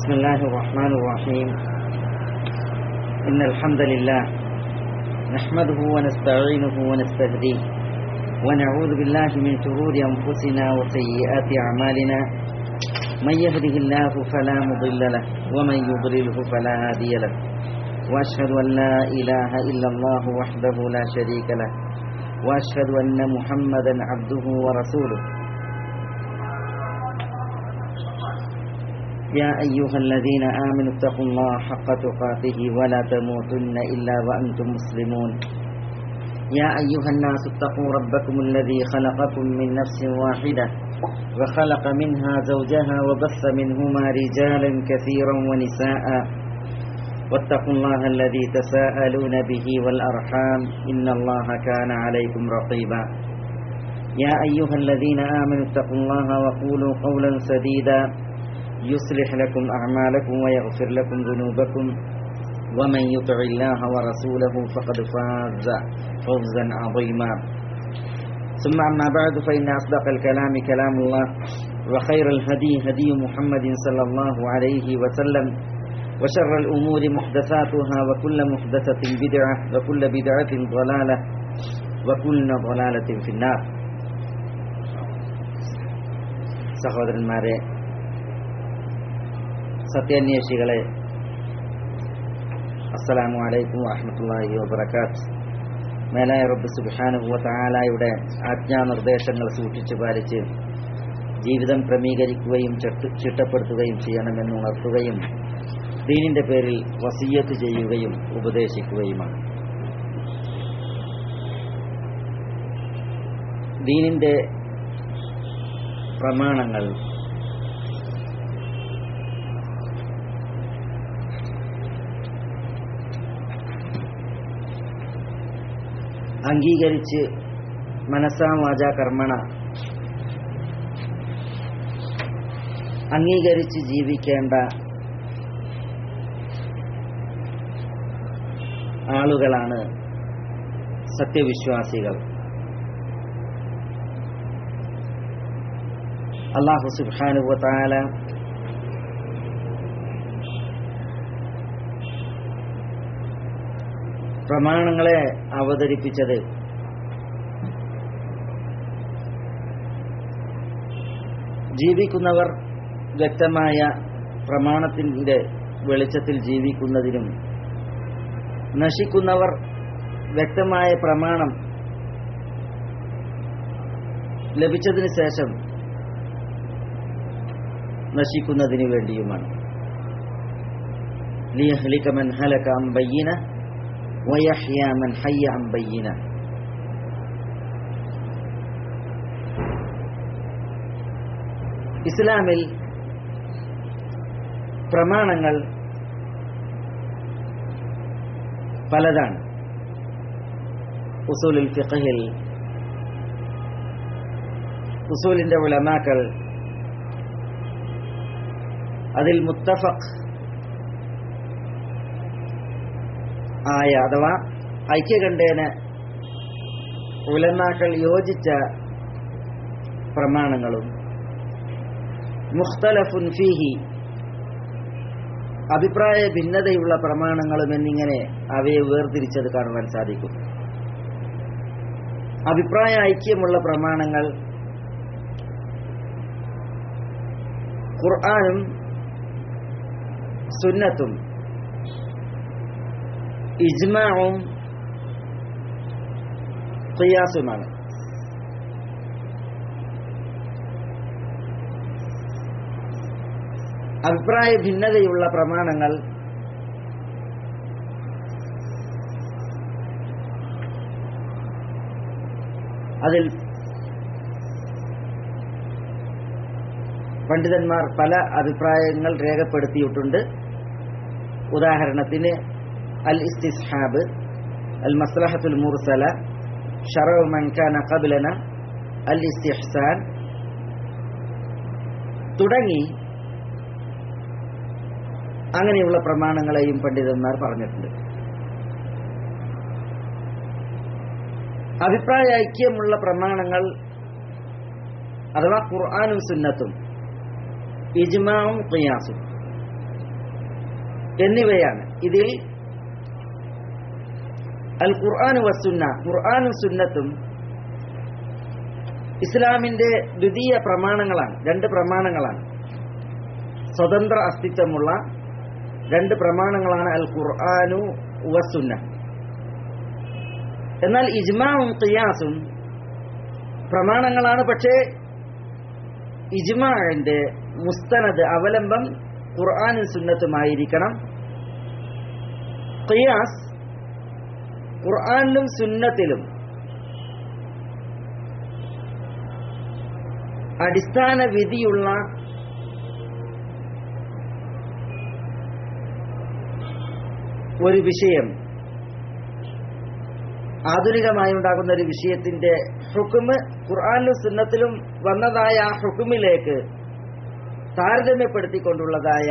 بسم الله الرحمن الرحيم إن الحمد لله نحمده ونستعينه ونستهديه ونعوذ بالله من شرور أنفسنا وسيئات أعمالنا من يهده الله فلا مضل له ومن يضلله فلا هادي له وأشهد أن لا إله إلا الله وحده لا شريك له وأشهد أن محمدا عبده ورسوله يا أيها الذين آمنوا اتقوا الله حق تقاته ولا تموتن إلا وأنتم مسلمون يا أيها الناس اتقوا ربكم الذي خلقكم من نفس واحدة وخلق منها زوجها وبث منهما رجالا كثيرا ونساء واتقوا الله الذي تساءلون به والأرحام إن الله كان عليكم رقيبا يا أيها الذين آمنوا اتقوا الله وقولوا قولا سديدا يصلح لكم أعمالكم ويغفر لكم ذنوبكم ومن يطع الله ورسوله فقد فاز فوزا عظيما ثم أما بعد فإن أصدق الكلام كلام الله وخير الهدي هدي محمد صلى الله عليه وسلم وشر الأمور محدثاتها وكل محدثة بدعة وكل بدعة ضلالة وكل ضلالة في النار സഹോദരന്മാരെ സത്യാന്വേഷികളെ അസ്സലാമു അലൈക്കും വറഹമത്തല്ലാഹി വബർക്കാത്ത് മേലായ റബ്ബ് സുബ്ഹാനഹു തആലയുടെ ആജ്ഞാനിർദ്ദേശങ്ങൾ സൂക്ഷിച്ചു പാലിച്ച് ജീവിതം ക്രമീകരിക്കുകയും ചിട്ടപ്പെടുത്തുകയും ചെയ്യണമെന്ന് ഉണർത്തുകയും ദീനിന്റെ പേരിൽ വസീയത്ത് ചെയ്യുകയും ഉപദേശിക്കുകയുമാണ് ദീനിന്റെ പ്രമാണങ്ങൾ അംഗീകരിച്ച് മനസ്സാ വാച കർമ്മണ അംഗീകരിച്ച് ജീവിക്കേണ്ട ആളുകളാണ് സത്യവിശ്വാസികൾ അള്ളാഹു സുബാനുവ താല പ്രമാണങ്ങളെ അവതരിപ്പിച്ചത് ജീവിക്കുന്നവർ വ്യക്തമായ പ്രമാണത്തിൻ്റെ വെളിച്ചത്തിൽ ജീവിക്കുന്നതിനും നശിക്കുന്നവർ വ്യക്തമായ പ്രമാണം ലഭിച്ചതിന് ശേഷം നശിക്കുന്നതിന് വേണ്ടിയുമാണ് ലിയഹ്ലിക മൻ ഹലക അം ബയ്യിന വയഹ്യ മൻ ഹയ്യ അം ബയ്യിന ഇസ്ലാമിൽ പ്രമാണങ്ങൾ പലതാണ് ഉസൂലുൽ ഫിഖഹിൽ ഉസൂലിന്റെ ഉലമാക്കൾ അതിൽ മുത്തഫഖ് ആയ അഥവാ ഐക്യകണ്ഠേന ഉലമാക്കൾ യോജിച്ച പ്രമാണങ്ങളും മുഖ്തലഫുൻ ഫീഹി അഭിപ്രായ ഭിന്നതയുള്ള പ്രമാണങ്ങളും എന്നിങ്ങനെ അവയെ വേർതിരിച്ചത് കാണുവാൻ സാധിക്കും അഭിപ്രായ ഐക്യമുള്ള പ്രമാണങ്ങൾ ഖുർആാനും സുന്നത്തും ഇജ്മാവും ഖിയാസുമാണ് അഭിപ്രായ ഭിന്നതയുള്ള പ്രമാണങ്ങൾ അതിൽ പണ്ഡിതന്മാർ പല അഭിപ്രായങ്ങൾ രേഖപ്പെടുത്തിയിട്ടുണ്ട് ഉദാഹരണത്തിന് അൽ ഇസ്തിസ്ഹാബ് അൽ മസ്ലഹത്തുൽ മുർസല ഷറവ് മൻകാന കബിലന അൽ ഇസ്തിഹ്സാൻ തുടങ്ങി അങ്ങനെയുള്ള പ്രമാണങ്ങളെയും പണ്ഡിതന്മാർ പറഞ്ഞിട്ടുണ്ട് അഭിപ്രായ ഐക്യമുള്ള പ്രമാണങ്ങൾ അഥവാ ഖുർആാനും സുന്നത്തും ഇജ്മാവും ഖിയാസും എന്നിവയാണ് ഇതിൽ അൽ ഖുർആൻ വസുന്ന ഖുർആനും സുന്നത്തും ഇസ്ലാമിന്റെ ദ്വിതീയ പ്രമാണങ്ങളാണ് രണ്ട് പ്രമാണങ്ങളാണ് സ്വതന്ത്ര അസ്തിത്വമുള്ള രണ്ട് പ്രമാണങ്ങളാണ് അൽ ഖുർആാനു വസുന്ന എന്നാൽ ഇജ്മാവും ഖിയാസും പ്രമാണങ്ങളാണ് പക്ഷേ ഇജ്മാന്റെ മുസ്തനദ് അവലംബം ഖുർആാനും സുന്നത്തുമായിരിക്കണം ഖിയാസ് ഖുർആാനിലും സുന്നത്തിലും അടിസ്ഥാന വിധിയുള്ള ഒരു വിഷയം ആധുനികമായി ഉണ്ടാകുന്ന ഒരു വിഷയത്തിന്റെ ഹുക്കുമ് ഖുർആാനിലും സുന്നത്തിലും വന്നതായ ആ ഹുക്കുമിലേക്ക് താരതമ്യപ്പെടുത്തിക്കൊണ്ടുള്ളതായ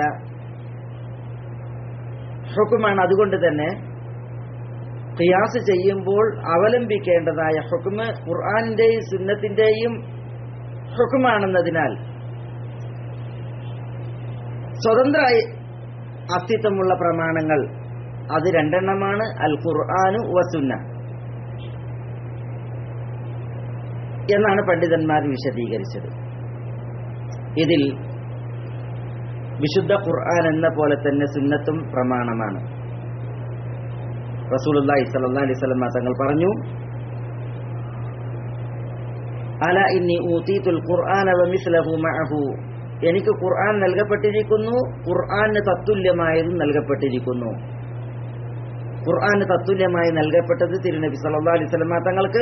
ഹുക്കുമാണ് അതുകൊണ്ട് തന്നെ ഖിയാസ് ചെയ്യുമ്പോൾ അവലംബിക്കേണ്ടതായ ഹുക്കുമ് ഖുർആാനിന്റെയും സുന്നത്തിന്റെയും ഹുക്കുമാണെന്നതിനാൽ സ്വതന്ത്ര അസ്തിത്വമുള്ള പ്രമാണങ്ങൾ അത് രണ്ടെണ്ണമാണ് അൽ ഖുർആാനു വസുന്ന എന്നാണ് പണ്ഡിതന്മാർ വിശദീകരിച്ചത് ഇതിൽ വിശുദ്ധ ഖുർആൻ എന്ന പോലെ തന്നെ സുന്നത്തും പ്രമാണമാണ് റസൂലുള്ളാഹി സ്വല്ലല്ലാഹി അലൈഹി വസല്ലം തങ്ങൾ പറഞ്ഞു അല ഇന്നി ഊതീതുൽ ഖുർആന വമിസ്ലഹു മഅഹു എനിക്ക് ഖുർആൻ നൽകപ്പെട്ടിരിക്കുന്നു ഖുർആന് തത്തുല്യമായതും നൽകപ്പെട്ടിരിക്കുന്നു ഖുർആന് തത്തുല്യമായി നൽകപ്പെട്ടത് തിരുനബി സല്ലല്ലാഹു അലൈഹി വസല്ലം തങ്ങൾക്ക്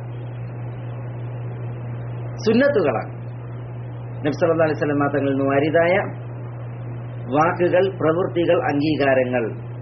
സുന്നത്തുകളാണ് നബി സല്ലല്ലാഹു അലൈഹി വസല്ലം തങ്ങളിൽ നിന്ന് വാരിതായ വാക്കുകൾ പ്രവൃത്തികൾ അംഗീകാരങ്ങൾ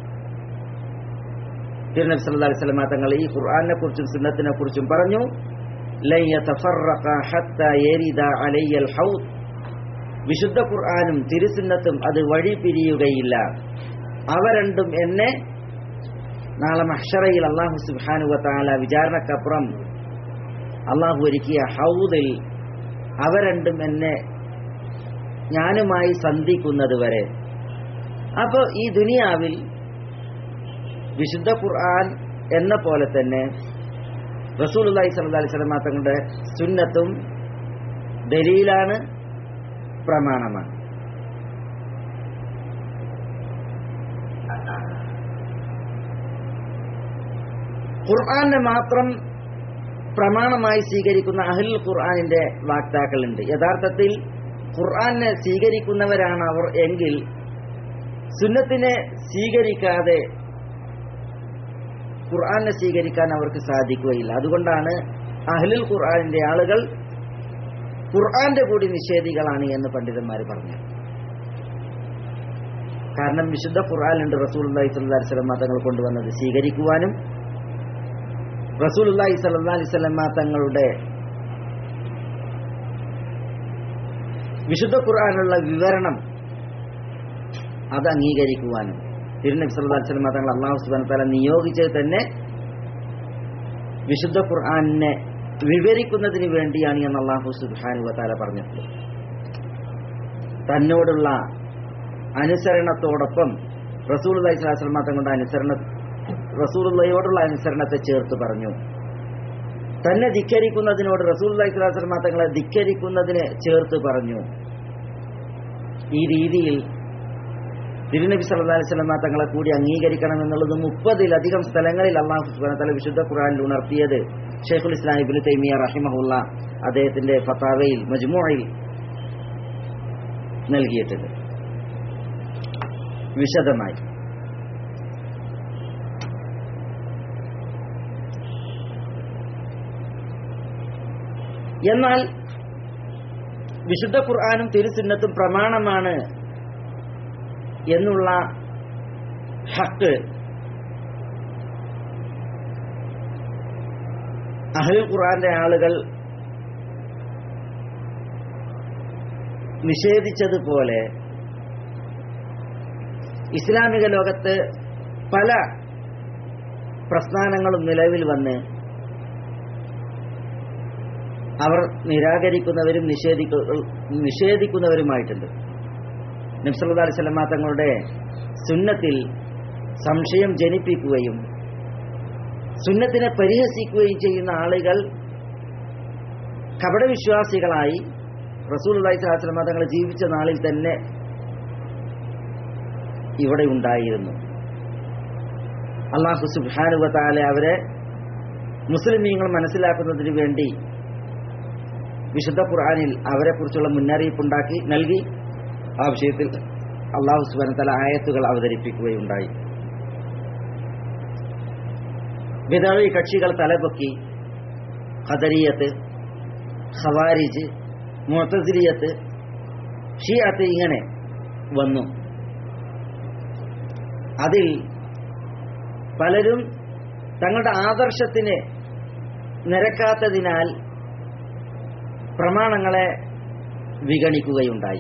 തിരുനബി സല്ലല്ലാഹു അലൈഹി വസല്ലം തങ്ങൾ ഈ ഖുർആനെ കുറിച്ചും സുന്നത്തിനെ കുറിച്ചും പറഞ്ഞു ലൻ യതഫറഖ ഹത്താ യരിദ അലയ്യൽ ഹൗദ് വിശുദ്ധ ഖുർആനും തിരുസുന്നത്തും അത് വഴി പിരിയുകയില്ല അവ രണ്ടും എന്നെ നാളെ മഹ്ഷറയിൽ അള്ളാഹു സുബ്ഹാനഹു വതആല വിചാരണക്കപ്പുറം അള്ളാഹു ഒരുക്കിയ ഹൗദിൽ അവ രണ്ടും എന്നെ ഞാനുമായി സന്ധിക്കുന്നത് വരെ അപ്പോൾ ഈ ദുനിയാവിൽ വിശുദ്ധ ഖുർആൻ എന്ന പോലെ തന്നെ റസൂലുള്ളാഹി സ്വല്ലല്ലാഹി അലൈഹി വസല്ലം തങ്ങളുടെ സുന്നത്തും ദലീലാണ് പ്രമാണമാണ് ഖുർആനെ മാത്രം പ്രമാണമായി സ്വീകരിക്കുന്ന അഹ്ലുൽ ഖുർആനിന്റെ വാക്താക്കളുണ്ട് യഥാർത്ഥത്തിൽ ഖുർആനെ സ്വീകരിക്കുന്നവരാണ് അവർ എങ്കിൽ സുന്നത്തിനെ സ്വീകരിക്കാതെ ഖുർആനെ സ്വീകരിക്കാൻ അവർക്ക് സാധിക്കുകയില്ല അതുകൊണ്ടാണ് അഹ്ലുൽ ഖുർആനിന്റെ ആളുകൾ ഖുർആന്റെ കൂടി നിഷേധികളാണ് എന്ന് പണ്ഡിതന്മാർ പറഞ്ഞു കാരണം വിശുദ്ധ ഖുർആാനുണ്ട് റസൂലുള്ളാഹി സ്വല്ലല്ലാഹി അലൈഹി വസല്ലം തങ്ങൾ കൊണ്ടുവന്നത് സ്വീകരിക്കുവാനും റസൂലുള്ളാഹി സ്വല്ലല്ലാഹി അലൈഹി വസല്ലം തങ്ങളുടെ വിശുദ്ധ ഖുർആാനുള്ള വിവരണം അത് അംഗീകരിക്കുവാനും തിരുനബി സല്ലല്ലാഹു അലൈഹി വസല്ലം തങ്ങൾ അള്ളാഹു സുബ്ഹാനഹു വതആല നിയോഗിച്ചത് തന്നെ വിശുദ്ധ ഖുർആാനിനെ വിവരിക്കുന്നതിന് വേണ്ടിയാണ് എന്ന് അള്ളാഹു സുബ്ഹാനഹു വതആല പറഞ്ഞിട്ടുള്ളത് തന്നോടുള്ള അനുസരണത്തോടൊപ്പം റസൂലുള്ളാഹി സ്വല്ലല്ലാഹു അലൈഹി വസല്ലം തങ്ങളുടെ അനുസരണ റസൂലുള്ളയോടുള്ള അനുസരണത്തെ ചേർത്ത് പറഞ്ഞു തന്നെ ധിക്കരിക്കുന്നതിനോട് റസൂലുള്ളാഹി സ്വല്ലല്ലാഹു അലൈഹി വസല്ലം തങ്ങളെ ധിക്കരിക്കുന്നതിനെ ചേർത്ത് പറഞ്ഞു ഈ രീതിയിൽ തിരുനബി സല്ലല്ലാഹു അലൈഹി വസല്ലം തങ്ങളെ കൂടി അംഗീകരിക്കണം എന്നുള്ളത് മുപ്പതിലധികം സ്ഥലങ്ങളിൽ അള്ളാഹു സുബ്ഹാനഹു വതആല വിശുദ്ധ ഖുർആനിൽ ഉണർത്തിയത് ഷെയ്ഖുൽ ഇസ്ലാം ഇബ്നു തൈമിയ റഹിമഹുല്ല അദ്ദേഹത്തിന്റെ ഫതാവയിൽ മജ്മുഅയിൽ നൽകിയിട്ടുണ്ട് വിശദമായി എന്നാൽ വിശുദ്ധ ഖുർആാനും തിരുസുന്നത്തും പ്രമാണമാണ് എന്നുള്ള ഹക്ക് അഹ്ൽ ഖുർആന്റെ ആളുകൾ നിഷേധിച്ചതുപോലെ ഇസ്ലാമിക ലോകത്ത് പല പ്രസ്ഥാനങ്ങളും നിലവിൽ വന്ന് അവർ നിരാകരിക്കുന്നവരും നിഷേധിക്കു നിഷേധിക്കുന്നവരുമായിട്ടുണ്ട് നബ്സല്ലാ അലൈഹി സ്വലമ തങ്ങളുടെ സുന്നത്തിൽ സംശയം ജനിപ്പിക്കുകയും സുന്നത്തിനെ പരിഹസിക്കുകയും ചെയ്യുന്ന ആളുകൾ കപടവിശ്വാസികളായി റസൂൽ അള്ളഹി സ്വലാസ്ലമ തങ്ങൾ ജീവിച്ച നാളിൽ തന്നെ ഇവിടെ ഉണ്ടായിരുന്നു അള്ളാഹു സുബാനുവത്താലെ അവരെ മുസ്ലിമീങ്ങൾ മനസ്സിലാക്കുന്നതിന് വേണ്ടി വിശുദ്ധ ഖുർആാനിൽ അവരെ കുറിച്ചുള്ള മുന്നറിയിപ്പുണ്ടാക്കി നൽകി ആ വിഷയത്തിൽ അള്ളാഹു സുബാന തല ആയത്തുകൾ അവതരിപ്പിക്കുകയുണ്ടായി വിധവി കക്ഷികൾ തലപൊക്കി ഖദരിയത്ത് ഖവാരിജ് മുഅത്തസിലിയത്ത് ഷിയാത്ത് ഇങ്ങനെ വന്നു അതിൽ പലരും തങ്ങളുടെ ആദർശത്തിന് നിരക്കാത്തതിനാൽ പ്രമാണങ്ങളെ വിഗണിക്കുകയുണ്ടായി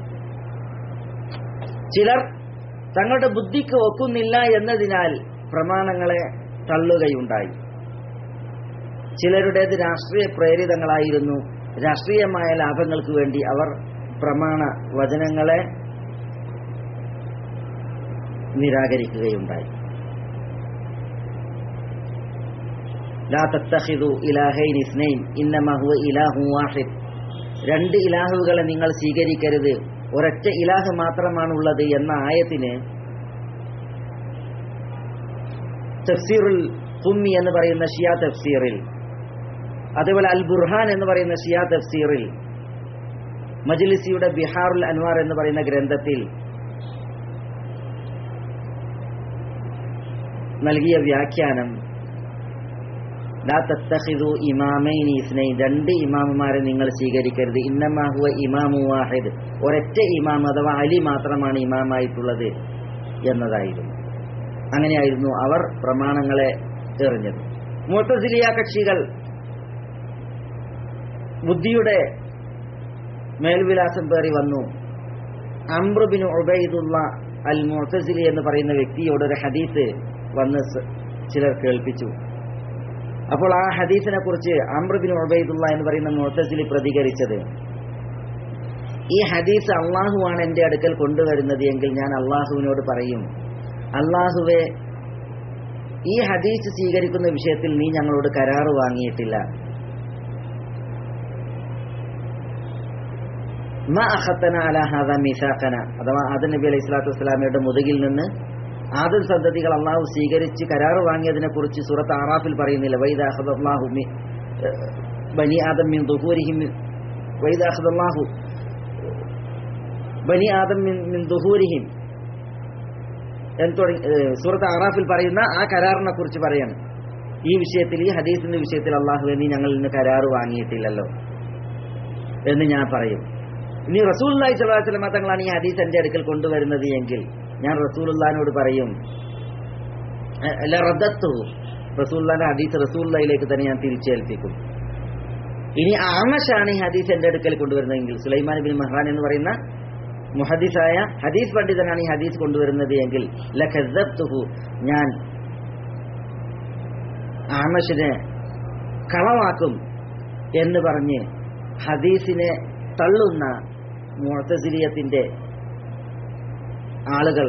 ചിലർ തങ്ങളുടെ ബുദ്ധിക്ക് ഒക്കുന്നില്ല എന്നതിനാൽ പ്രമാണങ്ങളെ തള്ളുകയുണ്ടായി ചിലരുടേത് രാഷ്ട്രീയ പ്രേരിതങ്ങളായിരുന്നു രാഷ്ട്രീയമായ ലാഭങ്ങൾക്ക് വേണ്ടി അവർ പ്രമാണ വചനങ്ങളെ നിരാകരിക്കുകയുണ്ടായി ലാ തത്തഹിദു ഇലാഹൈൻ ഇസ്നൈൻ ഇന്നമ ഹുവ ഇലാഹു വാഹിദ് രണ്ട് ഇലാഹുകളെ നിങ്ങൾ സ്വീകരിക്കരുത് ഒരൊറ്റ ഇലാഹ് മാത്രമാണുള്ളത് എന്ന ആയത്തിന് തഫ്സീറുൽ കുമ്മി എന്ന് പറയുന്ന ഷിയാ തഫ്സീറിൽ അതേപോലെ അൽ ബുർഹാൻ എന്ന് പറയുന്ന ഷിയാ തഫ്സീറിൽ മജ്ലിസിയുടെ ബിഹാറുൽ അൻവാർ എന്ന് പറയുന്ന ഗ്രന്ഥത്തിൽ നൽകിയ വ്യാഖ്യാനം ലാ തത്തഹിദു ഇമാമൈൻ ഇസ്നൈൻ രണ്ട് ഇമാമുമാരെ നിങ്ങൾ സ്വീകരിക്കരുത് ഇന്നമാഹുവ ഇമാമു വാഹിദ് ഒരൊറ്റ ഇമാം അഥവാ അലി മാത്രമാണ് ഇമാമായിട്ടുള്ളത് എന്നതായിരുന്നു അങ്ങനെയായിരുന്നു അവർ പ്രമാണങ്ങളെ എറിഞ്ഞത് മുത്തസിലിയ കക്ഷികൾ ബുദ്ധിയുടെ മേൽവിലാസം പേറി വന്നു അംബ്രുബിന് ഉബൈദുള്ള അൽ മുത്തസിലി എന്ന് പറയുന്ന വ്യക്തിയോട് ഒരു ഹദീസ് വന്ന് ചിലർ കേൾപ്പിച്ചു അപ്പോൾ ആ ഹദീസിനെ കുറിച്ച് അമ്രബിൻ ഉബൈദുള്ള എന്ന് പറയുന്ന മുത്തസിലി പ്രതികരിച്ചത് ഈ ഹദീസ് അള്ളാഹുവാണ് എൻ്റെ അടുക്കൽ കൊണ്ടുവരുന്നത് എങ്കിൽ ഞാൻ അള്ളാഹുവിനോട് പറയും അള്ളാഹുവെ ഈ ഹദീസ് സ്വീകരിക്കുന്ന വിഷയത്തിൽ നീ ഞങ്ങളോട് കരാറ് വാങ്ങിയിട്ടില്ല മ അഹത്തന അലഹാദ മിസാഖന അഥവാ ആദം നബി അലൈഹി സ്വലാത്തു വസ്സലാമയുടെ മുതുകിൽ നിന്ന് ആദം സന്തതികൾ അള്ളാഹു സ്വീകരിച്ച് കരാറ് വാങ്ങിയതിനെ കുറിച്ച് സൂറത്ത് ആറാഫിൽ പറയുന്നില്ല വൈദാഹു ബനി ആദം മിൻ ദുഹൂരിഹിം വൈദാഹു ബനി ആദം മിൻ ദുഹൂരിഹിം എന്ന് തുടങ്ങി സൂറത്ത് ആറാഫിൽ പറയുന്ന ആ കരാറിനെ കുറിച്ച് പറയാണ് ഈ വിഷയത്തിൽ ഈ ഹദീസിന്റെ വിഷയത്തിൽ അള്ളാഹു നീ ഞങ്ങളിൽ നിന്ന് കരാറ് വാങ്ങിയിട്ടില്ലല്ലോ എന്ന് ഞാൻ പറയും ഇനി റസൂല്ലായി സ്വലാസ്ലമ തങ്ങളാണ് ഈ ഹദീസ് എന്റെ അടുക്കൽ കൊണ്ടുവരുന്നത് എങ്കിൽ ഞാൻ റസൂലുള്ളാനോട് പറയും അല്ല റദ്ദത്തു റസൂല്ലാന്റെ ഹദീസ് റസൂല്ലയിലേക്ക് തന്നെ ഞാൻ തിരിച്ചേൽപ്പിക്കും ഇനി ആമഷാണ് ഈ ഹദീസ് എന്റെ അടുക്കൽ കൊണ്ടുവരുന്നതെങ്കിൽ സുലൈമാൻ ബിൻ മഹാൻ എന്ന് പറയുന്ന മുഹദീസായ ഹദീസ് പണ്ഡിതനാണ് ഈ ഹദീസ് കൊണ്ടുവരുന്നത് എങ്കിൽ ലഖദ്ദബ്തുഹു ഞാൻ ആമഷിനെ കളവാക്കും എന്ന് പറഞ്ഞ് ഹദീസിനെ തള്ളുന്ന മുഴത്തസിലിയത്തിന്റെ ആളുകൾ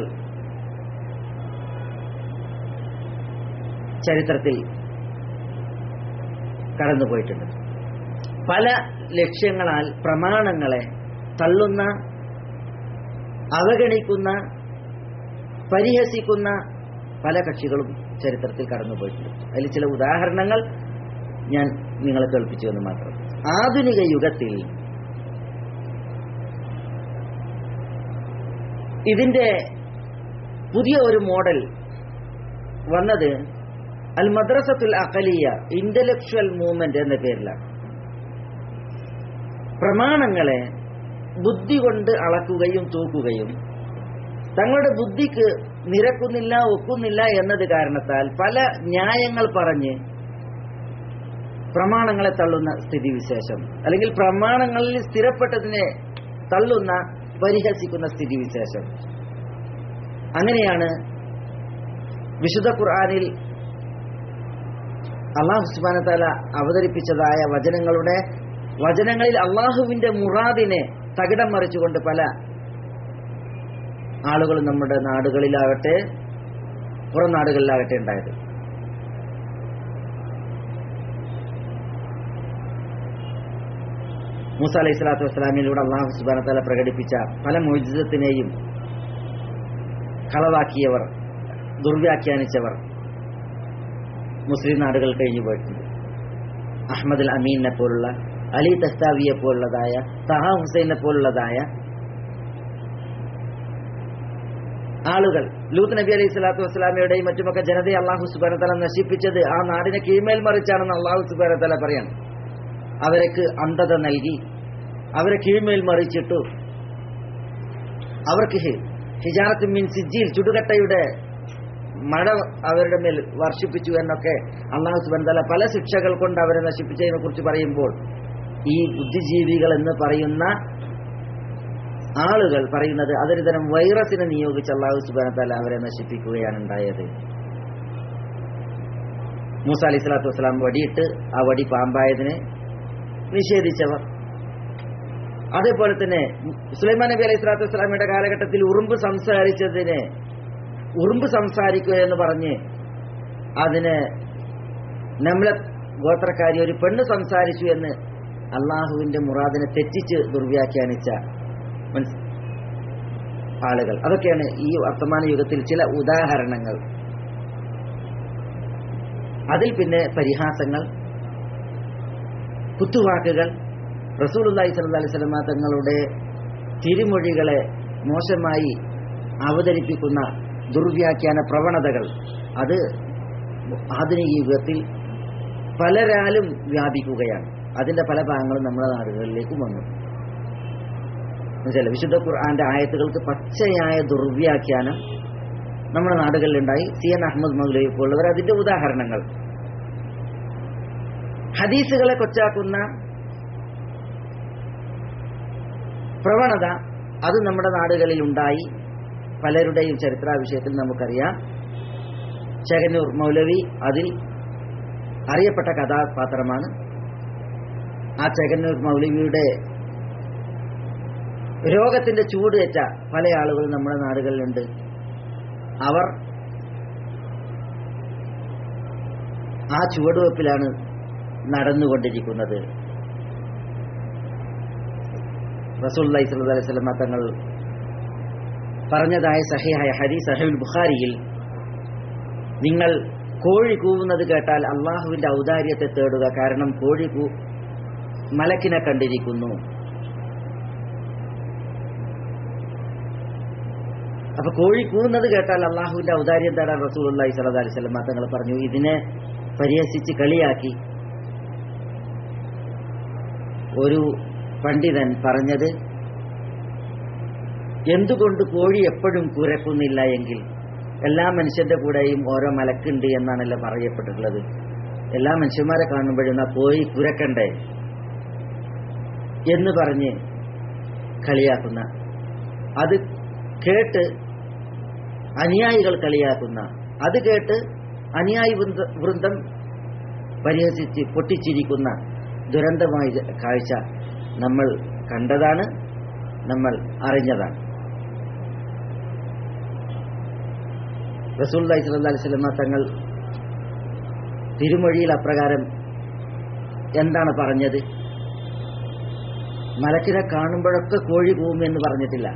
ചരിത്രത്തിൽ കടന്നുപോയിട്ടുണ്ട് പല ലക്ഷ്യങ്ങളാൽ പ്രമാണങ്ങളെ തള്ളുന്ന അവഗണിക്കുന്ന പരിഹസിക്കുന്ന പല കക്ഷികളും ചരിത്രത്തിൽ കടന്നുപോയിട്ടുണ്ട് അതിൽ ചില ഉദാഹരണങ്ങൾ ഞാൻ നിങ്ങളെ കേൾപ്പിച്ചു എന്ന് മാത്രം ആധുനിക യുഗത്തിൽ ഇതിന്റെ പുതിയ ഒരു മോഡൽ വന്നത് അൽ മദ്രസത്തുൽ അഖലിയ ഇന്റലക്ച്വൽ മൂവ്മെന്റ് എന്ന പേരിലാണ് പ്രമാണങ്ങളെ ബുദ്ധി കൊണ്ട് അളക്കുകയും തൂക്കുകയും തങ്ങളുടെ ബുദ്ധിക്ക് നിരക്കുന്നില്ല ഒക്കുന്നില്ല എന്നത് കാരണത്താൽ പല ന്യായങ്ങൾ പറഞ്ഞ് പ്രമാണങ്ങളെ തള്ളുന്ന സ്ഥിതിവിശേഷം അല്ലെങ്കിൽ പ്രമാണങ്ങളിൽ സ്ഥിരപ്പെട്ടതിനെ തള്ളുന്ന പരിഹസിക്കുന്ന സ്ഥിതിവിശേഷം അങ്ങനെയാണ് വിശുദ്ധ ഖുർആാനിൽ അള്ളാഹു സുബാനത്താല അവതരിപ്പിച്ചതായ വചനങ്ങളുടെ വചനങ്ങളിൽ അള്ളാഹുവിന്റെ മുറാദിനെ തകിടം മറിച്ചുകൊണ്ട് പല ആളുകൾ നമ്മുടെ നാടുകളിലാകട്ടെ പുറം നാടുകളിലാകട്ടെ ഉണ്ടായത് മൂസ അലൈഹി സ്വലാത്തു വസ്സലാമിലൂടെ അള്ളാഹു സുബാന തല പ്രകടിപ്പിച്ച പല മോചിതത്തിനെയും കളവാക്കിയവർ ദുർവ്യാഖ്യാനിച്ചവർ മുസ്ലിം നാടുകൾ കഴിഞ്ഞു പോയിട്ടുണ്ട് അഹമ്മദ് അൽ അമീനെ പോലുള്ള അലി തസ്താവിയെ പോലുള്ളതായ തഹ ഹുസൈനെ പോലുള്ളതായ ആളുകൾ ലൂത്ത് നബി അലൈഹി സ്വലാത്തു വസ്സലാമയുടെയും മറ്റുമൊക്കെ ജനതയെ അള്ളാഹു സുബാനത്തല നശിപ്പിച്ചത് ആ നാടിനെ കീഴ്മേൽ മറിച്ചാണെന്ന് അള്ളാഹു സുബാനത്തല പറയാണ് അവർക്ക് അന്ധത നൽകി അവരെ കീഴ്മേൽ മറിച്ചിട്ടു അവർക്ക് ഹി- ഹിജാറത്ത് മീൻ സിജിയിൽ ചുടുകട്ടയുടെ മഴ അവരുടെ മേൽ വർഷിപ്പിച്ചു എന്നൊക്കെ അള്ളാഹു സുബാനത്തല പല ശിക്ഷകൾ കൊണ്ട് അവരെ നശിപ്പിച്ചതിനെ കുറിച്ച് പറയുമ്പോൾ ഈ ബുദ്ധിജീവികൾ എന്ന് പറയുന്ന ആളുകൾ പറയുന്നത് അതൊരു തരം വൈറസിനെ നിയോഗിച്ച് അള്ളാഹു സുബാനത്താല അവരെ നശിപ്പിക്കുകയാണ് ഉണ്ടായത് മൂസ അലി സ്വലാത്തു വസ്സലാം വടിയിട്ട് ആ വടി പാമ്പായതിനെ നിഷേധിച്ചവർ അതേപോലെ തന്നെ സുലൈമാൻ നബി അലൈഹി സ്വലാത്തു വസ്സലാമിയുടെ കാലഘട്ടത്തിൽ ഉറുമ്പ് സംസാരിച്ചതിനെ ഉറുമ്പ് സംസാരിക്കുക എന്ന് പറഞ്ഞ് അതിന് നമ്മളെ ഗോത്രക്കാരി ഒരു പെണ്ണ് സംസാരിച്ചു എന്ന് അള്ളാഹുവിന്റെ മുറാദിനെ തെറ്റിച്ച് ദുർവ്യാഖ്യാനിച്ച മനസ്- ആളുകൾ അതൊക്കെയാണ് ഈ വർത്തമാന യുഗത്തിൽ ചില ഉദാഹരണങ്ങൾ അതിൽ പിന്നെ പരിഹാസങ്ങൾ കുത്തുവാക്കുകൾ റസൂലുള്ളാഹി സ്വല്ലല്ലാഹി അലൈഹി വസല്ലമ തങ്ങളുടെ തിരുമൊഴികളെ മോശമായി അവതരിപ്പിക്കുന്ന ദുർവ്യാഖ്യാന പ്രവണതകൾ അത് ആധുനിക യുഗത്തിൽ പലരാലും വ്യാപിക്കുകയാണ് അതിന്റെ പല ഭാഗങ്ങളും നമ്മുടെ നാടുകളിലേക്കും വന്നു എന്നുവെച്ചാൽ വിശുദ്ധ ഖുർആന്റെ ആയത്തുകൾക്ക് പച്ചയായ ദുർവ്യാഖ്യാനം നമ്മുടെ നാടുകളിലുണ്ടായി സി എൻ അഹമ്മദ് മൗലവി പോലുള്ളവർ അതിന്റെ ഉദാഹരണങ്ങൾ ഹദീസുകളെ കൊച്ചാക്കുന്ന പ്രവണത അത് നമ്മുടെ നാടുകളിൽ ഉണ്ടായി പലരുടെയും ചരിത്ര വിഷയത്തിൽ നമുക്കറിയാം ചകന്നൂർ മൗലവി അതിൽ അറിയപ്പെട്ട കഥാപാത്രമാണ് ആ ചകന്നൂർ മൗലവിയുടെ രോഗത്തിന്റെ ചൂടേറ്റ പല ആളുകളും നമ്മുടെ നാടുകളിലുണ്ട് അവർ ആ ചുവടുവെപ്പിലാണ് നടന്നുകൊണ്ടിരിക്കുന്നത് റസൂല്ലി സ്വല്ലല്ലാഹി അലൈഹി വസല്ലമ തങ്ങൾ പറഞ്ഞതായ സഹിഹായ ഹരി സഹീൽ ബുഖാരിയിൽ നിങ്ങൾ കോഴി കൂവുന്നത് കേട്ടാൽ അള്ളാഹുവിന്റെ ഔദാര്യത്തെ തേടുക കാരണം കോഴി കൂ മലക്കിനെ കണ്ടിരിക്കുന്നു അപ്പൊ കോഴി കൂവുന്നത് കേട്ടാൽ അള്ളാഹുവിന്റെ ഔദാര്യം തേടാൻ റസൂലുള്ളാഹി സ്വല്ലല്ലാഹി അലൈഹി വസല്ലമ തങ്ങൾ പറഞ്ഞു ഇതിനെ പരിഹസിച്ച് കളിയാക്കി ഒരു പണ്ഡിതൻ പറഞ്ഞത് എന്തുകൊണ്ട് കോഴി എപ്പോഴും കുരക്കുന്നില്ല എങ്കിൽ എല്ലാ മനുഷ്യന്റെ കൂടെയും ഓരോ മലക്കുണ്ട് എന്നാണല്ലോ പറയപ്പെട്ടിട്ടുള്ളത് എല്ലാ മനുഷ്യന്മാരെ കാണുമ്പോഴും ആ കോഴി കുരക്കണ്ടേ എന്ന് പറഞ്ഞ് കളിയാക്കുന്ന അത് കേട്ട് അനുയായികൾ കളിയാക്കുന്ന അത് കേട്ട് അനുയായി വൃന്ദ- വൃന്ദം പരിഹസിച്ച് പൊട്ടിച്ചിരിക്കുന്ന ദുരന്തമായ കാഴ്ച നമ്മൾ കണ്ടതാണ് നമ്മൾ അറിഞ്ഞതാണ് റസൂല്ലി സ്വല്ലല്ലാഹി അലൈഹി വസല്ലമ തങ്ങൾ തിരുമൊഴിയിൽ അപ്രകാരം എന്താണ് പറഞ്ഞത് മലക്കിനെ കാണുമ്പോഴൊക്കെ കോഴി കൂവും എന്ന് പറഞ്ഞിട്ടില്ല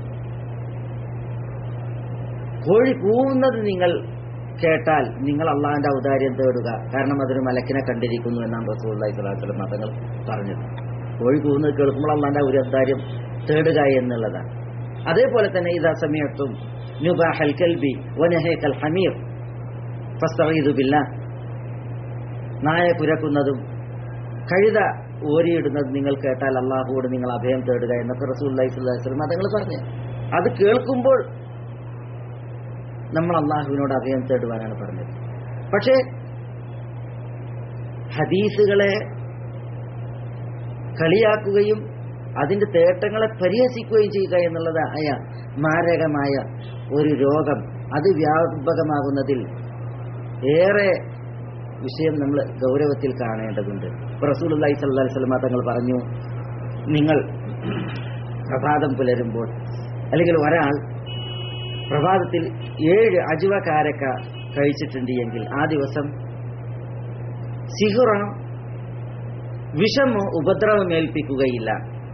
കോഴി കൂവുന്നത് നിങ്ങൾ കേട്ടാൽ നിങ്ങൾ അള്ളാഹിന്റെ ഔദാര്യം തേടുക കാരണം അതൊരു മലക്കിനെ കണ്ടിരിക്കുന്നു എന്നാണ് റസൂള്ളി സ്വലാത്തു മതങ്ങൾ പറഞ്ഞത് കോഴി കൂവുന്നത് കേൾക്കുമ്പോൾ അള്ളാഹിന്റെ ഒരു ഔദാര്യം തേടുക എന്നുള്ളതാണ് അതേപോലെ തന്നെ ഇതാ സമയത്തും നുബാഹൽ കൽബി വനഹേക്കൽ ഹമീർ ഫസ്തഈദു ബില്ലാ നായ കുരക്കുന്നതും കഴുത ഓരിയിടുന്നതും നിങ്ങൾ കേട്ടാൽ അള്ളാഹുവോട് നിങ്ങൾ അഭയം തേടുക എന്നൊക്കെ റസൂൽ അലൈഹിസ്ലാം അതങ്ങൾ പറഞ്ഞു അത് കേൾക്കുമ്പോൾ നമ്മൾ അള്ളാഹുവിനോട് അഭയം തേടുവാനാണ് പറഞ്ഞത് പക്ഷേ ഹദീസുകളെ കളിയാക്കുകയും അതിന്റെ തേട്ടങ്ങളെ പരിഹസിക്കുകയും ചെയ്യുക എന്നുള്ളതായ മാരകമായ ഒരു രോഗം അത് വ്യാപകമാകുന്നതിൽ ഏറെ വിഷയം നമ്മൾ ഗൗരവത്തിൽ കാണേണ്ടതുണ്ട് ഇപ്പൊ റസൂലുള്ളാഹി സ്വല്ലല്ലാഹി അലൈഹി വസല്ലമ തങ്ങൾ പറഞ്ഞു നിങ്ങൾ പ്രഭാതം പുലരുമ്പോൾ അല്ലെങ്കിൽ ഒരാൾ പ്രഭാതത്തിൽ ഏഴ് അജുവ കാരക്ക കഴിച്ചിട്ടുണ്ട് എങ്കിൽ ആ ദിവസം സിഹുറ വിഷമോ ഉപദ്രവമേൽപ്പിക്കുകയില്ല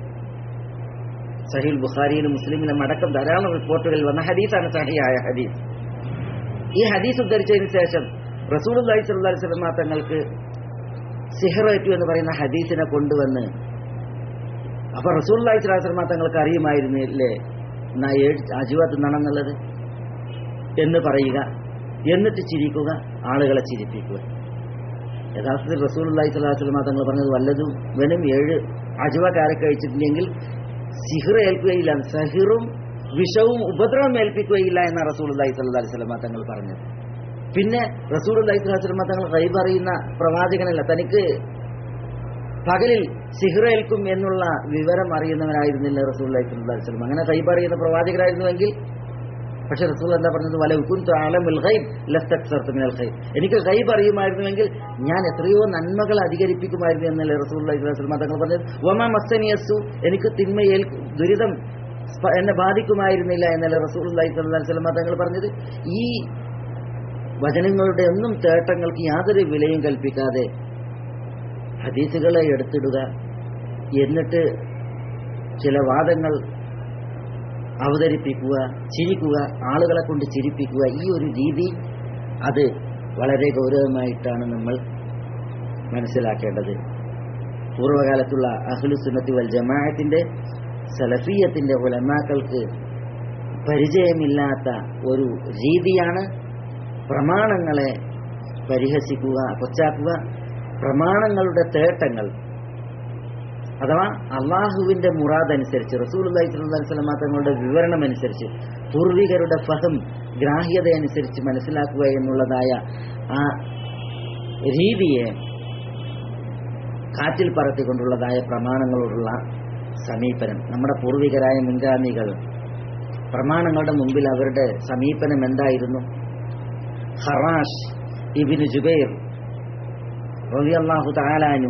സഹീൽ ബുഖാരിയിലും മുസ്ലിമിലും അടക്കം ധാരാളം റിപ്പോർട്ടുകൾ വന്ന ഹദീസാണ് സഹിയായ ഹദീസ് ഈ ഹദീസ് ഉദ്ധരിച്ചതിന് ശേഷം റസൂൽ അലൈഹി സ്വല്ലി സ്വലമ തങ്ങൾക്ക് സിഹറേറ്റു എന്ന് പറയുന്ന ഹദീസിനെ കൊണ്ടുവന്ന് അപ്പൊ റസൂൽ അലൈഹി സ്വലാഹി സ്വലമ തങ്ങൾക്ക് അറിയുമായിരുന്നില്ലേ എന്നാ ഏഴ് അജുവ തിന്നണമെന്നുള്ളത് എന്ന് പറയുക എന്നിട്ട് ചിരിക്കുക ആളുകളെ ചിരിപ്പിക്കുക യഥാർത്ഥത്തിൽ റസൂൽ അള്ളഹി സ്വലാഹു വസ്ലമ തങ്ങൾ പറഞ്ഞത് വല്ലതും വെനും ഏഴ് അജുവക്കാരെ കഴിച്ചിട്ടുണ്ടെങ്കിൽ സിഹിർ ഏൽക്കുകയില്ല സഹിറും വിഷവും ഉപദ്രവം ഏൽപ്പിക്കുകയില്ല എന്ന റസൂൽ അള്ളഹി സ്വല്ലാ സ്വലമ തങ്ങൾ പറഞ്ഞത് പിന്നെ റസൂൽ അള്ളഹി സ്വലാഹു വസ്ലമ തങ്ങൾ കൈബ് അറിയുന്ന പ്രവാചകനല്ല തനിക്ക് പകലിൽ സിഹിറേൽക്കും എന്നുള്ള വിവരം അറിയുന്നവനായിരുന്നില്ല റസൂൽ അള്ളഹി സ്വല്ലാ വസ്ലം അങ്ങനെ കൈബ് അറിയുന്ന പ്രവാചകരായിരുന്നുവെങ്കിൽ പക്ഷെ റസൂൽ എന്താ പറഞ്ഞത് വല ഉക്കുൻതു അലമുൽ ഗൈബ് ലസ്തക്സർതു മിനൽ ഖൈർ എനിക്ക് ഗൈബ് അറിയുമായിരുന്നുവെങ്കിൽ ഞാൻ എത്രയോ നന്മകൾ അധികരിപ്പിക്കുമായിരുന്നു എന്നല്ലേ റസൂൽ തങ്ങൾ പറഞ്ഞത് വമാ മസ്തനിയസു എനിക്ക് തിന്മയേൽ ദുരിതം സ്പ- എന്നെ ബാധിക്കുമായിരുന്നില്ല എന്നല്ലേ റസൂൽ സ്വലമ തങ്ങൾ പറഞ്ഞത് ഈ വചനങ്ങളുടെ ഒന്നും തേട്ടങ്ങൾക്ക് യാതൊരു വിലയും കൽപ്പിക്കാതെ ഹദീസുകളെ എടുത്തിടുക എന്നിട്ട് ചില വാദങ്ങൾ അവതരിപ്പിക്കുക ചിരിക്കുക ആളുകളെ കൊണ്ട് ചിരിപ്പിക്കുക ഈ ഒരു രീതി അത് വളരെ ഗൗരവമായിട്ടാണ് നമ്മൾ മനസ്സിലാക്കേണ്ടത് പൂർവ്വകാലത്തുള്ള അഹ്ലുസുന്നത്തി വൽ ജമാഅത്തിന്റെ സലഫിയത്തിന്റെ ഉലമാക്കൾക്ക് പരിചയമില്ലാത്ത ഒരു രീതിയാണ് പ്രമാണങ്ങളെ പരിഹസിക്കുക കൊച്ചാക്കുക പ്രമാണങ്ങളുടെ തേട്ടങ്ങൾ അഥവാ അള്ളാഹുവിന്റെ മുറാദ് അനുസരിച്ച് റസൂൽ അള്ളാഹിസ്വല്ലാ തങ്ങളുടെ വിവരണം അനുസരിച്ച് പൂർവികരുടെ ഫഹം ഗ്രാഹ്യത അനുസരിച്ച് മനസ്സിലാക്കുക എന്നുള്ളതായ ആ രീതിയെ കാറ്റിൽ പറത്തിക്കൊണ്ടുള്ളതായ പ്രമാണങ്ങളോടുള്ള സമീപനം നമ്മുടെ പൂർവികരായ മുൻഗാമികൾ പ്രമാണങ്ങളുടെ മുമ്പിൽ അവരുടെ സമീപനം എന്തായിരുന്നു ഹറാഷ് ഇബിന് ജുബൈർ റളിയല്ലാഹു താലാനു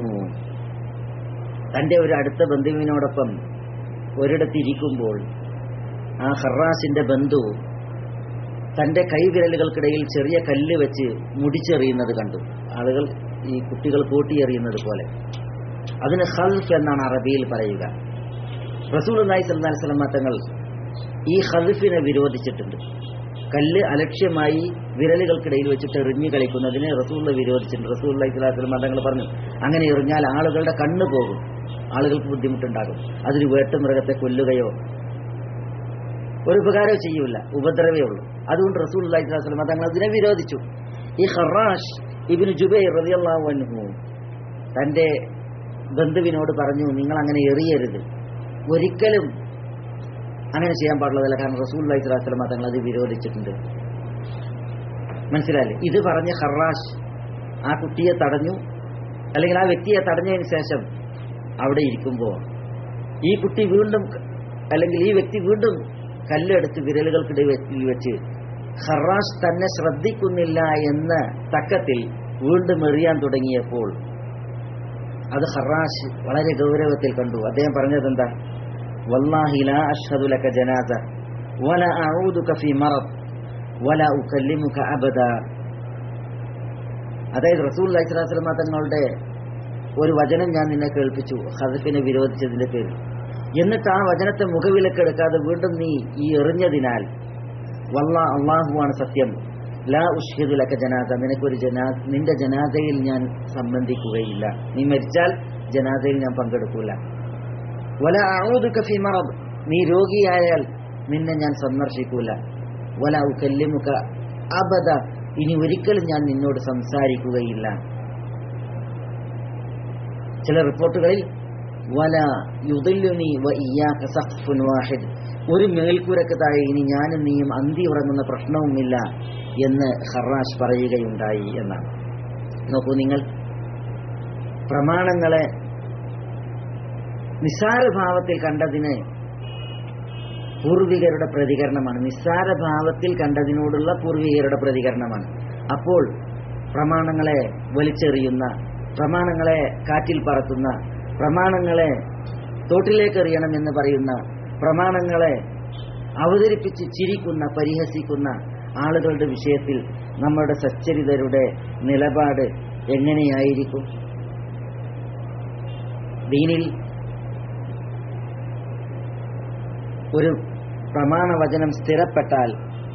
തന്റെ ഒരു അടുത്ത ബന്ധുവിനോടൊപ്പം ഒരിടത്തിരിക്കുമ്പോൾ ആ ഹറാസിന്റെ ബന്ധു തന്റെ കൈവിരലുകൾക്കിടയിൽ ചെറിയ കല്ല് വെച്ച് മുടിച്ചെറിയുന്നത് കണ്ടു ആളുകൾ ഈ കുട്ടികൾ കൂട്ടിയെറിയുന്നത് പോലെ അതിന് ഹൽഫ് എന്നാണ് അറബിയിൽ പറയുക റസൂൽ അലൈഹി സ്വല്ലല്ലാഹി വസല്ലം തങ്ങൾ ഈ ഹൽഫിനെ വിരോധിച്ചിട്ടുണ്ട് കല്ല് അലക്ഷ്യമായി വിരലുകൾക്കിടയിൽ വെച്ചിട്ട് എറിഞ്ഞു കളിക്കുന്നതിന് റസൂള്ള വിരോധിച്ചിട്ടുണ്ട് റസൂൽ അലൈഹി സ്വലാത്തു വസ്ലം തങ്ങൾ പറഞ്ഞു അങ്ങനെ എറിഞ്ഞാൽ ആളുകളുടെ കണ്ണ് പോകും ആളുകൾക്ക് ബുദ്ധിമുട്ടുണ്ടാകും അതിന് വേട്ടുമൃഗത്തെ കൊല്ലുകയോ ഒരു ഉപകാരവും ചെയ്യൂല ഉപദ്രവേ ഉള്ളൂ അതുകൊണ്ട് റസൂൽ അലൈഹി സ്വലാത്തു വസ്ലം തങ്ങൾ അതിനെ വിരോധിച്ചു ഈ ഹറാഷ് ഇബിന് ജുബൈർ റളിയല്ലാഹു അൻഹു തന്റെ ബന്ധുവിനോട് പറഞ്ഞു നിങ്ങൾ അങ്ങനെ എറിയരുത് ഒരിക്കലും അങ്ങനെ ചെയ്യാൻ പാടുള്ളതല്ല കാരണം റസൂൽ അലൈഹി സ്വലാത്തു വസ്ലം തങ്ങൾ അത് വിരോധിച്ചിട്ടുണ്ട് മനസ്സിലായില്ലേ ഇത് പറഞ്ഞ ഹറാഷ് ആ കുട്ടിയെ തടഞ്ഞു അല്ലെങ്കിൽ ആ വ്യക്തിയെ തടഞ്ഞതിന് ശേഷം അവിടെ ഇരിക്കുമ്പോൾ ഈ കുട്ടി വീണ്ടും അല്ലെങ്കിൽ ഈ വ്യക്തി വീണ്ടും കല്ലെടുത്ത് വിരലുകൾക്കിടയിൽ വെച്ച് ഹറാഷ് തന്നെ ശ്രദ്ധിക്കുന്നില്ല എന്ന തക്കത്തിൽ വീണ്ടും എറിയാൻ തുടങ്ങിയപ്പോൾ അത് ഹറാഷ് വളരെ ഗൗരവത്തിൽ കണ്ടു അദ്ദേഹം പറഞ്ഞത് എന്താ വല്ലാഹി ലാ അഷ്ഹദു ലക ജനാസ വല അഊദുക ഫീ മറദ് വല ഉകല്ലിമുക അബദ അതായത് റസൂൽ അലൈഹി സ്വലാത്തു വസ്സലാം തങ്ങളുടെ ഒരു വചനം ഞാൻ നിന്നെ കേൾപ്പിച്ചു ഹദഫിനെ വിരോധിച്ചതിന്റെ പേരിൽ എന്നിട്ട് ആ വചനത്തെ മുഖവിലക്കെടുക്കാതെ വീണ്ടും നീ ഈ എറിഞ്ഞതിനാൽ വല്ല അള്ളാഹുവാണ് സത്യം ലാ ഉഷ്ഹിദു ലക ജനാസ നിനക്കൊരു ജനാ നിന്റെ ജനാസയിൽ ഞാൻ സംബന്ധിക്കുകയില്ല നീ മരിച്ചാൽ ജനാസയിൽ ഞാൻ പങ്കെടുക്കൂല വല അഊദുക ഫീ മറദ് നീ രോഗിയായാൽ നിന്നെ ഞാൻ സന്ദർശിക്കൂല വല ഉകല്ലിമുക അബദ ഇനി ഒരിക്കലും ഞാൻ നിന്നോട് സംസാരിക്കുകയില്ല ചില റിപ്പോർട്ടുകളിൽ വല യുദല്ലുനി വ ഇയ്യാക സഖ്ഫുൻ വാഹിദ് ഒരു മേൽക്കൂരക്ക് താഴെ ഇനി ഞാനും നീയും അന്തി ഉറങ്ങുന്ന പ്രശ്നവുമില്ല എന്ന് ഹറാഷ് പറയുകയുണ്ടായി എന്നാണ് നോക്കൂ നിങ്ങൾ പ്രമാണങ്ങളെ നിസ്സാരഭാവത്തിൽ കണ്ടതിന് പൂർവികരുടെ പ്രതികരണമാണ് നിസ്സാരഭാവത്തിൽ കണ്ടതിനോടുള്ള പൂർവികരുടെ പ്രതികരണമാണ് അപ്പോൾ പ്രമാണങ്ങളെ വലിച്ചെറിയുന്ന പ്രമാണങ്ങളെ കാറ്റിൽ പറത്തുന്ന പ്രമാണങ്ങളെ തോട്ടിലേക്ക് എറിയണമെന്ന് പറയുന്ന പ്രമാണങ്ങളെ അവതരിപ്പിച്ച് ചിരിക്കുന്ന പരിഹസിക്കുന്ന ആളുകളുടെ വിഷയത്തിൽ നമ്മുടെ സച്ചരിതരുടെ നിലപാട് എങ്ങനെയായിരിക്കും ദീനിൽ ഒരു പ്രമാണവചനം സ്ഥിരപ്പെട്ടാൽ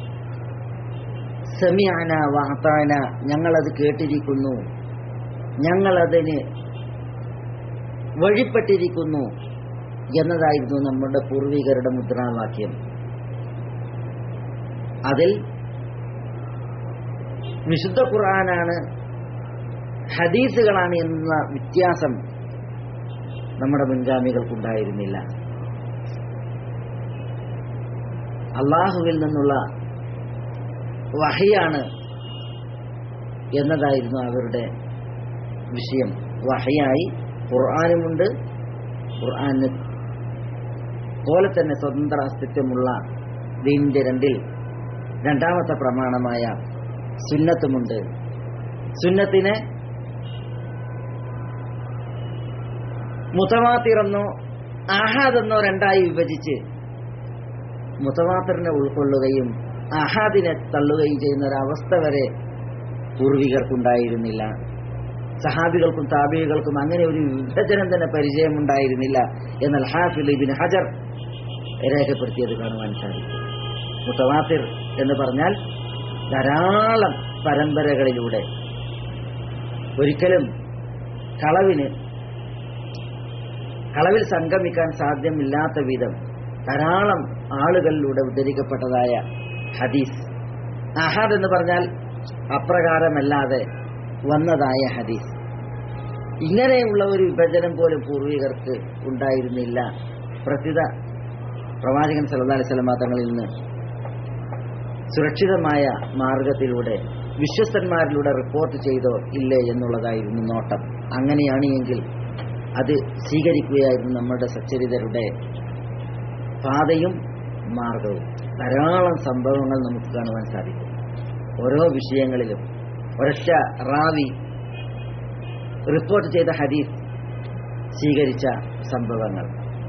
സെമിയാന വാത്താന ഞങ്ങളത് കേട്ടിരിക്കുന്നു ഞങ്ങളതിന് വഴിപ്പെട്ടിരിക്കുന്നു എന്നതായിരുന്നു നമ്മുടെ പൂർവികരുടെ മുദ്രാവാക്യം അതിൽ വിശുദ്ധ ഖുർആനാണ് ഹദീസുകളാണ് എന്ന വ്യത്യാസം നമ്മുടെ മുൻഗാമികൾക്കുണ്ടായിരുന്നില്ല അള്ളാഹുവിൽ നിന്നുള്ള വഹയാണ് എന്നതായിരുന്നു അവരുടെ വിഷയം വഹയായി ഖുർആാനുമുണ്ട് ഖുർആാന് പോലെ തന്നെ സ്വതന്ത്ര അസ്തിത്വമുള്ള ദീനിന്റെ രണ്ടിൽ രണ്ടാമത്തെ പ്രമാണമായ സുന്നത്തുമുണ്ട് സുന്നത്തിനെ മുത്തവാത്തിറെന്നോ ആഹാദെന്നോ രണ്ടായി വിഭജിച്ച് മുത്തവാത്തിറിനെ ഉൾക്കൊള്ളുകയും അഹാദിനെ തള്ളുകയും ചെയ്യുന്ന ഒരവസ്ഥ വരെ പൂർവികർക്കുണ്ടായിരുന്നില്ല സഹാബികൾക്കും താബികൾക്കും അങ്ങനെ ഒരു വിഭജനം തന്നെ പരിചയമുണ്ടായിരുന്നില്ല എന്നാൽ ഹാഫിൽ ഇബിൻ ഹജർ രേഖപ്പെടുത്തിയത് കാണുവാൻ സാധിക്കും മുത്തവാത്തിർ എന്ന് പറഞ്ഞാൽ ധാരാളം പരമ്പരകളിലൂടെ ഒരിക്കലും കളവിന് കളവിൽ സംഗമിക്കാൻ സാധ്യമില്ലാത്ത വിധം ധാരാളം ആളുകളിലൂടെ ഉദ്ധരിക്കപ്പെട്ടതായ ഹദീസ് അഹാദ് എന്ന് പറഞ്ഞാൽ അപ്രകാരമല്ലാതെ വന്നതായ ഹദീസ് ഇങ്ങനെയുള്ള ഒരു വിഭജനം പോലും പൂർവികർക്ക് ഉണ്ടായിരുന്നില്ല പ്രത്യുത പ്രവാചകൻ സല്ലല്ലാഹു അലൈഹി വസല്ലം തങ്ങളിൽ നിന്ന് സുരക്ഷിതമായ മാർഗത്തിലൂടെ വിശ്വസ്തന്മാരിലൂടെ റിപ്പോർട്ട് ചെയ്തോ ഇല്ലേ എന്നുള്ളതായിരുന്നു നോട്ടം അങ്ങനെയാണ് എങ്കിൽ അത് സ്വീകരിക്കുകയായിരുന്നു നമ്മുടെ സച്ചരിതരുടെ പാതയും മാർഗവും ധാരാളം സംഭവങ്ങൾ നമുക്ക് കാണുവാൻ സാധിക്കും ഓരോ വിഷയങ്ങളിലും ഒരൊറ്റ റാവി റിപ്പോർട്ട് ചെയ്ത ഹദീസ് സ്വീകരിച്ച സംഭവങ്ങൾ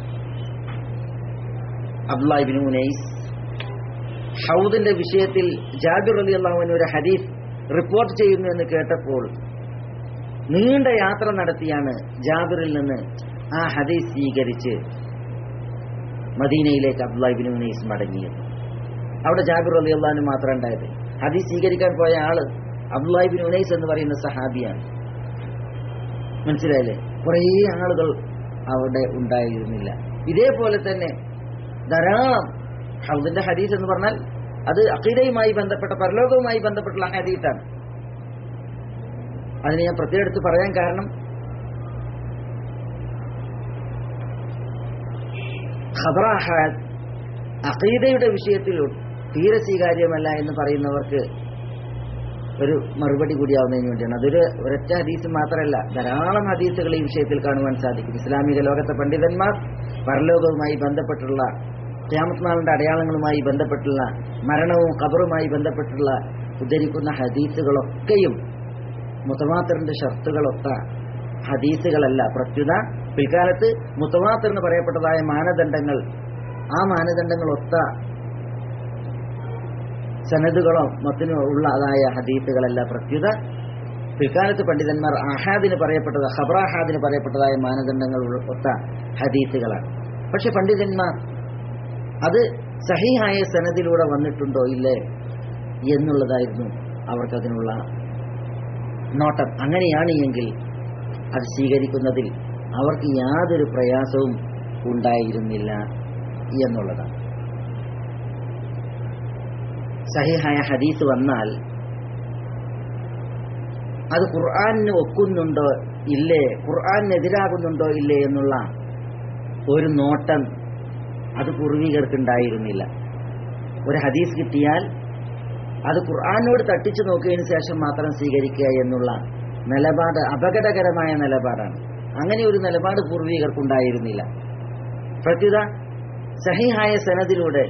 അബ്ദുല്ലാഹിബിൻ ഉനൈസ് ഹൗദിന്റെ വിഷയത്തിൽ ജാബിർ അലി അള്ളാഹുവിന് ഒരു ഹദീസ് റിപ്പോർട്ട് ചെയ്യുന്നു എന്ന് കേട്ടപ്പോൾ നീണ്ട യാത്ര നടത്തിയാണ് ജാബിറിൽ നിന്ന് ആ ഹദീസ് സ്വീകരിച്ച് മദീനയിലേക്ക് അബ്ദുല്ലാഹിബിൻ ഉനൈസ് മടങ്ങിയത് അവിടെ ജാബിർ അലി അള്ളഹാന് മാത്രം ഉണ്ടായത് ഹദീസ് സ്വീകരിക്കാൻ പോയ ആള് അബ്ദുല്ലാഹിബിൻ ഉനൈസ് എന്ന് പറയുന്ന സഹാബിയാണ് മനസ്സിലായില്ലേ കുറേ ആളുകൾ അവിടെ ഉണ്ടായിരുന്നില്ല ഇതേപോലെ തന്നെ ധാരാളം ഹൗദിന്റെ ഹദീസ് എന്ന് പറഞ്ഞാൽ അത് അഖീദയുമായി ബന്ധപ്പെട്ട പരലോകവുമായി ബന്ധപ്പെട്ടുള്ള ഹദീസാണ് അതിന് ഞാൻ പ്രത്യേകം എടുത്ത് പറയാൻ കാരണം ഖബറാഹാദ് അഖീദയുടെ വിഷയത്തിൽ തീരെ സ്വീകാര്യമല്ല എന്ന് പറയുന്നവർക്ക് ഒരു മറുപടി കൂടിയാവുന്നതിന് വേണ്ടിയാണ് അതൊരു ഒരൊറ്റ ഹദീസ് മാത്രമല്ല ധാരാളം ഹദീസുകൾ ഈ വിഷയത്തിൽ കാണുവാൻ സാധിക്കും ഇസ്ലാമിക ലോകത്തെ പണ്ഡിതന്മാർ പരലോകവുമായി ബന്ധപ്പെട്ടുള്ള ക്യാമത്നാളിന്റെ അടയാളങ്ങളുമായി ബന്ധപ്പെട്ടുള്ള മരണവും ഖബറുമായി ബന്ധപ്പെട്ടുള്ള ഉദ്ധരിക്കുന്ന ഹദീസുകളൊക്കെയും മുത്തമാത്തറിന്റെ ഷർത്തുകളൊത്ത ഹദീസുകളല്ല പ്രത്യുത പിൽക്കാലത്ത് മുത്തമാത്തർ എന്ന് പറയപ്പെട്ടതായ മാനദണ്ഡങ്ങൾ ആ മാനദണ്ഡങ്ങൾ ഒത്ത സനദുകളോ മത്തിനോ ഉള്ളതായ ഹദീസുകളല്ല പ്രത്യുത പിൽക്കാലത്ത് പണ്ഡിതന്മാർ അഹാദിന് പറയപ്പെട്ടത് ഖബറാഹാദിന് പറയപ്പെട്ടതായ മാനദണ്ഡങ്ങൾ ഒത്ത ഹദീസുകളാണ് പക്ഷെ പണ്ഡിതന്മാർ അത് സഹിഹായ സനദിലൂടെ വന്നിട്ടുണ്ടോ ഇല്ലേ എന്നുള്ളതായിരുന്നു അവർക്കതിനുള്ള നോട്ടം അങ്ങനെയാണ് എങ്കിൽ അത് സ്വീകരിക്കുന്നതിൽ അവർക്ക് യാതൊരു പ്രയാസവും ഉണ്ടായിരുന്നില്ല എന്നുള്ളതാണ് സഹിഹായ ഹദീസ് വന്നാൽ അത് ഖുർആാനിന് ഒക്കുന്നുണ്ടോ ഇല്ലേ ഖുർആാനിനെതിരാകുന്നുണ്ടോ ഇല്ലേ എന്നുള്ള ഒരു നോട്ടം അത് പൂർവികർക്ക് ഉണ്ടായിരുന്നില്ല ഒരു ഹദീസ് കിട്ടിയാൽ അത് ഖുർആാനോട് തട്ടിച്ചു നോക്കിയതിന് ശേഷം മാത്രം സ്വീകരിക്കുക എന്നുള്ള നിലപാട് അപകടകരമായ നിലപാടാണ് അങ്ങനെ ഒരു നിലപാട് പൂർവികർക്കുണ്ടായിരുന്നില്ല പ്രത്യുത സഹിഹായ സനദിലൂടെ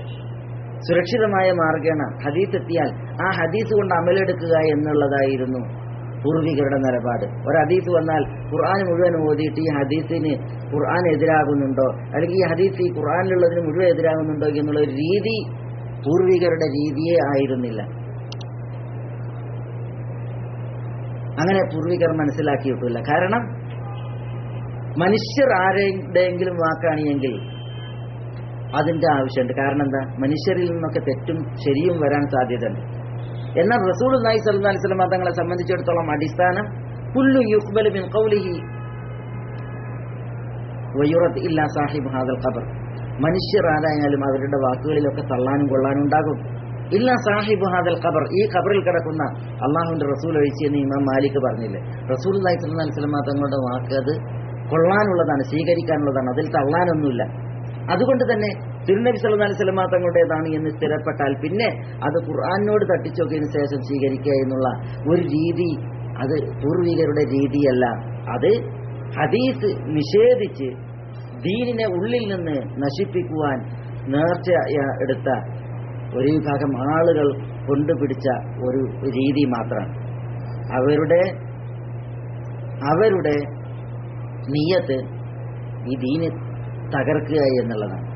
സുരക്ഷിതമായ മാർഗേണ ഹദീസ് എത്തിയാൽ ആ ഹദീസ് കൊണ്ട് അമലെടുക്കുക എന്നുള്ളതായിരുന്നു പൂർവികരുടെ നിലപാട് ഒരു ഹദീസ് വന്നാൽ ഖുർആൻ മുഴുവൻ ഓതിയിട്ട് ഈ ഹദീസിന് ഖുർആൻ എതിരാകുന്നുണ്ടോ അല്ലെങ്കിൽ ഈ ഹദീസ് ഈ ഖുർആനിലുള്ളതിന് മുഴുവൻ എതിരാകുന്നുണ്ടോ എന്നുള്ള ഒരു രീതി പൂർവികരുടെ രീതിയേ ആയിരുന്നില്ല അങ്ങനെ പൂർവികർ മനസ്സിലാക്കിയിട്ടില്ല കാരണം മനുഷ്യർ ആരുടെയെങ്കിലും വാക്കാണെങ്കിൽ അതിന്റെ ആവശ്യമുണ്ട് കാരണം എന്താ മനുഷ്യരിൽ നിന്നൊക്കെ തെറ്റും ശരിയും വരാൻ സാധ്യതയുണ്ട് എന്നാൽ റസൂൽ നായി സല്ലു അലിസ്ലം തങ്ങളെ സംബന്ധിച്ചിടത്തോളം അടിസ്ഥാനം കുല്ലു യുക്ബൽ മിൻ ഖൗലിഹി വയുറത്ത് ഇല്ല സാഹിബ് ഹാദൽ ഖബർ മനുഷ്യർ ആരായാലും അവരുടെ വാക്കുകളിലൊക്കെ തള്ളാനും കൊള്ളാനും ഉണ്ടാകും ഇല്ല സാഹിബ് ഹാദൽ ഖബർ ഈ ഖബറിൽ കിടക്കുന്ന അള്ളാഹുവിന്റെ റസൂൽ ഒഴിച്ചെന്ന് ഇമാം മാലിക് പറഞ്ഞില്ലേ റസൂൽ നായി സല്ലു അലിസ്ലം തങ്ങളുടെ വാക്ക് അത് കൊള്ളാനുള്ളതാണ് സ്വീകരിക്കാനുള്ളതാണ് അതിൽ തള്ളാനൊന്നുമില്ല അതുകൊണ്ട് തന്നെ തിരുനബി സല്ലല്ലാഹു അലൈഹി വസല്ലമ തങ്ങളുടേതാണ് എന്ന് സ്ഥിരപ്പെട്ടാൽ പിന്നെ അത് ഖുർആാനിനോട് തട്ടിച്ചോക്കിയതിനു ശേഷം സ്വീകരിക്കുക എന്നുള്ള ഒരു രീതി അത് പൂർവികരുടെ രീതിയല്ല അത് ഹദീസ് നിഷേധിച്ച് ദീനിനെ ഉള്ളിൽ നിന്ന് നശിപ്പിക്കുവാൻ നേർച്ച എടുത്ത ഒരു വിഭാഗം ആളുകൾ കൊണ്ടുപിടിച്ച ഒരു രീതി മാത്രമാണ് അവരുടെ അവരുടെ നീയത്ത് ഈ ദീന് തകർക്കുക എന്നുള്ളതാണ്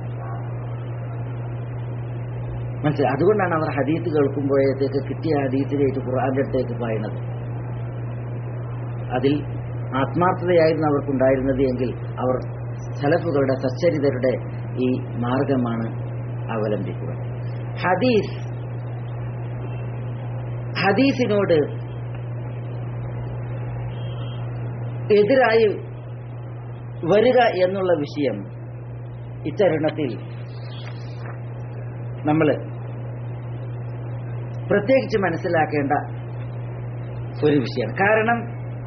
മനസ്സിലായി അതുകൊണ്ടാണ് അവർ ഹദീത്ത് കേൾക്കുമ്പോഴത്തേക്ക് കിട്ടിയ ഹദീത്തിലേക്ക് ഖുർആന്റെ അടുത്തേക്ക് പായുന്നത് അതിൽ ആത്മാർത്ഥതയായിരുന്നു അവർക്കുണ്ടായിരുന്നത് എങ്കിൽ അവർ സലഫുകളുടെ സച്ചരിതരുടെ ഈ മാർഗമാണ് അവലംബിക്കുക ഹദീസ് ഹദീസിനോട് എതിരായി വരിക എന്നുള്ള വിഷയം ഇത്തരുണത്തിൽ നമ്മൾ പ്രത്യേകിച്ച് മനസ്സിലാക്കേണ്ട ഒരു വിഷയമാണ് കാരണം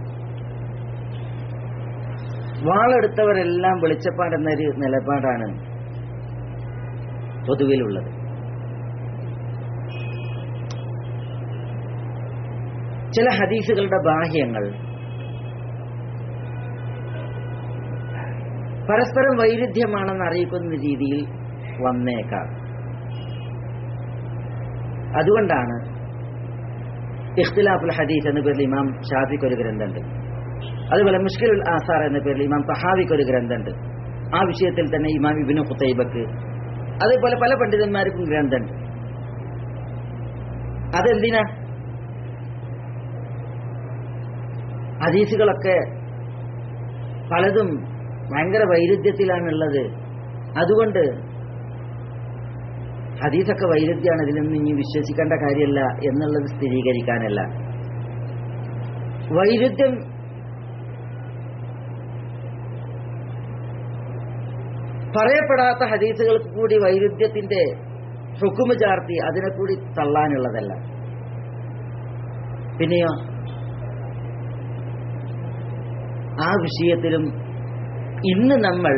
വാളെടുത്തവരെല്ലാം വെളിച്ചപ്പാടെന്നൊരു നിലപാടാണ് പൊതുവിലുള്ളത് ചില ഹദീസുകളുടെ ബാഹ്യങ്ങൾ പരസ്പരം വൈരുദ്ധ്യമാണെന്ന് അറിയിക്കുന്ന രീതിയിൽ വന്നേക്കാം അതുകൊണ്ടാണ് ഇഖ്തിലാഫുൽ ഹദീസ് എന്ന പേരിൽ ഇമാം ഷാഫിക്ക് ഒരു ഗ്രന്ഥമുണ്ട് അതുപോലെ മുഷ്കിലുൽ ആസാർ എന്ന പേരിൽ ഇമാം തഹാവിക്ക് ഒരു ഗ്രന്ഥമുണ്ട് ആ വിഷയത്തിൽ തന്നെ ഇമാം ഇബിനു ഖുത്തൈബക്ക് അതേപോലെ പല പണ്ഡിതന്മാർക്കും ഗ്രന്ഥമുണ്ട് അതെന്തിനാ ഹദീസുകളൊക്കെ പലതും ഭയങ്കര വൈരുദ്ധ്യത്തിലാണുള്ളത് അതുകൊണ്ട് ഹദീസൊക്കെ വൈരുദ്ധ്യമാണ് ഇതിലൊന്നും ഇനി വിശ്വസിക്കേണ്ട കാര്യമല്ല എന്നുള്ളത് സ്ഥിരീകരിക്കാനല്ല വൈരുദ്ധ്യം പറയപ്പെടാത്ത ഹദീസുകൾക്ക് കൂടി വൈരുദ്ധ്യത്തിന്റെ ഹുക്കുമ് ചാർത്തി അതിനെ കൂടി തള്ളാനുള്ളതല്ല പിന്നെയോ ആ വിഷയത്തിലും ഇന്ന് നമ്മൾ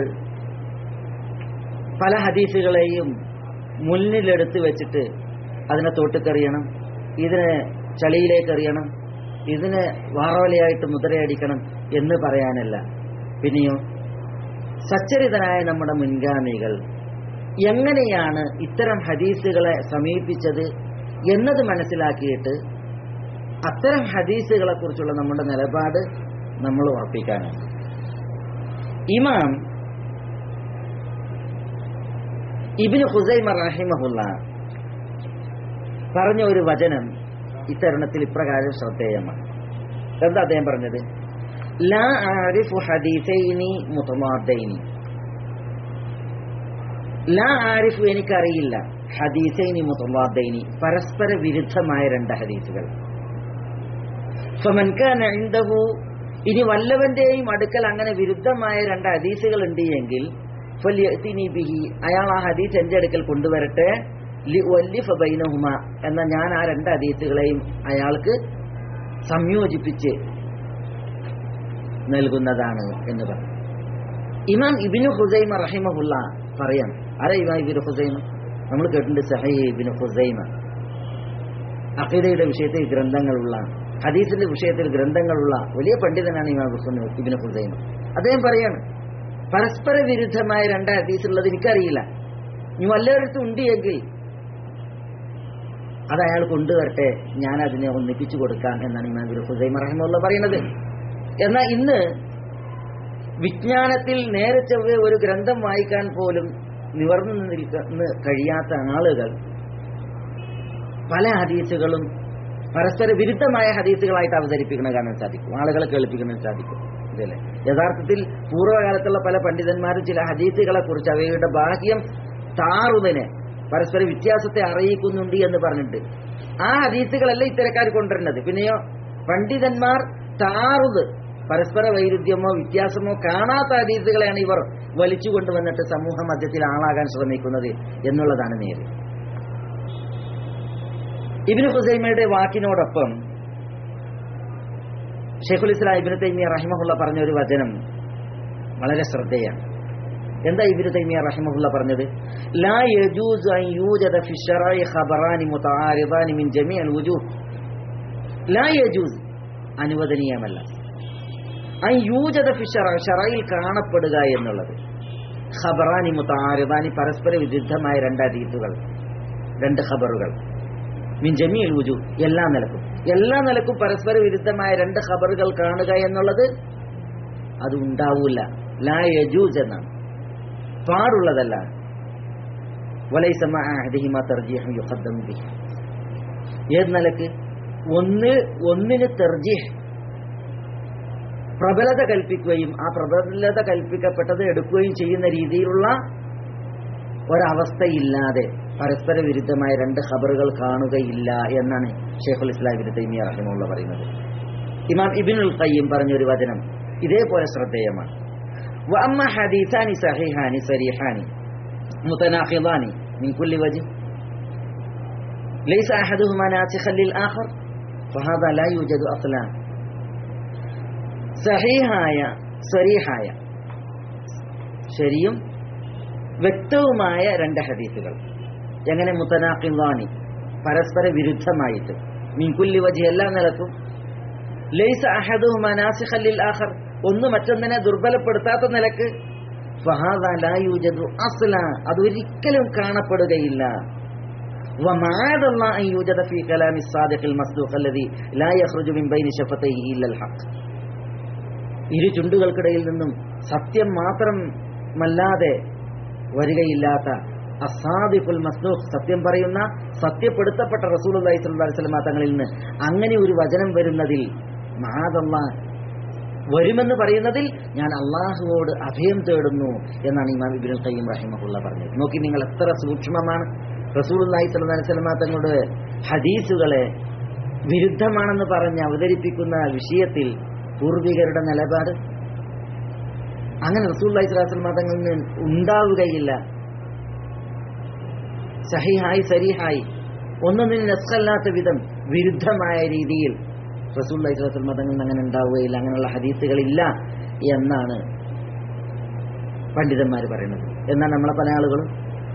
പല ഹദീസുകളെയും മുന്നിലെടുത്ത് വെച്ചിട്ട് അതിനെ തൊട്ടിക്കെറിയണം ഇതിനെ ചളിയിലേക്ക് എറിയണം ഇതിനെ വാറവലയായിട്ട് മുദ്രയടിക്കണം എന്ന് പറയാനല്ല പിന്നെയോ സച്ചരിതനായ നമ്മുടെ മുൻഗാമികൾ എങ്ങനെയാണ് ഇത്തരം ഹദീസുകളെ സമീപിച്ചത് എന്നത് മനസ്സിലാക്കിയിട്ട് അത്തരം ഹദീസുകളെ കുറിച്ചുള്ള നമ്മുടെ നിലപാട് നമ്മൾ ഉറപ്പിക്കാനാണ് ഇമാം ഇബിന് ഹുസൈമ റഹിമഹുല്ല പറഞ്ഞ ഒരു വചനം ഇത്തരുണത്തിൽ ഇപ്രകാരം ശ്രദ്ധേയമാണ് എന്താ അദ്ദേഹം പറഞ്ഞത് ലാ ആരിഫു ഹദീസൈനി മുതമാദൈനി ലാ ആരിഫു എനിക്കറിയില്ല ഹദീസൈനി മുതമാദൈനി പരസ്പര വിരുദ്ധമായ രണ്ട് ഹദീസുകൾ ഫമൻ കാന ഇൻദഹു ഇനി വല്ലവന്റെയും അടുക്കൽ അങ്ങനെ വിരുദ്ധമായ രണ്ട് ഹദീസുകൾ ഉണ്ട് എങ്കിൽ ഫല്യഅ്തിനി ബിഹി അയാൾ ആ ഹദീസ് എന്റെ അടുക്കൽ കൊണ്ടുവരട്ടെ ലിഉല്ലിഫ ബൈനഹുമ എന്ന ഞാൻ ആ രണ്ട് ഹദീസുകളെയും അയാൾക്ക് സംയോജിപ്പിച്ച് നൽകുന്നതാണ് എന്ന് പറഞ്ഞു ഇമാം ഇബിനു ഹുസൈമ റഹിമഹുല്ല പറയാം ആരാ ഇമാം ഇബിനു ഹുസൈമ നമ്മൾ കേട്ടിട്ടുണ്ട് സഹൈ ഇബിനു ഹുസൈമ അഖീദയുടെ വിഷയത്തിൽ ഗ്രന്ഥങ്ങളുള്ള ഹദീസിന്റെ വിഷയത്തിൽ ഗ്രന്ഥങ്ങളുള്ള വലിയ പണ്ഡിതനാണ് ഇമാം ഹുസൈൻ ഇബിനു ഹുസൈമ അദ്ദേഹം പറയാണ് പരസ്പര വിരുദ്ധമായ രണ്ട് ഹദീസുള്ളത് എനിക്കറിയില്ല ഇനി വല്ലവരടുത്തും ഉണ്ട് എങ്കിൽ അത് അയാൾ കൊണ്ടുവരട്ടെ ഞാൻ അതിനെ ഒന്നിപ്പിച്ചു കൊടുക്കാം എന്നാണ് ഇമാം ഇബ്നു ഹുസൈമ റഹിമുള്ള പറയുന്നത് എന്നാൽ ഇന്ന് വിജ്ഞാനത്തിൽ നേരെ ചൊവ്വെ ഒരു ഗ്രന്ഥം വായിക്കാൻ പോലും നിവർന്നു നിൽക്കുന്ന കഴിയാത്ത ആളുകൾ പല ഹദീസുകളും പരസ്പര വിരുദ്ധമായ ഹദീസുകളായിട്ട് അവതരിപ്പിക്കുന്നത് കാണാൻ സാധിക്കും ആളുകളെ കേൾപ്പിക്കുന്നത് സാധിക്കും ഇതല്ലേ യഥാർത്ഥത്തിൽ പൂർവ്വകാലത്തുള്ള പല പണ്ഡിതന്മാരും ചില ഹദീസുകളെ കുറിച്ച് അവയുടെ ബാഹ്യം താറുതിനെ പരസ്പര വ്യത്യാസത്തെ അറിയിക്കുന്നുണ്ട് എന്ന് പറഞ്ഞിട്ട് ആ ഹദീസുകളല്ല ഇത്തരക്കാർ കൊണ്ടുവരുന്നത് പിന്നെയോ പണ്ഡിതന്മാർ താറുത് പരസ്പര വൈരുദ്ധ്യമോ വ്യത്യാസമോ കാണാത്ത ഹദീസുകളെയാണ് ഇവർ വലിച്ചു കൊണ്ടുവന്നിട്ട് സമൂഹ മധ്യത്തിൽ ആളാകാൻ ശ്രമിക്കുന്നത് എന്നുള്ളതാണ് നേര് ഇബിന് ഹുസൈമയുടെ വാക്കിനോടൊപ്പം ഷെയ്ഖുൽ ഇസ്ലാം ഇബിന് തൈമിയ റഹിമഹുള്ള പറഞ്ഞ ഒരു വചനം വളരെ ശ്രദ്ധേയാണ് എന്താ ഇബിന് തൈമിയ റഹിമഹുള്ള പറഞ്ഞത് ലാ യജൂസ് അൻ യൂജദ ഫി ശറഇ ഖബറാനി മുതആരിദാനി മിൻ ജമീഅൽ വുജൂഹ് ലാ യജൂസ് അനുവദനീയമല്ല അൻ യൂജദ ഫി ശറഇ ശറയിൽ കാണപ്പെടുക എന്നുള്ളത് ഖബറാനി മുതആരിദാനി പരസ്പര വിരുദ്ധമായ രണ്ട് ഹദീസുകൾ രണ്ട് ഖബറുകൾ മിൻ ജമീൽ വുജു എല്ലാ നിലക്കും എല്ലാ നിലക്കും പരസ്പര വിരുദ്ധമായ രണ്ട് ഖബറുകൾ കാണുക എന്നുള്ളത് അത് ഉണ്ടാവൂല ലാ യജൂസ് എന്നാണ് പാടുള്ളതല്ല വലൈസ മഅ അഹദിഹിമ തർജീഹു യുഖദ്ദമു ബിഹി ഏത് നിലക്ക് ഒന്ന് ഒന്നിന് തെർജീഹ് പ്രബലത കൽപ്പിക്കുകയും ആ പ്രബലത കൽപ്പിക്കപ്പെട്ടത് എടുക്കുകയും ചെയ്യുന്ന രീതിയിലുള്ള ഒരവസ്ഥയില്ലാതെ പരസ്പര വിരുദ്ധമായ രണ്ട് ഖബറുകൾ കാണുകയില്ല എന്നാണ് ഷെയ്ഖുൽ ഇസ്ലാം ഇബ്നു തൈമിയ റഹിമുള്ള പറയുന്നത് ഇമാം ഇബ്നുൽ ഖയ്യിം പറഞ്ഞൊരു വചനം ഇതേപോലെ ശ്രദ്ധേയമാണ് وأما حديثان صحيحان صريحان متناقضان من كل وجه ليس أحدهما ناسخا للآخر فهذا لا يوجد أصلا സഹീഹായ സരീഹായ ശരിയും വ്യക്തവുമായ രണ്ട് ഹദീസുകൾ എങ്ങനെ മുത്തനാഖിവാണി പരസ്പര വിരുദ്ധമായിട്ട് മീൻകുല്ലി വജി എല്ലാ നിലക്കും ലൈസ അഹദു മനാസിഖല്ലിൽ ആഖർ ഒന്ന് മറ്റൊന്നിനെ ദുർബലപ്പെടുത്താത്ത നിലക്ക് ഫഹാദ ലാ യൂജദു അസ്ല അതൊരിക്കലും കാണപ്പെടുകയില്ല ومعاذ الله أن يوجد في كلام الصادق المصدوق الذي لا يخرج من بين شفتيه إلا الحق ഇരു ചുണ്ടുകൾക്കിടയിൽ നിന്നും സത്യം മാത്രമല്ലാതെ വരികയില്ലാത്ത അസാദിഫുൽ മസ്നൂഖ് സത്യം പറയുന്ന സത്യപ്പെടുത്തപ്പെട്ട റസൂൽ അള്ളഹി സ്വല്ലല്ലാഹി അലൈഹി വസല്ലം തങ്ങളിൽ നിന്ന് അങ്ങനെ ഒരു വചനം വരുന്നതിൽ മഹാദല്ല വരുമെന്ന് പറയുന്നതിൽ ഞാൻ അള്ളാഹുവോട് അഭയം തേടുന്നു എന്നാണ് ഇമാം ഇബ്നുൽ ഖയ്യിം റഹിമഹുള്ള പറഞ്ഞത് നോക്കി നിങ്ങൾ എത്ര സൂക്ഷ്മമാണ് റസൂൽ അള്ളഹി സ്വല്ലല്ലാഹി അലൈഹി വസല്ലം തങ്ങളുടെ ഹദീസുകളെ വിരുദ്ധമാണെന്ന് പറഞ്ഞ് അവതരിപ്പിക്കുന്ന വിഷയത്തിൽ പൂർവികരുടെ നിലപാട് അങ്ങനെ റസൂല്ലി സ്വലാസ്ലം തങ്ങളിൽ നിന്ന് ഉണ്ടാവുകയില്ല സഹിഹായി സരിഹായി ഒന്നൊന്നിന് നസ്കല്ലാത്ത വിധം വിരുദ്ധമായ രീതിയിൽ റസൂല്ലി സ്വലാസ്ലം തങ്ങളിൽ നിന്ന് അങ്ങനെ ഉണ്ടാവുകയില്ല അങ്ങനെയുള്ള ഹദീസുകളില്ല എന്നാണ് പണ്ഡിതന്മാർ പറയുന്നത് എന്നാൽ നമ്മളെ പല ആളുകളും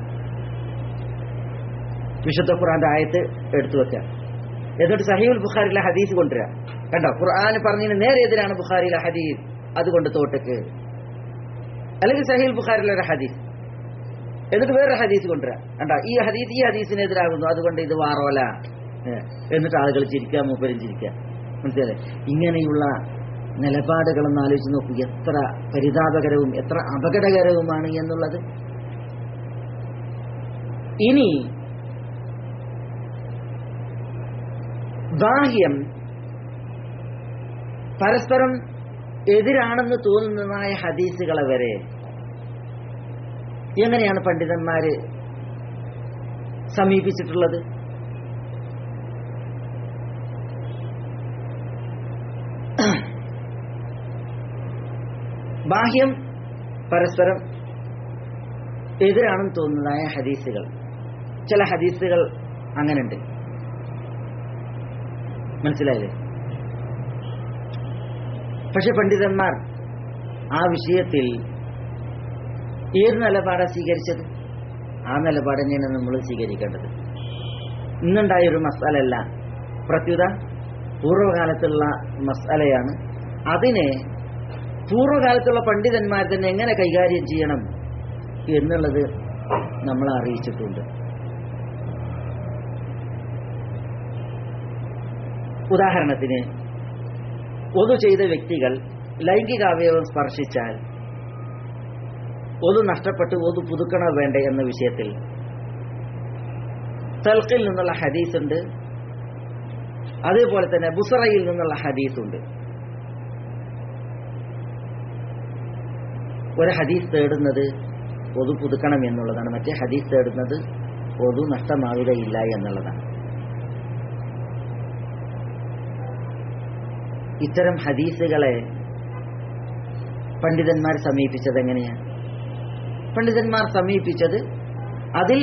വിശുദ്ധ ഖുറാന്റെ ആയത്ത് എടുത്തു വെക്കുക എന്നിട്ട് സഹീൽ ബുഖാരിലെ ഹദീസ് കൊണ്ടുവരിക കണ്ടോ ഖുർആൻ പറഞ്ഞതിന് നേരെ എതിരാണ് ബുഖാരിയിലെ ഹദീസ് അതുകൊണ്ട് തോട്ടക്ക് അല്ലെങ്കിൽ സഹീൽ ബുഖാരിലെ ഒരു ഹദീസ് എന്നിട്ട് വേറൊരു ഹദീസ് കൊണ്ടുവരിക കണ്ടോ ഈ ഹദീസ് ഈ ഹദീസിന് എതിരാകുന്നു അതുകൊണ്ട് ഇത് വാറോല ഏ, എന്നിട്ട് ആളുകൾ ചിരിക്കുക മൂപ്പരും ചിരിക്കുക മനസ്സിലായി ഇങ്ങനെയുള്ള നിലപാടുകളൊന്ന് ആലോചിച്ച് നോക്കൂ എത്ര പരിതാപകരവും എത്ര അപകടകരവുമാണ് എന്നുള്ളത് ഇനി ബാഹ്യം പരസ്പരം എതിരാണെന്ന് തോന്നുന്നതായ ഹദീസുകളെ വരെ എങ്ങനെയാണ് പണ്ഡിതന്മാര് സമീപിച്ചിട്ടുള്ളത് ബാഹ്യം പരസ്പരം എതിരാണെന്ന് തോന്നുന്നതായ ഹദീസുകൾ ചില ഹദീസുകൾ അങ്ങനെയുണ്ട് മനസ്സിലായില്ലേ പക്ഷെ പണ്ഡിതന്മാർ ആ വിഷയത്തിൽ ഏത് നിലപാടാണ് സ്വീകരിച്ചത് ആ നിലപാട് തന്നെയാണ് നമ്മൾ സ്വീകരിക്കേണ്ടത് ഇന്നുണ്ടായ ഒരു മസാലല്ല പ്രത്യുത പൂർവ്വകാലത്തുള്ള മസാലയാണ് അതിനെ പൂർവ്വകാലത്തുള്ള പണ്ഡിതന്മാർ തന്നെ എങ്ങനെ കൈകാര്യം ചെയ്യണം എന്നുള്ളത് നമ്മളെ അറിയിച്ചിട്ടുണ്ട് ഉദാഹരണത്തിന് ഒതു ചെയ്ത വ്യക്തികൾ ലൈംഗിക അവയവം സ്പർശിച്ചാൽ ഒതു നഷ്ടപ്പെട്ട് ഒതു പുതുക്കണോ വേണ്ടേ എന്ന വിഷയത്തിൽ തൽക്കിൽ നിന്നുള്ള ഹദീസുണ്ട് അതേപോലെ തന്നെ ബുസറയിൽ നിന്നുള്ള ഹദീസുണ്ട് ഒരു ഹദീസ് തേടുന്നത് ഒതു പുതുക്കണം എന്നുള്ളതാണ് മറ്റേ ഹദീസ് തേടുന്നത് ഒതു നഷ്ടമാവുകയില്ല എന്നുള്ളതാണ് ഇത്തരം ഹദീസുകളെ പണ്ഡിതന്മാർ സമീപിച്ചത് എങ്ങനെയാണ് പണ്ഡിതന്മാർ സമീപിച്ചത് അതിൽ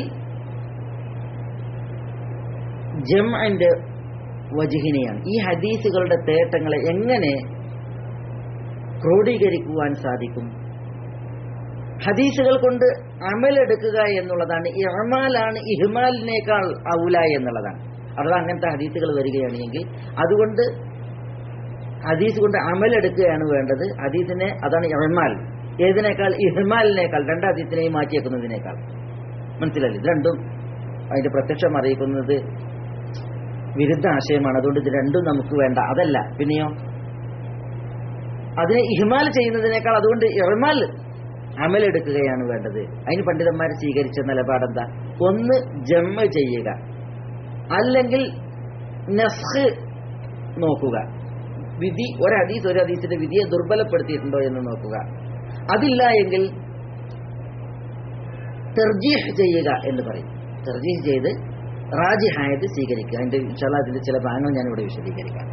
ജംഅന്റെ വജിഹിനെയാണ് ഈ ഹദീസുകളുടെ തേട്ടങ്ങളെ എങ്ങനെ ക്രോഡീകരിക്കുവാൻ സാധിക്കും ഹദീസുകൾ കൊണ്ട് അമലെടുക്കുക എന്നുള്ളതാണ് ഈ അമാലാണ് ഇഹ്മാലിനേക്കാൾ ഔല എന്നുള്ളതാണ് അഥവാ അങ്ങനത്തെ ഹദീസുകൾ വരികയാണെങ്കിൽ അതുകൊണ്ട് ഹദീസ് കൊണ്ട് അമലെടുക്കുകയാണ് വേണ്ടത് ഹദീസിനെ അതാണ് ഇഹ്മാൽ ഏതിനേക്കാൾ ഇഹ്മാലിനേക്കാൾ രണ്ട് ഹദീസിനെയും മാറ്റിയേക്കുന്നതിനേക്കാൾ മനസ്സിലായില്ലേ ഇത് രണ്ടും അതിന്റെ പ്രത്യക്ഷം അറിയിക്കുന്നത് വിരുദ്ധ ആശയമാണ് അതുകൊണ്ട് ഇത് രണ്ടും നമുക്ക് വേണ്ട അതല്ല പിന്നെയോ അതിനെ ഇഹ്മാൽ ചെയ്യുന്നതിനേക്കാൾ അതുകൊണ്ട് ഇഹ്മാൽ അമലെടുക്കുകയാണ് വേണ്ടത് അതിന് പണ്ഡിതന്മാർ സ്വീകരിച്ച നിലപാടെന്താ ഒന്ന് ജമ്മ ചെയ്യുക അല്ലെങ്കിൽ നസ്ഖ് നോക്കുക വിധി ഒരു ഹദീസ് ഒരു ഹദീസിന്റെ വിധിയെ ദുർബലപ്പെടുത്തിയിട്ടുണ്ടോ എന്ന് നോക്കുക അതില്ല എങ്കിൽ തെർജീഹ് ചെയ്യുക എന്ന് പറയും തെർജീഹ് ചെയ്ത് റാജിഹായത് സ്വീകരിക്കുക അതിന്റെ ഇൻഷാല്ല അതിന്റെ ചില ഭാഗങ്ങൾ ഞാൻ ഇവിടെ വിശദീകരിക്കാം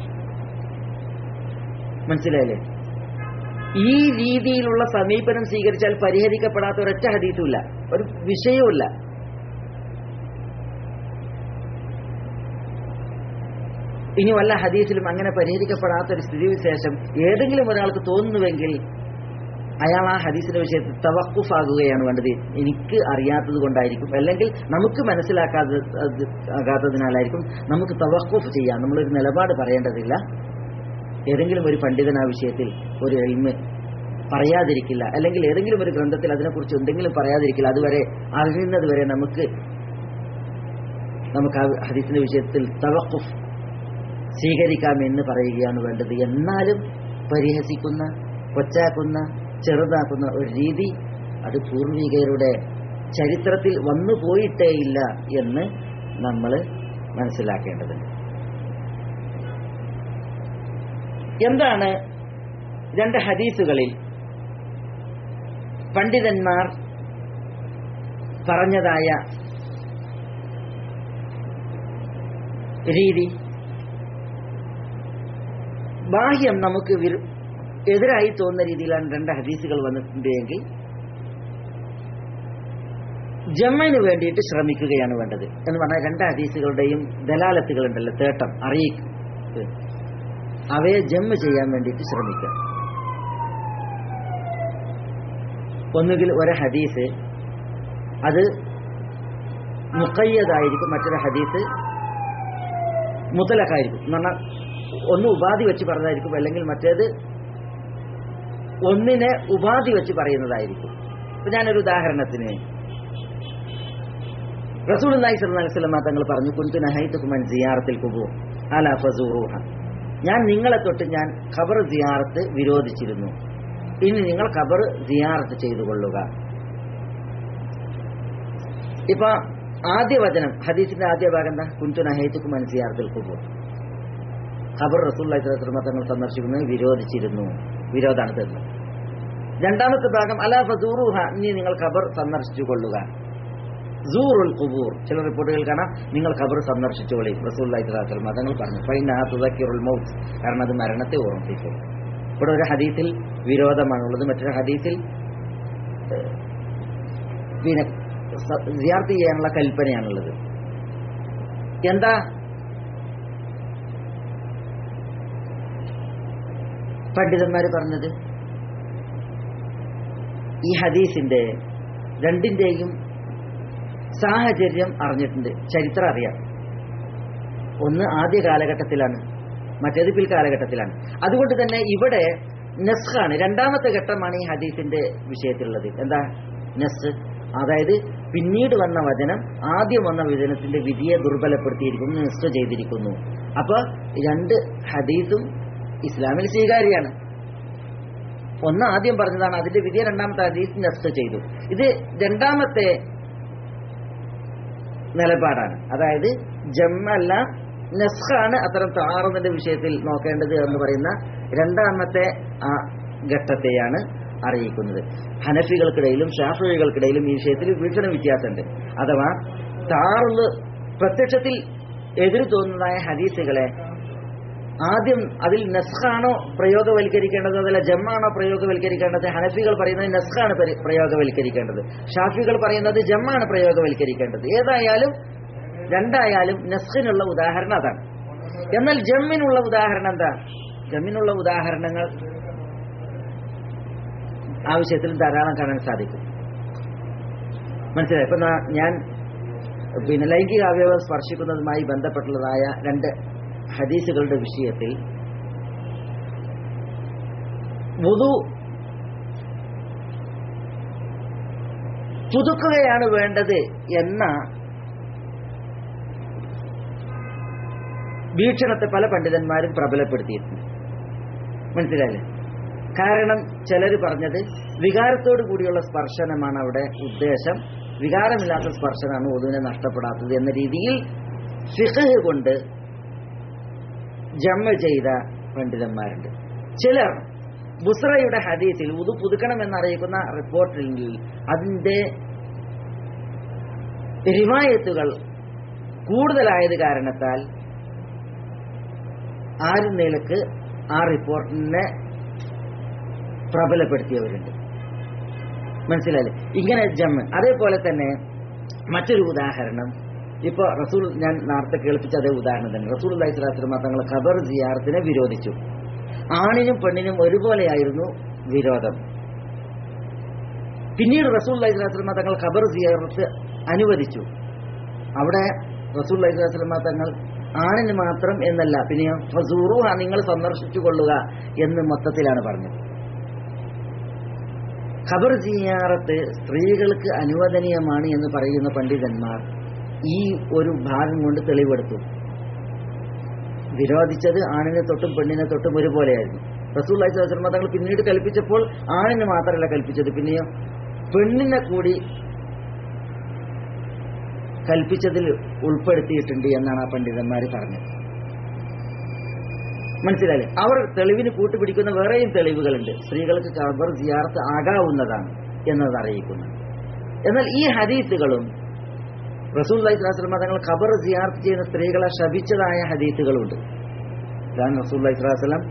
മനസ്സിലായില്ലേ ഈ രീതിയിലുള്ള സമീപനം സ്വീകരിച്ചാൽ പരിഹരിക്കപ്പെടാത്ത ഒരൊറ്റ ഹദീസുമില്ല ഒരു വിഷയവുമില്ല ഇനി വല്ല ഹദീസിലും അങ്ങനെ പരിഹരിക്കപ്പെടാത്ത ഒരു സ്ഥിതിവിശേഷം ഏതെങ്കിലും ഒരാൾക്ക് തോന്നുന്നുവെങ്കിൽ അയാൾ ആ ഹദീസിന്റെ വിഷയത്തിൽ തവക്കുഫാകുകയാണ് വേണ്ടത് എനിക്ക് അറിയാത്തത് കൊണ്ടായിരിക്കും അല്ലെങ്കിൽ നമുക്ക് മനസ്സിലാക്കാതെ അത് ആകാത്തതിനാലായിരിക്കും നമുക്ക് തവക്കുഫ് ചെയ്യാം നമ്മളൊരു നിലപാട് പറയേണ്ടതില്ല ഏതെങ്കിലും ഒരു പണ്ഡിതൻ ആ വിഷയത്തിൽ ഒരു എൽമ് പറയാതിരിക്കില്ല അല്ലെങ്കിൽ ഏതെങ്കിലും ഒരു ഗ്രന്ഥത്തിൽ അതിനെക്കുറിച്ച് എന്തെങ്കിലും പറയാതിരിക്കില്ല അതുവരെ അറിയുന്നത് വരെ നമുക്ക് നമുക്ക് ആ ഹദീസിന്റെ വിഷയത്തിൽ തവക്കുഫ് സ്വീകരിക്കാമെന്ന് പറയുകയാണ് വേണ്ടത് എന്നാലും പരിഹസിക്കുന്ന കൊച്ചാക്കുന്ന ചെറുതാക്കുന്ന ഒരു രീതി അത് പൂർവികരുടെ ചരിത്രത്തിൽ വന്നു പോയിട്ടേയില്ല എന്ന് നമ്മൾ മനസ്സിലാക്കേണ്ടതുണ്ട് എന്താണ് രണ്ട് ഹദീസുകളിൽ പണ്ഡിതന്മാർ പറഞ്ഞതായ രീതി ബാഹ്യം നമുക്ക് വിരു- എതിരായി തോന്നുന്ന രീതിയിലാണ് രണ്ട് ഹദീസുകൾ വന്നിട്ടുണ്ട് എങ്കിൽ ജമ്മന് വേണ്ടിയിട്ട് ശ്രമിക്കുകയാണ് വേണ്ടത് എന്ന് പറഞ്ഞാൽ രണ്ട് ഹദീസുകളുടെയും ദലാലത്തുകൾ ഉണ്ടല്ലോ തേട്ടം അറിയിക്കുക അവയെ ജമ്മ് ചെയ്യാൻ വേണ്ടിയിട്ട് ശ്രമിക്കുക ഒന്നുകിൽ ഒരു ഹദീസ് അത് മുക്കയ്യതായിരിക്കും മറ്റൊരു ഹദീസ് മുതലക്കായിരിക്കും എന്ന് പറഞ്ഞാൽ ഒന്ന് ഉപാധി വെച്ച് പറഞ്ഞതായിരിക്കും അല്ലെങ്കിൽ മറ്റേത് ഒന്നിനെ ഉപാധി വെച്ച് പറയുന്നതായിരിക്കും ഇപ്പൊ ഞാനൊരു ഉദാഹരണത്തിന് റസൂൽ നായി സ്വലമ തങ്ങൾ പറഞ്ഞു കുന്തു നഹൈത്തുക്കുമൻ സിയാറത്തിൽ കുബു അല ഫസൂറുഹ ഞാൻ നിങ്ങളെ തൊട്ട് ഞാൻ ഖബർ സിയാറത്ത് വിരോധിച്ചിരുന്നു ഇനി നിങ്ങൾ ഖബർ സിയാറത്ത് ചെയ്തു കൊള്ളുക ഇപ്പൊ ആദ്യ വചനം ഹദീസിന്റെ ആദ്യ ഭാഗം എന്താ കുന്തു നഹൈത്തുക്കുമൻ സിയാറത്തിൽ കുബു ഖബർ റസൂൽ തങ്ങൾ സന്ദർശിക്കുന്നത് വിരോധിച്ചിരുന്നു വിരോധാണ് തരുന്നത് രണ്ടാമത്തെ ഭാഗം അല ഫസൂറുഹ ഇനി നിങ്ങൾ ഖബർ സന്ദർശിച്ചു കൊള്ളുക സൂറുൽ ഖുബൂർ ചില റിപ്പോർട്ടുകൾ കാണാം നിങ്ങൾ ഖബർ സന്ദർശിച്ചോളി റസൂല്ലി സ്വലാത്തൽ മതങ്ങൾ പറഞ്ഞു ഫൈന തുദക്കിറുൽ മൗത്ത് കാരണം അത് മരണത്തെ ഓർമ്മിപ്പിക്കും ഇവിടെ ഒരു ഹദീസിൽ വിരോധമാണുള്ളത് മറ്റൊരു ഹദീസിൽ ഏഹ്, പിന്നെ സ- സിയാർത്ത് ചെയ്യാനുള്ള കൽപ്പനയാണുള്ളത് എന്താ പണ്ഡിതന്മാർ പറഞ്ഞത് ഈ ഹദീസിന്റെ രണ്ടിന്റെയും സാഹചര്യം അറിഞ്ഞിട്ടുണ്ട് ചരിത്രം അറിയാം ഒന്ന് ആദ്യ കാലഘട്ടത്തിലാണ് മറ്റേത് പിൽക്കാലഘട്ടത്തിലാണ് അതുകൊണ്ട് തന്നെ ഇവിടെ നസ്ഖാണ് രണ്ടാമത്തെ ഘട്ടമാണ് ഈ ഹദീസിന്റെ വിഷയത്തിലുള്ളത് എന്താ നസ് അതായത് പിന്നീട് വന്ന വചനം ആദ്യം വന്ന വചനത്തിന്റെ വിധിയെ ദുർബലപ്പെടുത്തിയിരിക്കുന്നു നിഷ്ഠ ചെയ്തിരിക്കുന്നു അപ്പൊ രണ്ട് ഹദീസും ഇസ്ലാമിൽ സ്വീകാര്യാണ് ഒന്ന് ആദ്യം പറഞ്ഞതാണ് അതിന്റെ വിധിയെ രണ്ടാമത്തെ ഹദീസ് നസ്ത ചെയ്തു ഇത് രണ്ടാമത്തെ നിലപാടാണ് അതായത് ജമ്മല്ല നസ്ഖാണ് അത്തരം താറുന്നതിന്റെ വിഷയത്തിൽ നോക്കേണ്ടത് എന്ന് പറയുന്ന രണ്ടാമത്തെ ആ ഘട്ടത്തെയാണ് അറിയിക്കുന്നത് ഹനഫികൾക്കിടയിലും ഷാഫികൾക്കിടയിലും ഈ വിഷയത്തിൽ വീക്ഷണ വ്യത്യാസമുണ്ട് അഥവാ താറുന്ന് പ്രത്യക്ഷത്തിൽ എതിര് തോന്നുന്നതായ ഹദീസുകളെ ആദ്യം അതിൽ നസ്ഖാണോ പ്രയോഗവൽക്കരിക്കേണ്ടത് അതല്ല ജമ്മാണോ പ്രയോഗവൽക്കരിക്കേണ്ടത് ഹനഫികൾ പറയുന്നത് നസ്ഖാണ് പരി- പ്രയോഗവൽക്കരിക്കേണ്ടത് ഷാഫികൾ പറയുന്നത് ജമ്മാണ് പ്രയോഗവൽക്കരിക്കേണ്ടത് ഏതായാലും രണ്ടായാലും നസ്ഖിനുള്ള ഉദാഹരണം അതാണ് എന്നാൽ ജമ്മിനുള്ള ഉദാഹരണം എന്താ ജമ്മിനുള്ള ഉദാഹരണങ്ങൾ ആ വിഷയത്തിൽ ധാരാളം കാണാൻ സാധിക്കും മനസ്സിലായി ഇപ്പൊ നാ- ഞാൻ പിന്നെ ലൈംഗിക അവയവം സ്പർശിക്കുന്നതുമായി ബന്ധപ്പെട്ടുള്ളതായ രണ്ട് ഹദീസുകളുടെ വിഷയത്തിൽ വുദു പുതുക്കുകയാണ് വേണ്ടത് എന്ന വീക്ഷണത്തെ പല പണ്ഡിതന്മാരും പ്രബലപ്പെടുത്തിയിട്ടുണ്ട് മനസ്സിലായില്ലേ കാരണം ചിലർ പറഞ്ഞത് വികാരത്തോടു കൂടിയുള്ള സ്പർശനമാണ് അവിടെ ഉദ്ദേശം വികാരമില്ലാത്ത സ്പർശനമാണ് ഒതുവിനെ നഷ്ടപ്പെടാത്തത് എന്ന രീതിയിൽ ഫിഖ് കൊണ്ട് ജമ്മ ചെയ്ത പണ്ഡിതന്മാരുണ്ട് ചിലർ ബുസ്രയുടെ ഹദീസിൽ ഉതു പുതുക്കണമെന്നറിയിക്കുന്ന റിപ്പോർട്ടിൽ അതിന്റെ റിവായത്തുകൾ കൂടുതലായത് കാരണത്താൽ ആരും നിലക്ക് ആ റിപ്പോർട്ടിനെ പ്രബലപ്പെടുത്തിയവരുണ്ട് മനസ്സിലായില്ലേ ഇങ്ങനെ ജമ്മ് അതേപോലെ തന്നെ മറ്റൊരു ഉദാഹരണം ഇപ്പൊ റസൂൽ ഞാൻ നേരത്തെ കേൾപ്പിച്ച അതേ ഉദാഹരണം തന്നെ റസൂൽ അള്ളഹി സ്വലാസ്ലമ തങ്ങൾ ഖബർ സിയാറത്തിനെ വിരോധിച്ചു ആണിനും പെണ്ണിനും ഒരുപോലെയായിരുന്നു വിരോധം പിന്നീട് റസൂൽ അള്ളഹി സ്വലാസ്ലമ തങ്ങൾ ഖബർ സിയാറത്ത് അനുവദിച്ചു അവിടെ റസൂൽ അള്ളഹി സ്വലാസ്ലമ തങ്ങൾ ആണിന് മാത്രം എന്നല്ല പിന്നെയോ ഫസൂറുഹ നിങ്ങൾ സന്ദർശിച്ചു കൊള്ളുക എന്ന് മൊത്തത്തിലാണ് പറഞ്ഞത് ഖബർ സിയാറത്ത് സ്ത്രീകൾക്ക് അനുവദനീയമാണ് എന്ന് പറയുന്ന പണ്ഡിതന്മാർ ഈ ഒരു ഭാഗം കൊണ്ട് തെളിവെടുത്തു വിരോധിച്ചത് ആണിനെ തൊട്ടും പെണ്ണിനെ തൊട്ടും ഒരുപോലെയായിരുന്നു റസൂൽ അലൈഹിസ്ലാം തങ്ങൾ പിന്നീട് കൽപ്പിച്ചപ്പോൾ ആണിന് മാത്രമല്ല കൽപ്പിച്ചത് പിന്നെയോ പെണ്ണിനെ കൂടി കൽപ്പിച്ചതിൽ ഉൾപ്പെടുത്തിയിട്ടുണ്ട് എന്നാണ് ആ പണ്ഡിതന്മാർ പറഞ്ഞത് മനസ്സിലായില്ലേ അവർ തെളിവിന് കൂട്ടുപിടിക്കുന്ന വേറെയും തെളിവുകളുണ്ട് സ്ത്രീകൾക്ക് ഖബർ സിയാർത്ത് ആകാവുന്നതാണ് എന്നത് അറിയിക്കുന്നു എന്നാൽ ഈ ഹദീസുകളും റസൂൽ അലൈഹിസ്ലാം തങ്ങൾ ഖബർ സിയാർത്ത് ചെയ്യുന്ന സ്ത്രീകളെ ശപിച്ചതായ ഹദീസുകളുണ്ട് ഞാൻ റസൂൽ അലൈഹിസ്ലാം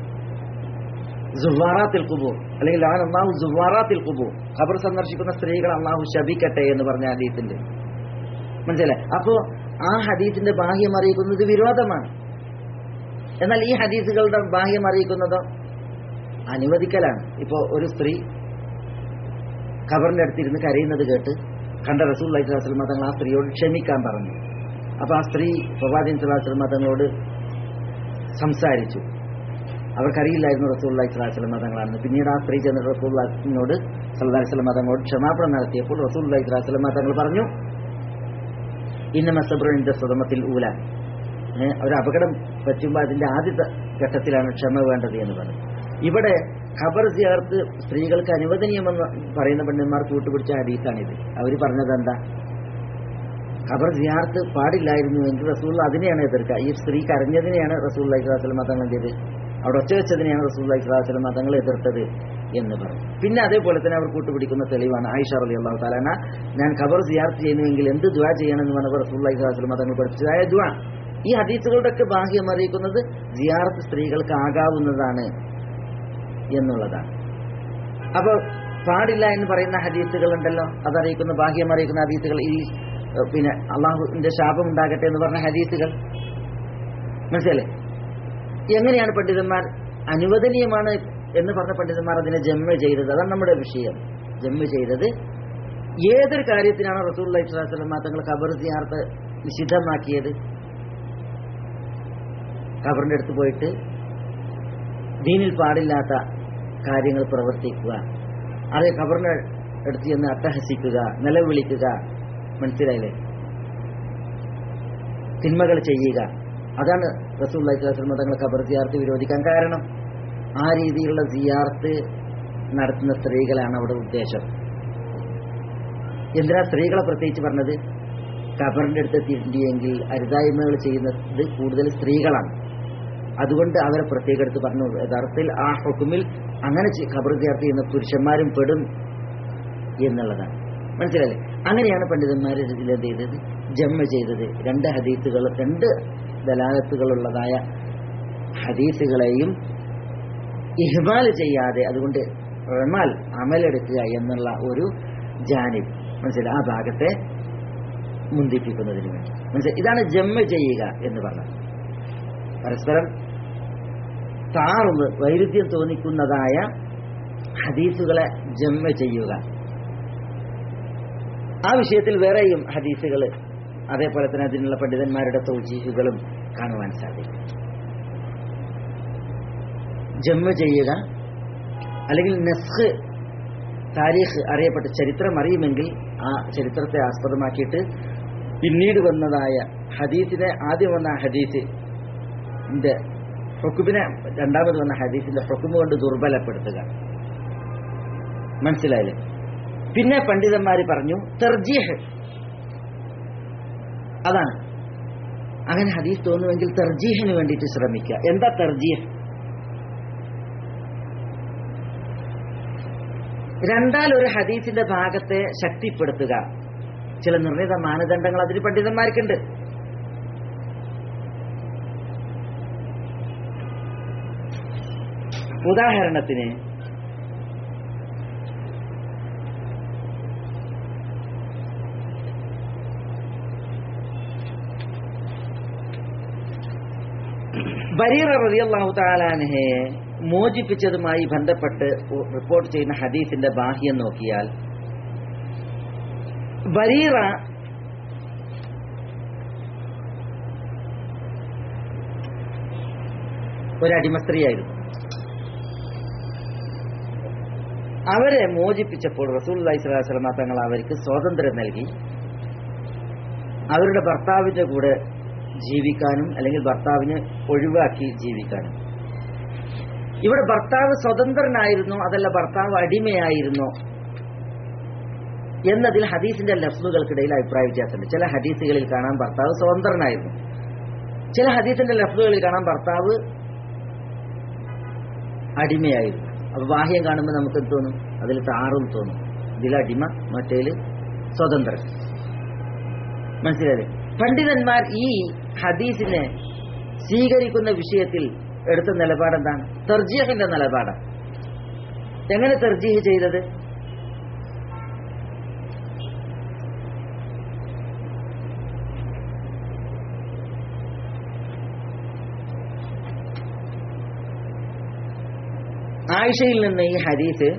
ജുവാറാത്തിൽ കുബൂർ അല്ലെങ്കിൽ ലാൻ അള്ളാഹു ജുവാറാത്തിൽ കുബൂർ ഖബർ സന്ദർശിക്കുന്ന സ്ത്രീകൾ അള്ളാഹു ശപിക്കട്ടെ എന്ന് പറഞ്ഞ ഹദീസിന്റെ മനസ്സിലായി അപ്പോ ആ ഹദീസിന്റെ ബാഹ്യം അറിയിക്കുന്നത് വിരോധമാണ് എന്നാൽ ഈ ഹദീസുകളുടെ ബാഹ്യം അറിയിക്കുന്നതോ അനുവദിക്കലാണ് ഇപ്പോ ഒരു സ്ത്രീ ഖബറിന്റെ അടുത്തിരുന്ന് കരയുന്നത് കേട്ട് കണ്ട റസൂൽ അലൈഹി സ്വലാസ്ലമ തങ്ങൾ ആ സ്ത്രീയോട് ക്ഷമിക്കാൻ പറഞ്ഞു അപ്പൊ ആ സ്ത്രീ പ്രവാദീൻ സ്വലാസ്ലമ തങ്ങളോട് സംസാരിച്ചു അവർക്കറിയില്ലായിരുന്നു റസൂൽ അലൈഹി സ്വലാസ്ലമ തങ്ങളാണെന്ന് പിന്നീട് ആ സ്ത്രീ ചെന്ന് റസൂൽ അലിനോട് സല്ലാ സ്വലമ തങ്ങളോട് ക്ഷമാപണം നടത്തിയപ്പോൾ റസൂൽ അലൈഹി സ്വലാസ്ലമ തങ്ങൾ പറഞ്ഞു ഇന്ന മസബ്രിന്റെ സ്വതമത്തിൽ ഊല ഏഹ് ഒരു അപകടം പറ്റുമ്പോൾ അതിന്റെ ആദ്യത്തെ ഘട്ടത്തിലാണ് ക്ഷമ വേണ്ടത് എന്ന് പറഞ്ഞു ഇവിടെ ഖബർ സിയാർത്ത് സ്ത്രീകൾക്ക് അനുവദനീയമെന്ന് പറയുന്ന പണ്ഡിതന്മാർ കൂട്ടുപിടിച്ച ഹദീസാണിത് അവർ പറഞ്ഞത് എന്താ ഖബർ സിയാർത്ത് പാടില്ലായിരുന്നു എങ്കിൽ റസൂൽ അതിനെയാണ് എതിർക്കുക ഈ സ്ത്രീ കരഞ്ഞതിനെയാണ് റസൂൽ അലൈഹി സ്വലാസ്ലം തങ്ങൾ ചെയ്ത് അവിടെ ഒച്ച വെച്ചതിനെയാണ് റസൂൽ അലൈഹി സ്വലാസ്ലം തങ്ങൾ എതിർത്തത് എന്ന് പറഞ്ഞു പിന്നെ അതേപോലെ തന്നെ അവർ കൂട്ടുപിടിക്കുന്ന തെളിവാണ് ആയിഷ അലി അള്ളാഹു താലാന ഞാൻ ഖബർ സിയാർത്ത് ചെയ്യുന്നുവെങ്കിൽ എന്ത് ദ്വാ ചെയ്യണമെന്ന് പറഞ്ഞപ്പോൾ റസൂൽ അലൈഹി സ്വലാസ്ലം തങ്ങൾ പഠിച്ചതായ ദ്വാ ഈ ഹദീസുകളുടെ ഒക്കെ ബാഹ്യം അറിയിക്കുന്നത് സിയാർത്ത് സ്ത്രീകൾക്ക് ആകാവുന്നതാണ് എന്നുള്ളതാണ് അപ്പോൾ പാടില്ല എന്ന് പറയുന്ന ഹദീസുകൾ ഉണ്ടല്ലോ അതറിയിക്കുന്ന ബാഹ്യം അറിയിക്കുന്ന ഹദീസുകൾ ഈ ഏഹ്, പിന്നെ അള്ളാഹുവിന്റെ ശാപം ഉണ്ടാകട്ടെ എന്ന് പറഞ്ഞ ഹദീസുകൾ മനസ്സിലല്ലേ എങ്ങനെയാണ് പണ്ഡിതന്മാർ അനുവദനീയമാണ് എന്ന് പറഞ്ഞ പണ്ഡിതന്മാർ അതിനെ ജമ്മ ചെയ്തത് അതാണ് നമ്മുടെ വിഷയം ജമ്മ ചെയ്തത് ഏതൊരു കാര്യത്തിനാണ് റസൂൽ അലൈഹി സ്വലാസ്ലം തങ്ങൾ ഖബർ സിയാർത്ത് നിഷിദ്ധമാക്കിയത് ഖബറിന്റെ അടുത്ത് പോയിട്ട് ദീനിൽ പാടില്ലാത്ത കാര്യങ്ങൾ പ്രവർത്തിക്കുക അതേ ഖബറിന്റെ അടുത്ത് ചെന്ന് അട്ടഹസിക്കുക നിലവിളിക്കുക മനസ്സിലായില്ലേ തിന്മകൾ ചെയ്യുക അതാണ് റസൂൽ തങ്ങൾ ഖബർ സിയാർത്ത് വിരോധിക്കാൻ കാരണം ആ രീതിയിലുള്ള സിയാർത്ത് നടത്തുന്ന സ്ത്രീകളാണ് അവിടെ ഉദ്ദേശം എന്തിനാ സ്ത്രീകളെ പ്രത്യേകിച്ച് പറഞ്ഞത് ഖബറിന്റെ അടുത്ത് എത്തിയിട്ടുണ്ടെങ്കിൽ അരുതായ്മകൾ ചെയ്യുന്നത് കൂടുതൽ സ്ത്രീകളാണ് അതുകൊണ്ട് അവരെ പ്രത്യേകം എടുത്ത് പറഞ്ഞു യഥാർത്ഥത്തിൽ ആ ഹുക്കുമിൽ അങ്ങനെ ചെ- ഖബർ സിയാർത്ത് ചെയ്യുന്ന പുരുഷന്മാരും പെടും എന്നുള്ളതാണ് മനസ്സിലായില്ലേ അങ്ങനെയാണ് പണ്ഡിതന്മാർ ഇതിൽ എന്ത് ചെയ്തത് ജമ്മ ചെയ്തത് രണ്ട് ഹദീസുകൾ രണ്ട് ദലാലത്തുകളുള്ളതായ ഹദീസുകളെയും ഇഹ്മാൽ ചെയ്യാതെ അതുകൊണ്ട് റമാൽ അമലെടുക്കുക എന്നുള്ള ഒരു ജാനിബ് മനസ്സിലായി ആ ഭാഗത്തെ മുന്തിപ്പിക്കുന്നതിന് വേണ്ടി മനസ്സിലായി ഇതാണ് ജമ്മ ചെയ്യുക എന്ന് പറഞ്ഞത് പരസ്പരം താറുന്ന് വൈരുദ്ധ്യം തോന്നിക്കുന്നതായ ഹദീസുകളെ ജമ്മ ചെയ്യുക ആ വിഷയത്തിൽ വേറെയും ഹദീസുകൾ അതേപോലെ തന്നെ അതിനുള്ള പണ്ഡിതന്മാരുടെ തൗജീഹുകളും കാണുവാൻ സാധിക്കും ജമ്മ ചെയ്യുക അല്ലെങ്കിൽ നസ്ഖ് താരീഖ് അറിയപ്പെട്ട ചരിത്രം അറിയുമെങ്കിൽ ആ ചരിത്രത്തെ ആസ്പദമാക്കിയിട്ട് പിന്നീട് വന്നതായ ഹദീസിനെ ആദ്യം വന്ന ഹദീസ് ഹുക്കുമിനെ രണ്ടാമത് വന്ന ഹദീസിന്റെ ഹുക്കുമ കൊണ്ട് ദുർബലപ്പെടുത്തുക മനസ്സിലായില്ലേ പിന്നെ പണ്ഡിതന്മാർ പറഞ്ഞു തെർജീഹ് അതാണ് അങ്ങനെ ഹദീസ് തോന്നുമെങ്കിൽ തെർജീഹിന് വേണ്ടിയിട്ട് ശ്രമിക്കുക എന്താ തെർജീഹ് രണ്ടാൽ ഒരു ഹദീസിന്റെ ഭാഗത്തെ ശക്തിപ്പെടുത്തുക ചില നിർണിത മാനദണ്ഡങ്ങൾ അതിന് പണ്ഡിതന്മാർക്കുണ്ട് ഉദാഹരണത്തിന് ബരീറ റളിയല്ലാഹു തആലാനഹയെ മോചിപ്പിച്ചതുമായി ബന്ധപ്പെട്ട് റിപ്പോർട്ട് ചെയ്യുന്ന ഹദീസിന്റെ ബാഹ്യം നോക്കിയാൽ ബരീറ ഒരു അടിമസ്ത്രീയായിരുന്നു അവരെ മോചിപ്പിച്ചപ്പോൾ റസൂൽ അലൈഹിസ്ലാം തങ്ങൾ അവർക്ക് സ്വാതന്ത്ര്യം നൽകി അവരുടെ ഭർത്താവിന്റെ കൂടെ ജീവിക്കാനും അല്ലെങ്കിൽ ഭർത്താവിനെ ഒഴിവാക്കി ജീവിക്കാനും ഇവിടെ ഭർത്താവ് സ്വതന്ത്രനായിരുന്നോ അതല്ല ഭർത്താവ് അടിമയായിരുന്നോ എന്നതിൽ ഹദീസിന്റെ ലഫ്ലുകൾക്കിടയിൽ അഭിപ്രായ വ്യത്യാസമുണ്ട് ചില ഹദീസുകളിൽ കാണാൻ ഭർത്താവ് സ്വതന്ത്രനായിരുന്നു ചില ഹദീസിന്റെ ലഫ്ലുകളിൽ കാണാൻ ഭർത്താവ് അടിമയായിരുന്നു അപ്പൊ ബാഹ്യം കാണുമ്പോൾ നമുക്ക് എന്ത് തോന്നും അതിൽ താറും തോന്നും ഇതിൽ അടിമ മറ്റേല് സ്വതന്ത്രൻ മനസ്സിലായില്ലേ പണ്ഡിതന്മാർ ഈ ഹദീസിനെ സ്വീകരിക്കുന്ന വിഷയത്തിൽ എടുത്ത നിലപാടെന്താണ് തെർജീഹിന്റെ നിലപാടാണ് എങ്ങനെ തെർജീഹ് ചെയ്തത് ആയിഷയിൽ നിന്ന് ഈ ഹദീസ്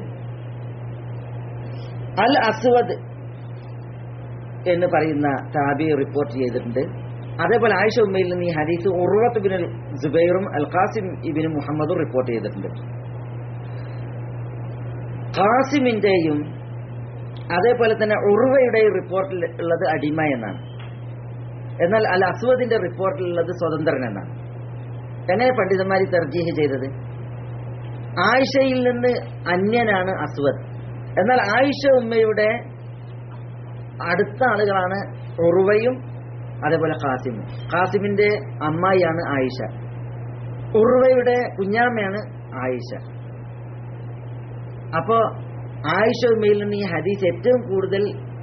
അൽ അസ്വദ് എന്ന് പറയുന്ന താബി റിപ്പോർട്ട് ചെയ്തിട്ടുണ്ട് അതേപോലെ ആയിഷ ഉമ്മയിൽ നിന്ന് ഈ ഹദീസ് ഉർവത്ത് ബിൻ ജുബൈറും അൽ ഖാസിം ഇബിൻ മുഹമ്മദും റിപ്പോർട്ട് ചെയ്തിട്ടുണ്ട് ഖാസിമിന്റെയും അതേപോലെ തന്നെ ഉർവയുടെയും റിപ്പോർട്ടിൽ ഉള്ളത് അടിമ എന്നാണ് എന്നാൽ അൽ അസ്വദിന്റെ റിപ്പോർട്ടിലുള്ളത് സ്വതന്ത്രൻ എന്നാണ് എങ്ങനെ പണ്ഡിതന്മാർ തർജീഹ് ചെയ്തത് ആയിഷയിൽ നിന്ന് അന്യനാണ് അസ്വദ് എന്നാൽ ആയിഷ ഉമ്മയുടെ അടുത്ത ആളുകളാണ് ഉറുവയും അതേപോലെ ഖാസിമും ഖാസിമിന്റെ അമ്മായിയാണ് ആയിഷ ഉറുവയുടെ കുഞ്ഞാമ്മയാണ് ആയിഷ അപ്പോ ആയിഷ ഉമ്മയിൽ നിന്ന് ഈ ഹദീസ് ഏറ്റവും കൂടുതൽ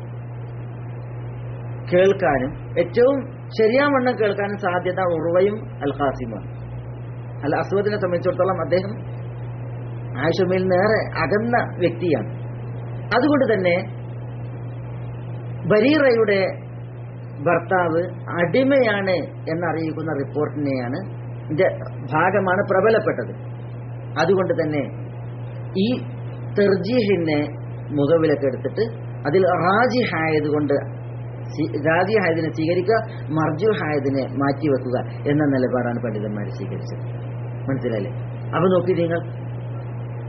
കേൾക്കാനും ഏറ്റവും ശരിയാവണ്ണം കേൾക്കാനും സാധ്യത ഉറുവയും അൽ ഖാസിമുമാണ് അൽ അസ്വദിനെ സംബന്ധിച്ചിടത്തോളം അദ്ദേഹം ആയിഷമ്മയിൽ നേരെ അകന്ന വ്യക്തിയാണ് അതുകൊണ്ട് തന്നെ ബരീറയുടെ ഭർത്താവ് അടിമയാണ് എന്നറിയിക്കുന്ന റിപ്പോർട്ടിനെയാണ് ഇതിന്റെ ഭാഗമാണ് പ്രബലപ്പെട്ടത് അതുകൊണ്ട് തന്നെ ഈ തെർജീഹിനെ മുഖവിലൊക്കെ എടുത്തിട്ട് അതിൽ റാജിഹായതുകൊണ്ട് റാജിഹായതിനെ സ്വീകരിക്കുക മർജുഹായതിനെ മാറ്റിവെക്കുക എന്ന നിലപാടാണ് പണ്ഡിതന്മാർ സ്വീകരിച്ചത് മനസ്സിലായില്ലേ അപ്പൊ നോക്കി നിങ്ങൾ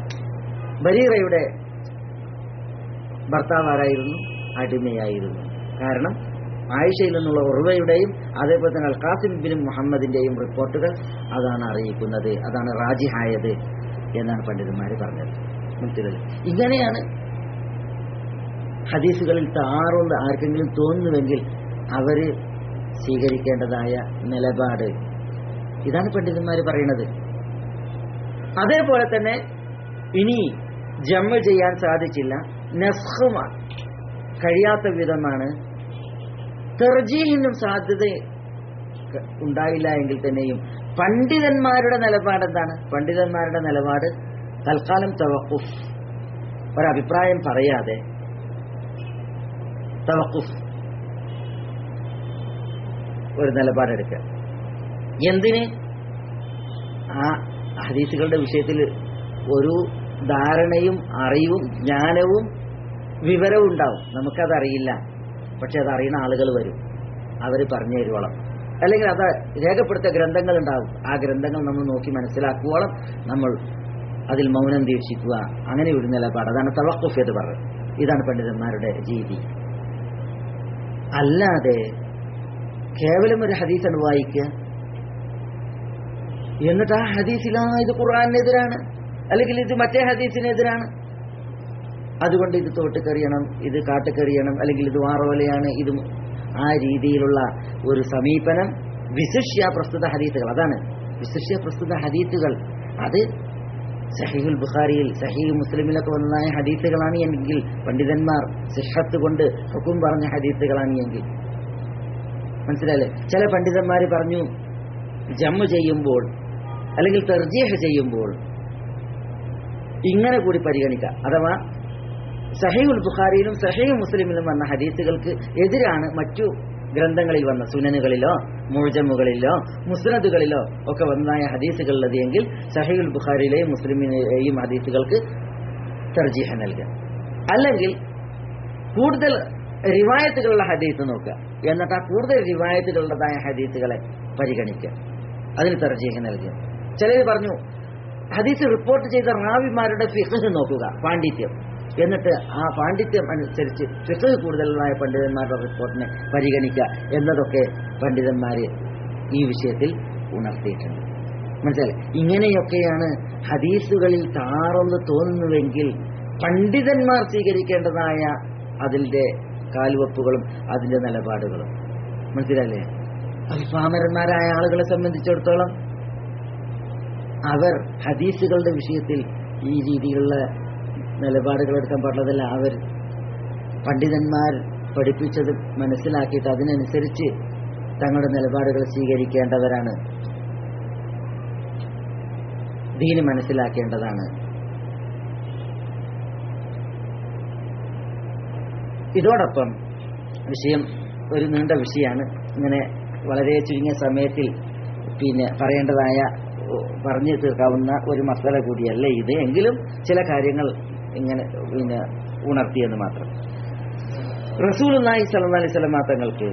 ബരീറയുടെ ഭർത്താവ് ആരായിരുന്നു അടിമയായിരുന്നു കാരണം ആയിഷയിൽ നിന്നുള്ള ഉറവയുടെയും അതേപോലെ തന്നെ അൽ ഖാസിം ബിൻ മുഹമ്മദിന്റെയും റിപ്പോർട്ടുകൾ അതാണ് അറിയിക്കുന്നത് അതാണ് റാജിഹായത് എന്നാണ് പണ്ഡിതന്മാർ പറഞ്ഞത് മനസ്സിലായി ഇങ്ങനെയാണ് ഹദീസുകളിൽ താറുണ്ട് ആർക്കെങ്കിലും തോന്നുന്നുവെങ്കിൽ അവര് സ്വീകരിക്കേണ്ടതായ നിലപാട് ഇതാണ് പണ്ഡിതന്മാർ പറയുന്നത് അതേപോലെ തന്നെ ഇനി ജമ്മ ചെയ്യാൻ സാധിച്ചില്ല നസ്ഹുമാണ് കഴിയാത്ത വിധമാണ് തെർജീഹിനും സാധ്യത ക- ഉണ്ടായില്ല എങ്കിൽ തന്നെയും പണ്ഡിതന്മാരുടെ നിലപാട് എന്താണ് പണ്ഡിതന്മാരുടെ നിലപാട് തൽക്കാലം തവക്കുഫ് ഒരഭിപ്രായം പറയാതെ തവക്കുഫ് ഒരു നിലപാടെടുക്കുക എന്തിന് ആ ഹദീസുകളുടെ വിഷയത്തിൽ ഒരു ധാരണയും അറിവും ജ്ഞാനവും വിവരവും ഉണ്ടാവും നമുക്കതറിയില്ല പക്ഷെ അത് അറിയുന്ന ആളുകൾ വരും അവർ പറഞ്ഞു തരുവോളം അല്ലെങ്കിൽ അത് രേഖപ്പെടുത്തിയ ഗ്രന്ഥങ്ങൾ ഉണ്ടാവും ആ ഗ്രന്ഥങ്ങൾ നമ്മൾ നോക്കി മനസ്സിലാക്കുവോളം നമ്മൾ അതിൽ മൗനം ദീക്ഷിക്കുക അങ്ങനെ ഒരു നിലപാട് അതാണ് തവക്കുഫ് എന്ന് പറയുന്നത് ഇതാണ് പണ്ഡിതന്മാരുടെ രീതി അല്ലാതെ കേവലം ഒരു ഹദീസാണ് വായിക്കുക എന്നിട്ട് ആ ഹദീസിലാ ഇത് ഖുർആാനെതിരാണ് അല്ലെങ്കിൽ ഇത് മറ്റേ ഹദീസിനെതിരാണ് അതുകൊണ്ട് ഇത് തോട്ടുകറിയണം ഇത് കാട്ടുകറിയണം അല്ലെങ്കിൽ ഇത് വാറോലയാണ് ഇത് ആ രീതിയിലുള്ള ഒരു സമീപനം വിശിഷ്യ പ്രസ്തുത ഹദീത്തുകൾ അതാണ് വിശിഷ്യ പ്രസ്തുത ഹദീത്തുകൾ അത് സഹീഹുൽ ബുഖാരിയിൽ സഹീഹ് മുസ്ലിമിലൊക്കെ വന്നതായ ഹദീത്തുകളാണ് എങ്കിൽ പണ്ഡിതന്മാർ സിഹത്ത് കൊണ്ട് ഹുക്കും പറഞ്ഞ ഹദീത്തുകളാണ് എങ്കിൽ മനസ്സിലായില്ലേ ചില പണ്ഡിതന്മാർ പറഞ്ഞു ജമ്മു ചെയ്യുമ്പോൾ അല്ലെങ്കിൽ തെർജീഹ് ചെയ്യുമ്പോൾ ഇങ്ങനെ കൂടി പരിഗണിക്കാം അഥവാ സഹീഉൽ ബുഖാരിയിലും സഹീഹ് മുസ്ലിമിലും വന്ന ഹദീസുകൾക്ക് എതിരാണ് മറ്റു ഗ്രന്ഥങ്ങളിൽ വന്ന സുനനുകളിലോ മുഴജമുകളിലോ മുസ്നദുകളിലോ ഒക്കെ വന്നതായ ഹദീസുകളുള്ളത് എങ്കിൽ സഹീഉൽ ബുഖാരിയിലെയും മുസ്ലിമിലെയും ഹദീസുകൾക്ക് തർജീഹ നൽകുക അല്ലെങ്കിൽ കൂടുതൽ റിവായത്തുകളുള്ള ഹദീസ് നോക്കുക എന്നിട്ട് ആ കൂടുതൽ റിവായത്തുകളുള്ളതായ ഹദീസുകളെ പരിഗണിക്കുക അതിന് തർജീഹ നൽകുക ചിലർ പറഞ്ഞു ഹദീസ് റിപ്പോർട്ട് ചെയ്ത റാവിമാരുടെ ഫിഖ് നോക്കുക പാണ്ഡിത്യം എന്നിട്ട് ആ പാണ്ഡിത്യം അനുസരിച്ച് ഫിഖ് കൂടുതലായ പണ്ഡിതന്മാരുടെ റിപ്പോർട്ടിനെ പരിഗണിക്കുക എന്നതൊക്കെ പണ്ഡിതന്മാർ ഈ വിഷയത്തിൽ ഉണർത്തിയിട്ടുണ്ട് മനസ്സിലായി ഇങ്ങനെയൊക്കെയാണ് ഹദീസുകളിൽ താറൊന്ന് തോന്നുന്നുവെങ്കിൽ പണ്ഡിതന്മാർ സ്വീകരിക്കേണ്ടതായ അതിന്റെ കാൽവെപ്പുകളും അതിന്റെ നിലപാടുകളും മനസ്സിലല്ലേ അഭിഭാമരന്മാരായ ആളുകളെ സംബന്ധിച്ചിടത്തോളം അവർ ഹദീസുകളുടെ വിഷയത്തിൽ ഈ രീതിയിലുള്ള നിലപാടുകൾ എടുക്കാൻ പാടുള്ളതല്ല അവർ പണ്ഡിതന്മാർ പഠിപ്പിച്ചത് മനസ്സിലാക്കിയിട്ട് അതിനനുസരിച്ച് തങ്ങളുടെ നിലപാടുകൾ സ്വീകരിക്കേണ്ടവരാണ് ദീന് മനസ്സിലാക്കേണ്ടതാണ് ഇതോടൊപ്പം വിഷയം ഒരു നീണ്ട വിഷയമാണ് ഇങ്ങനെ വളരെ ചുരുങ്ങിയ സമയത്തിൽ പിന്നെ പറയേണ്ടതായ ഓ, പറഞ്ഞു തീർക്കാവുന്ന ഒരു മസല കൂടിയല്ല ഇത് എങ്കിലും ചില കാര്യങ്ങൾ ഇങ്ങനെ പിന്നെ ഉണർത്തിയെന്ന് മാത്രം റസൂൽ നായി സല്ലാ അലൈഹി സ്വലമാ തങ്ങൾക്ക്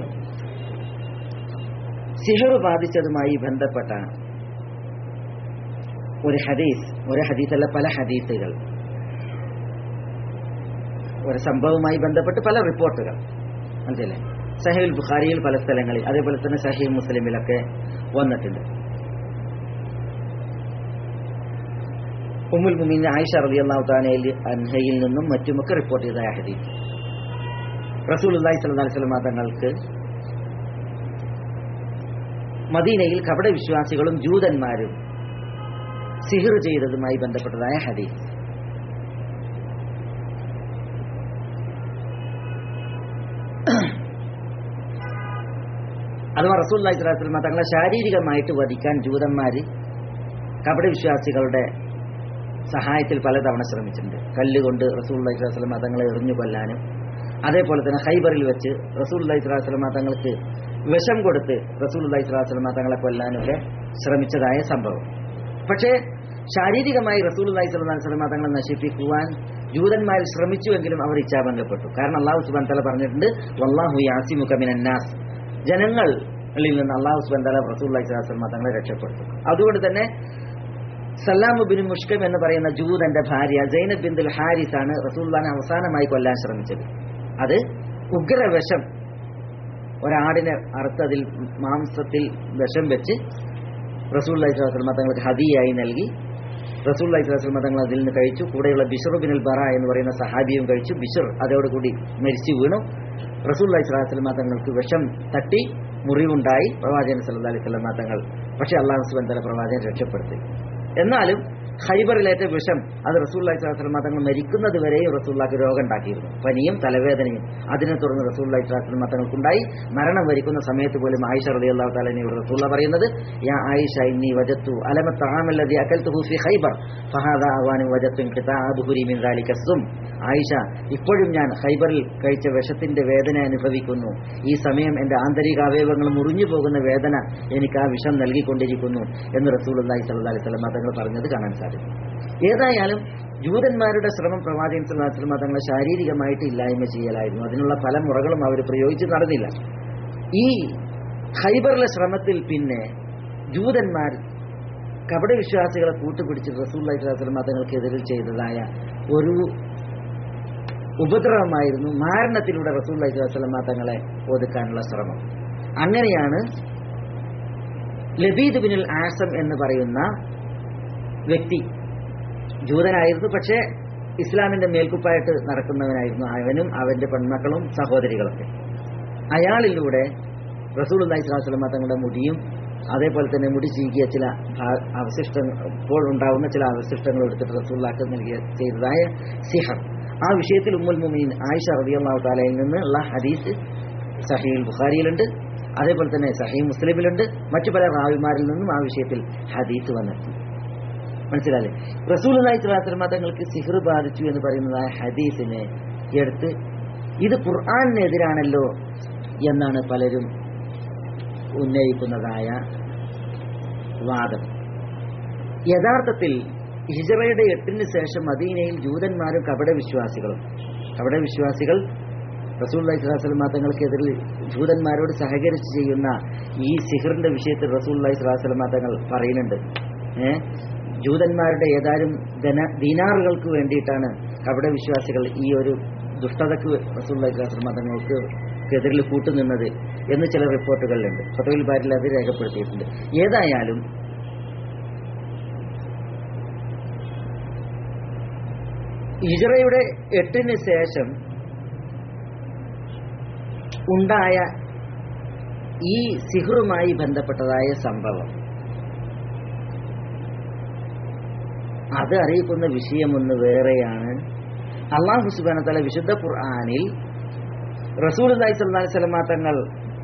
സിഹർ ബാധിച്ചതുമായി ബന്ധപ്പെട്ട ഒരു ഹദീസ് ഒരു ഹദീസല്ല പല ഹദീസുകൾ ഒരു സംഭവവുമായി ബന്ധപ്പെട്ട് പല റിപ്പോർട്ടുകൾ മനസ്സിലെ സഹീൽ ബുഖാരിയിൽ പല സ്ഥലങ്ങളിൽ അതേപോലെ തന്നെ സഹീൽ മുസ്ലിമിലൊക്കെ വന്നിട്ടുണ്ട് ഉമ്മുൽ മുമീൻ ആയിഷ റളിയല്ലാഹു തആല അൻഹയിൽ നിന്നും മറ്റുമൊക്കെ റിപ്പോർട്ട് ചെയ്ത ഹദീസ് റസൂലുള്ളാഹി സ്വല്ലല്ലാഹു അലൈഹി വസല്ലം തങ്ങൾക്ക് മദീനയിൽ കപട വിശ്വാസികളും ജൂതന്മാരും സിഹിർ ചെയ്തതുമായി ബന്ധപ്പെട്ടതായ ഹദീസ് അഥവാ റസൂല്ലാഹി സ്വല്ലല്ലാഹു അലൈഹി വസല്ലം തങ്ങളെ ശാരീരികമായിട്ട് വധിക്കാൻ ജൂതന്മാര് കപട വിശ്വാസികളുടെ സഹായത്തിൽ പലതവണ ശ്രമിച്ചിട്ടുണ്ട് കല്ലുകൊണ്ട് റസൂല്ലാഹി സ്വല്ലല്ലാഹു അലൈഹി വസല്ലം തങ്ങളെ എറിഞ്ഞു കൊല്ലാനും അതേപോലെ തന്നെ ഹൈബറിൽ വെച്ച് റസൂല്ലാഹി സ്വല്ലല്ലാഹു അലൈഹി വസല്ലം തങ്ങൾക്ക് വിഷം കൊടുത്ത് റസൂലുള്ളാഹി സ്വല്ലല്ലാഹു അലൈഹി വസല്ലം തങ്ങളെ കൊല്ലാനൊക്കെ ശ്രമിച്ചതായ സംഭവം പക്ഷേ ശാരീരികമായി റസൂലുള്ളാഹി സ്വല്ലല്ലാഹു അലൈഹി വസല്ലം തങ്ങളെ നശിപ്പിക്കുവാൻ ജൂതന്മാർ ശ്രമിച്ചുവെങ്കിലും അവർ ഇച്ഛാഭംഗപ്പെട്ടു കാരണം അള്ളാഹു സുബ്ഹാനഹു തആല പറഞ്ഞിട്ടുണ്ട് വല്ലാഹു യാസിമുക മിനന്നാസ് ജനങ്ങളിൽ നിന്ന് അള്ളാഹു സുബ്ഹാനഹു തആല റസൂലുള്ളാഹി സ്വല്ലല്ലാഹു അലൈഹി വസല്ലം തങ്ങളെ രക്ഷപ്പെടുത്തും അതുകൊണ്ട് തന്നെ സല്ലാം ബിൻ മുഷ്കം എന്ന് പറയുന്ന ജൂതന്റെ ഭാര്യ സൈനബ് ബിന്ദുൽ ഹാരിസ് ആണ് റസൂലുള്ളാഹിനെ അവസാനമായി കൊല്ലാൻ ശ്രമിച്ചത് അത് ഉഗ്രവിഷം ഒരാടിനെ അറുത്തതിൽ മാംസത്തിൽ വിഷം വെച്ച് റസൂൽ അലൈഹിസ്ലാം തങ്ങൾക്ക് ഹദിയായി നൽകി റസൂൽ അലൈഹിസ്ലാം തങ്ങൾ അതിൽ നിന്ന് കഴിച്ചു കൂടെയുള്ള ബിഷർ ബിൻ ബറ എന്ന് പറയുന്ന സഹാബിയും കഴിച്ചു ബിഷർ അതോടുകൂടി മരിച്ചു വീണു റസൂൽ അലൈഹിസ്ലാം തങ്ങൾക്ക് വിഷം തട്ടി മുറിവുണ്ടായി പ്രവാചകൻ സല്ലല്ലാഹു അലൈഹി വസല്ലം തങ്ങൾ പക്ഷേ അള്ളാഹു സുബ്ഹാനഹു വ തആല പ്രവാചകൻ രക്ഷപ്പെടുത്തി എന്നാലും ഖൈബറിലേറ്റ വിഷം അത് റസൂല്ലായി സ്വലാസ്ലം തങ്ങൾ മരിക്കുന്നത് വരെയും റസൂല്ലാക്ക് രോഗം ഉണ്ടാക്കിയിരുന്നു പനിയും തലവേദനയും അതിനെ തുടർന്ന് റസൂല്ലായി സ്വലാസ്ലം തങ്ങൾക്കുണ്ടായി മരണം വരിക്കുന്ന സമയത്ത് പോലും ആയിഷ റലി അള്ളാഹു താലിനോട് റസൂള്ള പറയുന്നത് യാ ആയിഷ ഇന്നി വജത്തു അലമ താമല്ലതി അകൽത്തു ഹൂഫി ഖൈബർ ഫഹാദ അവാനും വജത്തും കിതാബുഹുരി മിൻ ദാലിക സും ആയിഷ ഇപ്പോഴും ഞാൻ ഖൈബറിൽ കഴിച്ച വിഷത്തിന്റെ വേദന അനുഭവിക്കുന്നു ഈ സമയം എന്റെ ആന്തരിക അവയവങ്ങൾ മുറിഞ്ഞു പോകുന്ന വേദന എനിക്ക് ആ വിഷം നൽകിക്കൊണ്ടിരിക്കുന്നു എന്ന് റസൂൽ അള്ളാഹി സല്ലാ അലൈഹി സ്വലം തങ്ങൾ പറഞ്ഞത് കാണാൻ സാധിക്കും ഏതായാലും ജൂതന്മാരുടെ ശ്രമം പ്രവാചകൻ സല്ലല്ലാഹു അലൈഹി വസല്ലം തങ്ങളെ ശാരീരികമായിട്ട് ഇല്ലായ്മ ചെയ്യലായിരുന്നു അതിനുള്ള പല മുറകളും അവർ പ്രയോഗിച്ച് നടന്നില്ല ഈ ഖൈബറിലെ ശ്രമത്തിൽ പിന്നെ ജൂതന്മാർ കപട വിശ്വാസികളെ കൂട്ടുപിടിച്ച് റസൂല്ലാഹി സ്വല്ലല്ലാഹു അലൈഹി വസല്ലം തങ്ങൾക്കെതിരിൽ ചെയ്തതായ ഒരു ഉപദ്രവമായിരുന്നു മാരണത്തിലൂടെ റസൂല്ലാഹി സ്വല്ലല്ലാഹു അലൈഹി വസല്ലം തങ്ങളെ ഒതുക്കാനുള്ള ശ്രമം അങ്ങനെയാണ് ലബീദ് ബിനുൽ ആസം എന്ന് പറയുന്ന വ്യക്തി ജൂതനായിരുന്നു പക്ഷേ ഇസ്ലാമിന്റെ മേൽക്കുപ്പായിട്ട് നടക്കുന്നവനായിരുന്നു അവനും അവന്റെ പെൺമക്കളും സഹോദരികളൊക്കെ അയാളിലൂടെ റസൂൽ അള്ളഹി സ്വലാസ്ലമ തങ്ങളുടെ മുടിയും അതേപോലെ തന്നെ മുടി ചീകിയ ചില ഭാ- അവശിഷ്ടങ്ങൾ ഇപ്പോൾ ഉണ്ടാവുന്ന ചില അവശിഷ്ടങ്ങൾ എടുത്തിട്ട് റസൂല്ലാക്ക് നൽകിയ ചെയ്തതായ സിഹർ ആ വിഷയത്തിൽ ഉമ്മുൽ മുമീൻ ആയിഷ റളിയല്ലാഹു താലയിൽ നിന്നുള്ള ഹദീസ് സഹീൽ ബുഖാരിയിലുണ്ട് അതേപോലെ തന്നെ സഹീ മുസ്ലിമിലുണ്ട് മറ്റു പല റാവിമാരിൽ നിന്നും ആ വിഷയത്തിൽ ഹദീസ് വന്നിട്ടുണ്ട് മനസ്സിലായില്ലേ റസൂൽ സ്വലാസ്ലമ തങ്ങൾക്ക് സിഹർ ബാധിച്ചു എന്ന് പറയുന്നതായ ഹദീസിനെ എടുത്ത് ഇത് ഖുർആാനിനെതിരാണല്ലോ എന്നാണ് പലരും ഉന്നയിക്കുന്നതായ വാദം യഥാർത്ഥത്തിൽ ഹിജറയുടെ എട്ടിന് ശേഷം മദീനയിൽ ജൂതന്മാരും കപട വിശ്വാസികളും കപട വിശ്വാസികൾ റസൂൽ സ്വലാസ്ലമ തങ്ങൾക്കെതിരിൽ ജൂതന്മാരോട് സഹകരിച്ച് ചെയ്യുന്ന ഈ സിഹറിന്റെ വിഷയത്തിൽ റസൂൽ സ്വലാസ്ലമ തങ്ങൾ പറയുന്നുണ്ട് ഏഹ് ജൂതന്മാരുടെ ഏതാനും ധന ദീനാറുകൾക്ക് വേണ്ടിയിട്ടാണ് കപട വിശ്വാസികൾ ഈ ഒരു ദുഷ്ടതക്ക് റസൂൽ തങ്ങൾക്ക് എതിരിൽ കൂട്ടുനിന്നത് എന്ന് ചില റിപ്പോർട്ടുകളിലുണ്ട് ഫതവിൽ ബാരിൽ അത് രേഖപ്പെടുത്തിയിട്ടുണ്ട് ഏതായാലും ഹിജറയുടെ എട്ടിന് ശേഷം ഉണ്ടായ ഈ സിഹറുമായി ബന്ധപ്പെട്ടതായ സംഭവം അത് അറിയിക്കുന്ന വിഷയമൊന്ന് വേറെയാണ് അള്ളാഹു സുബാന തല വിശുദ്ധ ഖുർആാനിൽ റസൂൽ അലൈഹി സ്വല്ലി സ്വലമ തങ്ങൾ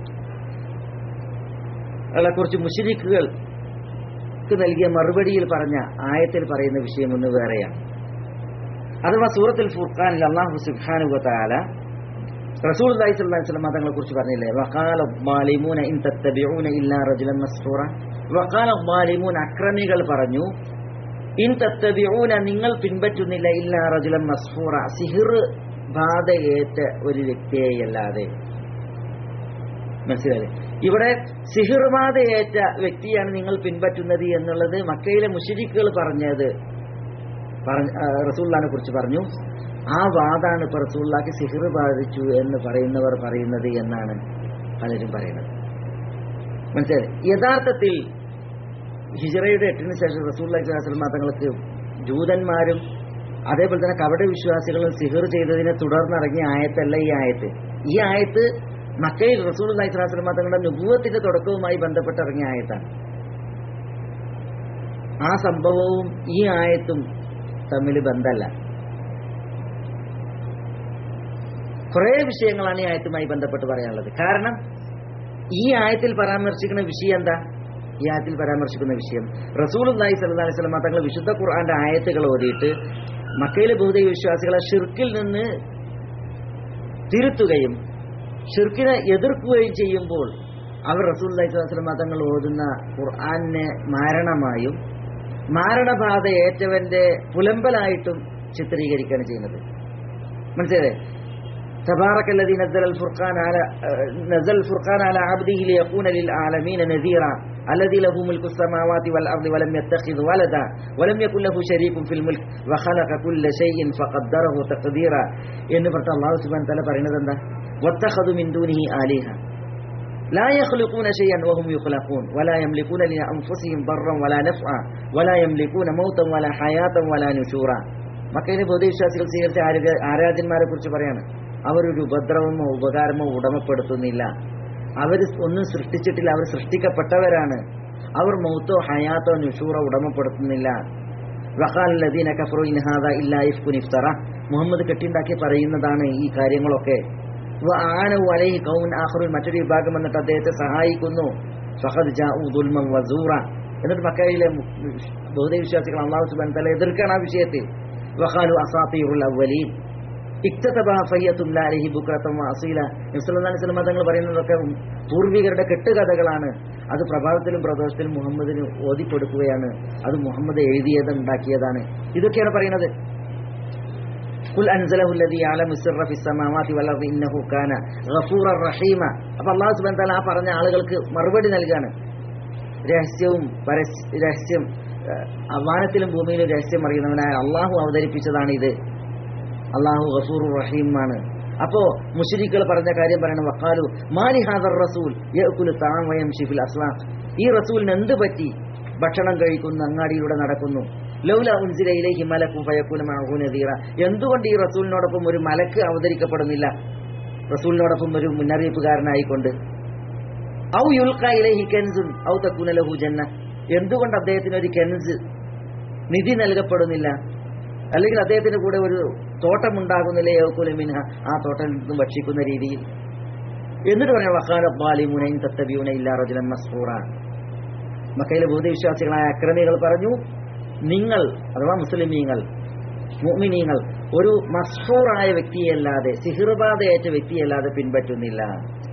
കുറിച്ച് മുഷരിക്കുകൾക്ക് നൽകിയ മറുപടിയിൽ പറഞ്ഞ ആയത്തിൽ പറയുന്ന വിഷയമൊന്ന് വേറെയാണ് അഥവാ സൂറത്തുൽ ഫുർഖാനിൽ അള്ളാഹു സുബ്ഹാനഹു വതആല റസൂൽ അലൈഹി സ്വല്ലി സ്വലമ തങ്ങളെ കുറിച്ച് പറഞ്ഞില്ലേ വഖാല ളാലിമൂന ഇൻ തത്തബിഊന ഇല്ലാ റജുലൻ മസ്ഫൂറ വഖാല ളാലിമൂൻ അക്രമികൾ പറഞ്ഞു ഇൻ തത്തബിഊന നിങ്ങൾ പിൻപറ്റുന്നില്ല ഇല്ല റജുലൻ മസ്ഫൂറ സിഹിർ ബാധയേറ്റ ഒരു വ്യക്തിയെയല്ലാതെ മനസ്സിലായില്ലേ ഇവിടെ സിഹിർ ബാധയേറ്റ വ്യക്തിയാണ് നിങ്ങൾ പിൻപറ്റുന്നത് എന്നുള്ളത് മക്കയിലെ മുഷരിക്കുകൾ പറഞ്ഞത് റസൂല്ലാനെ കുറിച്ച് പറഞ്ഞു ആ വാദാണ് ഇപ്പൊ റസൂല്ലാക്ക് സിഹിർ ബാധിച്ചു എന്ന് പറയുന്നവർ പറയുന്നത് എന്നാണ് പലരും പറയുന്നത് മനസ്സിലായി യഥാർത്ഥത്തിൽ ഹിജറയുടെ എട്ടിന് ശേഷം റസൂല്ലാഹി സ്വലാസ്ലം തങ്ങൾക്ക് ജൂതന്മാരും അതേപോലെ തന്നെ കപട വിശ്വാസികളും സിഹർ ചെയ്തതിനെ തുടർന്നിറങ്ങിയ ആയത്തല്ല ഈ ആയത്ത് ഈ ആയത്ത് മക്കയിൽ റസൂൽ അലൈഹി സ്വലാസ്ലം തങ്ങളുടെ നുപൂവത്തിന്റെ തുടക്കവുമായി ബന്ധപ്പെട്ട് ഇറങ്ങിയ ആയത്താണ് ആ സംഭവവും ഈ ആയത്തും തമ്മിൽ ബന്ധമല്ല കുറേ വിഷയങ്ങളാണ് ഈ ആയത്തുമായി ബന്ധപ്പെട്ട് പറയാനുള്ളത് കാരണം ഈ ആയത്തിൽ പരാമർശിക്കുന്ന വിഷയം എന്താ ഈ ആയത്തിൽ പരാമർശിക്കുന്ന വിഷയം റസൂൽ അള്ളാഹി സല്ലാ അലൈഹി സ്വലമ തങ്ങൾ വിശുദ്ധ ഖുർആന്റെ ആയത്തുകൾ ഓതിയിട്ട് മക്കയിലെ ഭൗതിക വിശ്വാസികളെ ഷിർക്കിൽ നിന്ന് തിരുത്തുകയും ഷിർക്കിനെ എതിർക്കുകയും ചെയ്യുമ്പോൾ അവർ റസൂൽ അള്ളാഹി സ്വലമ തങ്ങൾ ഓതുന്ന ഖുർആനെ മാരണമായും മാരണബാധ ഏറ്റവന്റെ പുലമ്പലായിട്ടും ചിത്രീകരിക്കുകയാണ് ചെയ്യുന്നത് മനസ്സിലായേ تبارك الذي نزل الفرقان على نزل الفرقان على عبده ليكون للعالمين نذيرا الذي له ملك السماوات والأرض ولم يتخذ ولدا ولم يكن له شريك في الملك وخلق كل شيء فقدره تقديرا എന്ന് പറഞ്ഞ അള്ളാഹു സുബാൻ തല പറയുന്നത് എന്താ വത്തഖദു മിൻ ദൂനിഹി ആലിഹ لا يخلقون شيئا وهم يخلقون ولا يملكون لأنفسهم ضرا ولا نفعا ولا يملكون موتا ولا حياة ولا نشورا മക്കയിലെ ബോധവിശ്വാസികൾ സ്വീകരിച്ച ആരാധ്യ ആരാധ്യന്മാരെ കുറിച്ച് പറയാണ് അവരൊരു ഉപദ്രവമോ ഉപകാരമോ ഉടമപ്പെടുത്തുന്നില്ല അവർ ഒന്നും സൃഷ്ടിച്ചിട്ടില്ല അവർ സൃഷ്ടിക്കപ്പെട്ടവരാണ് അവർ മൗത്തോ ഹയാത്തോ നിഷൂറോ ഉടമപ്പെടുത്തുന്നില്ല വഖാൽ ലദീന കഫറു ഇൻ ഹാദാ ഇല്ലാ ഇഫ്കുൻ ഇഫ്തറ മുഹമ്മദ് കെട്ടിണ്ടാക്കി പറയുന്നതാണ് ഈ കാര്യങ്ങളൊക്കെ വആനു അലൈഹി ഖൗമുൻ ആഖറുൻ മറ്റൊരു വിഭാഗം എന്നിട്ട് അദ്ദേഹത്തെ സഹായിക്കുന്നു ഫഖദ് ജാഉ ദുൽമൻ വസൂറ എന്നിട്ട് മക്കയിലെ ബഹുദൈവവിശ്വാസികൾ അള്ളാഹു സുബ്ഹാനഹു വതആല എതിർക്കാണ് ആ വിഷയത്തിൽ വഖാലു അസാത്തീറുൽ അവ്വലീൻ ഇക്തതബ ഫയ്യത്തുല്ല അലൈഹി ബുക്രത്തം അസീല നബിസല്ലല്ലാഹു അലൈഹി വസല്ലം തങ്ങൾ പറയുന്നതൊക്കെ പൂർവികരുടെ കെട്ടുകഥകളാണ് അത് പ്രഭാതത്തിലും പ്രദോഷത്തിലും മുഹമ്മദിന് ഓതിക്കൊടുക്കുകയാണ് അത് മുഹമ്മദ് എഴുതിയത് ഉണ്ടാക്കിയതാണ് ഇതൊക്കെയാണ് പറയുന്നത് കുൽ അൻസലഹു അല്ലദീ യഅലമു സിർറ ഫിസ് സമാവാതി വൽ അർദി ഇന്നഹു കാന ഗഫൂറർ റഹീമ അപ്പോൾ അല്ലാഹു സുബ്ഹാനഹു വതആല ആ പറഞ്ഞ ആളുകൾക്ക് മറുപടി നൽകാണ് രഹസ്യവും പരസ്യ രഹസ്യം ഏഹ്, വാനത്തിലും ഭൂമിയിലും രഹസ്യം അറിയുന്നവനായ അള്ളാഹു അവതരിപ്പിച്ചതാണ് ഇത് അള്ളാഹു ഗഫൂർ റഹീമാണ് അപ്പോ മുഷരിക്കുകൾ പറഞ്ഞ കാര്യം പറയണം വക്കാലു മാലി ഹാദർ റസൂൽ യഅ്കുലു തഅം വയംശി ഫിൽ അസ്ലാം ഈ റസൂലിന് എന്ത് പറ്റി ഭക്ഷണം കഴിക്കുന്നു അങ്ങാടിയിലൂടെ നടക്കുന്നു ലൗല ഉൻസില ഇലൈഹി മലക്കും ഫയക്കൂന മഅഹു നദീറ എന്തുകൊണ്ട് ഈ റസൂലിനോടൊപ്പം ഒരു മലക്ക് അവതരിക്കപ്പെടുന്നില്ല റസൂലിനോടൊപ്പം ഒരു മുന്നറിയിപ്പുകാരനായിക്കൊണ്ട് ഔ യുൽഖ ഇലൈഹി കെൻസുൻ ഔ തക്കൂന ലഹു ജന്ന എന്തുകൊണ്ട് അദ്ദേഹത്തിന് ഒരു കെൻസ് നിധി നൽകപ്പെടുന്നില്ല അല്ലെങ്കിൽ അദ്ദേഹത്തിന്റെ കൂടെ ഒരു തോട്ടം ഉണ്ടാകുന്നില്ല യൗക്കുല മിൻഹ ആ തോട്ടത്തിൽ നിന്നും ഭക്ഷിക്കുന്ന രീതിയിൽ എന്നിട്ട് പറയാം വക്കാല ബാലിമുനൈൻ തത്തബിയുന ഇല്ലാ റജുലൻ മസ്ഫൂറ മക്കയിലെ ബോധവിശ്വാസികളായ അക്രമികൾ പറഞ്ഞു നിങ്ങൾ അഥവാ മുസ്ലിമീങ്ങൾ മുഅ്മിനീങ്ങൾ ഒരു മസ്ഫൂറായ വ്യക്തിയല്ലാതെ സിഹിർബാധയേറ്റ വ്യക്തിയല്ലാതെ പിൻപറ്റുന്നില്ല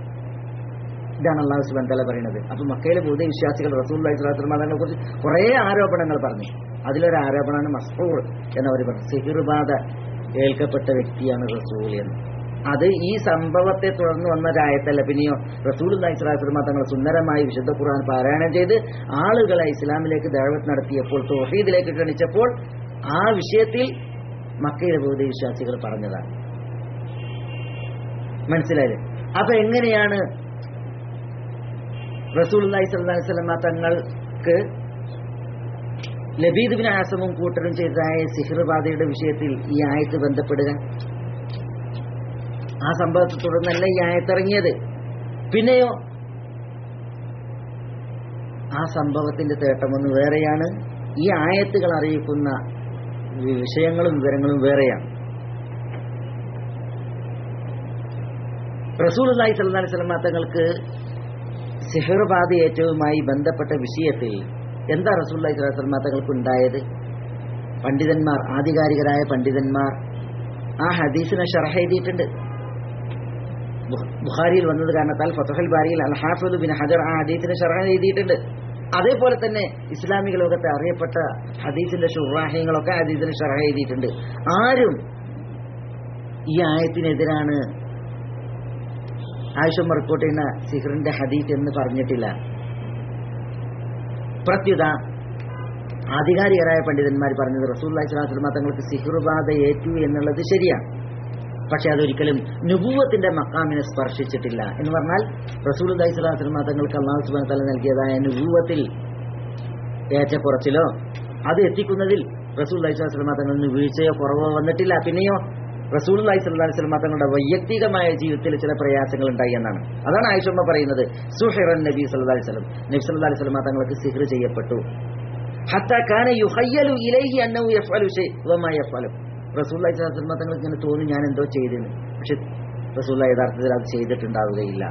ഇതാണ് അള്ളാഹു സുബാൻ തല പറയുന്നത് അപ്പൊ മക്കയിലെ ബുദ്ധ വിശ്വാസികൾ റസൂൽ തങ്ങളെ കുറിച്ച് കുറെ ആരോപണങ്ങൾ പറഞ്ഞു അതിലൊരു ആരോപണമാണ് മസ്ഫൂർ എന്നവർ പറഞ്ഞു സിഹിർബാധ ഏൽക്കപ്പെട്ട വ്യക്തിയാണ് റസൂൽ എന്ന് അത് ഈ സംഭവത്തെ തുടർന്ന് വന്ന ഒരായത്തല്ല പിന്നെയോ റസൂൽ അള്ളാഹിസ്ലാസ്ലമ തങ്ങൾ സുന്ദരമായി വിശുദ്ധ ഖുർആൻ പാരായണം ചെയ്ത് ആളുകളെ ഇസ്ലാമിലേക്ക് ദഴവത്ത് നടത്തിയപ്പോൾ തോഹീദിലേക്ക് ക്ഷണിച്ചപ്പോൾ ആ വിഷയത്തിൽ മക്കയിലെ ബൗദ്ധ വിശ്വാസികൾ പറഞ്ഞതാണ് മനസ്സിലായില്ലേ അപ്പൊ എങ്ങനെയാണ് റസൂൽ അള്ളാഹി സ്വലമ തങ്ങൾക്ക് ലബീദ് ബിൻ ആസമും കൂട്ടരും ചെയ്തതായ സിഹിർബാധയുടെ വിഷയത്തിൽ ഈ ആയത്ത് ബന്ധപ്പെടുക ആ സംഭവത്തെ തുടർന്നല്ല ഈ ആയത്തിറങ്ങിയത് പിന്നെയോ ആ സംഭവത്തിന്റെ തേട്ടമൊന്ന് വേറെയാണ് ഈ ആയത്തുകൾ അറിയിക്കുന്ന വിഷയങ്ങളും വിവരങ്ങളും വേറെയാണ് റസൂൽ അള്ളാഹി സ്വല്ലാ സ്വലമ തങ്ങൾക്ക് സിഹിർബാധ ഏറ്റവുമായി ബന്ധപ്പെട്ട വിഷയത്തിൽ എന്താ റസൂൽ അള്ളാഹി സ്വലാ സ്വലമ തങ്ങൾക്ക് ഉണ്ടായത് പണ്ഡിതന്മാർ ആധികാരികരായ പണ്ഡിതന്മാർ ആ ഹദീസിനെ ഷർഹ എഴുതിയിട്ടുണ്ട് ബുഖാരിയിൽ വന്നത് കാരണത്താൽ ഫതഹുൽ ബാരിയിൽ അൽ ഹാഫിദ് ബിൻ ഹജർ ആ ഹദീസിനെ ഷർഹ എഴുതിയിട്ടുണ്ട് അതേപോലെ തന്നെ ഇസ്ലാമിക ലോകത്തെ അറിയപ്പെട്ട ഹദീസിന്റെ ഷുറാഹ്യങ്ങളൊക്കെ ഹദീസിന് ഷർഹ എഴുതിയിട്ടുണ്ട് ആരും ഈ ആയത്തിനെതിരാണ് ആയിഷമ്മ റിപ്പോർട്ട് ചെയ്യുന്ന സിഹറിന്റെ ഹദീസ് എന്ന് പറഞ്ഞിട്ടില്ല പ്രത്യുത ആധികാരികരായ പണ്ഡിതന്മാർ പറഞ്ഞത് റസൂല്ലാഹി സ്വലാസ്ലമ തങ്ങൾക്ക് സിഹുർബാധ ഏറ്റു എന്നുള്ളത് ശരിയാണ് പക്ഷെ അതൊരിക്കലും നുപൂവത്തിന്റെ മക്കാമിനെ സ്പർശിച്ചിട്ടില്ല എന്ന് പറഞ്ഞാൽ റസൂൽ അലൈഹി സ്വലാസ്ലമ തങ്ങൾക്ക് അള്ളാഹു സുബാൻ തല നൽകിയതായ നുപൂവത്തിൽ ഏറ്റക്കുറച്ചിലോ അത് എത്തിക്കുന്നതിൽ റസൂൽ അലൈഹി സ്വലാസ്ലമ തങ്ങളിൽ വീഴ്ചയോ കുറവോ വന്നിട്ടില്ല പിന്നെയോ റസൂൽ അലൈഹി സ്വലാഹി സ്വലമ തങ്ങളുടെ വൈയക്തികമായ ജീവിതത്തിൽ ചില പ്രയാസങ്ങൾ ഉണ്ടായി എന്നാണ് അതാണ് ആയിഷമ്മ പറയുന്നത് സുഹിറൻ നബി സല്ലല്ലാഹി അലൈഹി വസല്ലം നബി സല്ലല്ലാഹി അലൈഹി വസല്ലം തങ്ങൾക്ക് സിഹ്ർ ചെയ്യപ്പെട്ടു ഹത്ത കാന യുഹയ്യലു ഇലൈഹി അന്നഹു യഫ്അലു ഷൈ വമാ യഫ്അലു റസൂലുള്ളാഹി സ്വല്ലല്ലാഹി അലൈഹി വസല്ലം തങ്ങൾക്ക് ഇങ്ങനെ തോന്നി ഞാൻ എന്തോ ചെയ്തെന്ന് പക്ഷെ റസൂലുള്ളാഹി യഥാർത്ഥത്തിൽ അത് ചെയ്തിട്ടുണ്ടാവുകയില്ല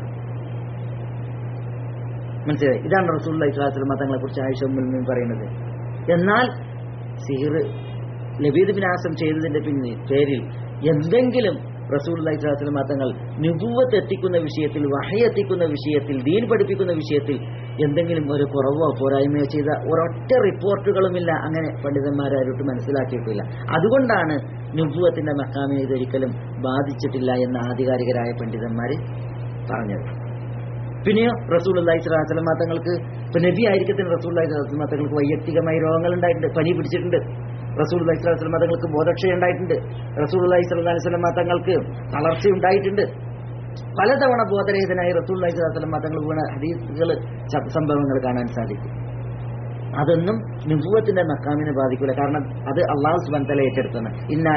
മനസ്സിലായി ഇതാണ് റസൂലുള്ളാഹി സ്വല്ലല്ലാഹി അലൈഹി വസല്ലം തങ്ങളെ കുറിച്ച് ആയിഷ ഉമ്മുൽ പറയുന്നത് എന്നാൽ സിഹിർ ലബീദ് ബിൻ ആസം ചെയ്തതിന്റെ പിന്നിൽ പേരിൽ എന്തെങ്കിലും റസൂൽ അലൈഹിസ്ലാം തങ്ങൾ നുപൂവത്ത് എത്തിക്കുന്ന വിഷയത്തിൽ വഹയെത്തിക്കുന്ന വിഷയത്തിൽ ദീൻ പഠിപ്പിക്കുന്ന വിഷയത്തിൽ എന്തെങ്കിലും ഒരു കുറവോ പോരായ്മയോ ചെയ്ത ഒരൊറ്റ റിപ്പോർട്ടുകളുമില്ല അങ്ങനെ പണ്ഡിതന്മാരായിട്ട് മനസ്സിലാക്കിയിട്ടില്ല അതുകൊണ്ടാണ് നുപൂവത്തിന്റെ മക്കാമിനെ ഇതൊരിക്കലും ബാധിച്ചിട്ടില്ല എന്ന് ആധികാരികരായ പണ്ഡിതന്മാർ പറഞ്ഞത് പിന്നെയോ റസൂൽ അള്ളഹി സ്വലാസ്ലമ തങ്ങൾക്ക് ഇപ്പൊ നബി ആയിരിക്കത്തിന് റസൂൽ അള്ളഹി സ്വലാസ്ലമ തങ്ങൾക്ക് വൈയക്തികമായി രോഗങ്ങൾ ഉണ്ടായിട്ടുണ്ട് പനി പിടിച്ചിട്ടുണ്ട് റസൂൽ അള്ളഹി സ്വലാസ്ലമ തങ്ങൾക്ക് ബോധക്ഷയം ഉണ്ടായിട്ടുണ്ട് റസൂൽ അള്ളഹി സ്വലാഹി സ്വലമ തങ്ങൾക്ക് തളർച്ച ഉണ്ടായിട്ടുണ്ട് പലതവണ ബോധരഹിതനായി റസൂള്ളി സ്വലാസ്ലം തങ്ങൾ വീണ ഹദീസുകൾ സംഭവങ്ങൾ കാണാൻ സാധിക്കും അതൊന്നും നുപൂവത്തിന്റെ മക്കാമിനെ ബാധിക്കില്ല കാരണം അത് അള്ളാഹു സുബന്തല ഏറ്റെടുത്താണ്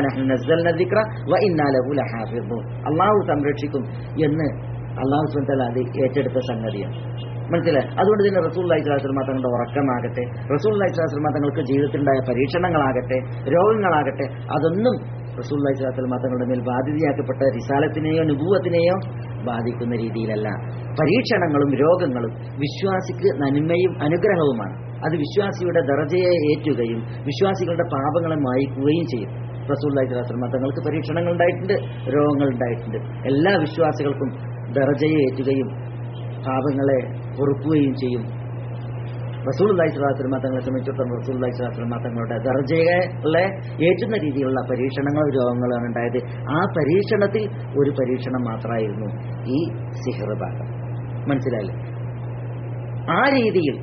അള്ളാഹു സംരക്ഷിക്കും എന്ന് അള്ളാഹു സുബന്തല അത് ഏറ്റെടുത്ത സംഗതിയാണ് മനസ്സിലായി അതുകൊണ്ട് തന്നെ റസൂൽ അലൈഹിസ്ലാസ്ലമ തങ്ങളുടെ ഉറക്കമാകട്ടെ റസൂൽ അലൈഹിസ്ലാസ്ലമ തങ്ങൾക്ക് ജീവിതത്തിലുണ്ടായ പരീക്ഷണങ്ങളാകട്ടെ രോഗങ്ങളാകട്ടെ അതൊന്നും റസൂൽ അലൈഹിസ്ലാസ്ലമ തങ്ങളുടെ മേൽ ബാധിതയാക്കപ്പെട്ട റിസാലത്തിനെയോ നുപൂവത്തിനെയോ ബാധിക്കുന്ന രീതിയിലല്ല പരീക്ഷണങ്ങളും രോഗങ്ങളും വിശ്വാസിക്ക് നന്മയും അനുഗ്രഹവുമാണ് അത് വിശ്വാസിയുടെ ദർജയെ ഏറ്റുകയും വിശ്വാസികളുടെ പാപങ്ങളെ മായിക്കുകയും ചെയ്യും റസൂൽ അലൈഹിസ്ലാസ്ലമ തങ്ങൾക്ക് പരീക്ഷണങ്ങൾ ഉണ്ടായിട്ടുണ്ട് രോഗങ്ങൾ ഉണ്ടായിട്ടുണ്ട് എല്ലാ വിശ്വാസികൾക്കും ദർജയെ ഏറ്റുകയും പാപങ്ങളെ പൊറുക്കുകയും ചെയ്യും റസൂൽ അള്ളഹി സ്വലാസ്ലമ തങ്ങളെ സംബന്ധിച്ചിടത്തോളം റസൂൽ അള്ളഹി സ്വലാസ്ലമ തങ്ങളുടെ ദർജകളെ ഏറ്റുന്ന രീതിയിലുള്ള പരീക്ഷണങ്ങളും രോഗങ്ങളാണ് ഉണ്ടായത് ആ പരീക്ഷണത്തിൽ ഒരു പരീക്ഷണം മാത്രമായിരുന്നു ഈ സിഹർ ഭാഗം മനസ്സിലായില്ലേ ആ രീതിയിൽ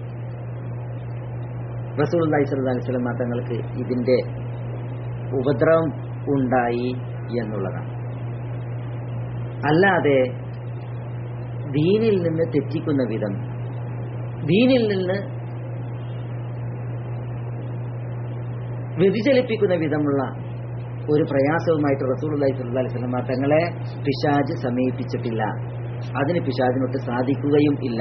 റസൂൽ അള്ളഹി സ്വല്ലാ വസ്ലമ തങ്ങൾക്ക് ഇതിന്റെ ഉപദ്രവം ഉണ്ടായി എന്നുള്ളതാണ് അല്ലാതെ ദീനിൽ നിന്ന് തെറ്റിക്കുന്ന വിധം ദീനിൽ നിന്ന് വ്യതിചലിപ്പിക്കുന്ന വിധമുള്ള ഒരു പ്രയാസവുമായിട്ട് റസൂൽ അലൈഹി സ്വല്ലാ വസ്ലമ തങ്ങളെ പിശാജ് സമീപിച്ചിട്ടില്ല അതിന് പിശാജിനൊട്ട് സാധിക്കുകയും ഇല്ല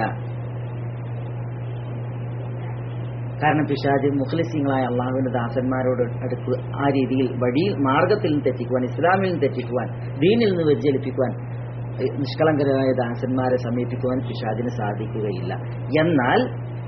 കാരണം പിശാജ് മുഖ്ലിസിങ്ങളായ അള്ളാഹുവിന്റെ ദാസന്മാരോട് അടുത്ത് ആ രീതിയിൽ വഴിയിൽ മാർഗത്തിൽ നിന്ന് തെറ്റിക്കുവാൻ ഇസ്ലാമിൽ നിന്ന് തെറ്റിക്കുവാൻ ദീനിൽ നിന്ന് വ്യതിചലിപ്പിക്കുവാൻ നിഷ്കളങ്കരായ ദാസന്മാരെ സമീപിക്കുവാൻ പിശാദിന് സാധിക്കുകയില്ല എന്നാൽ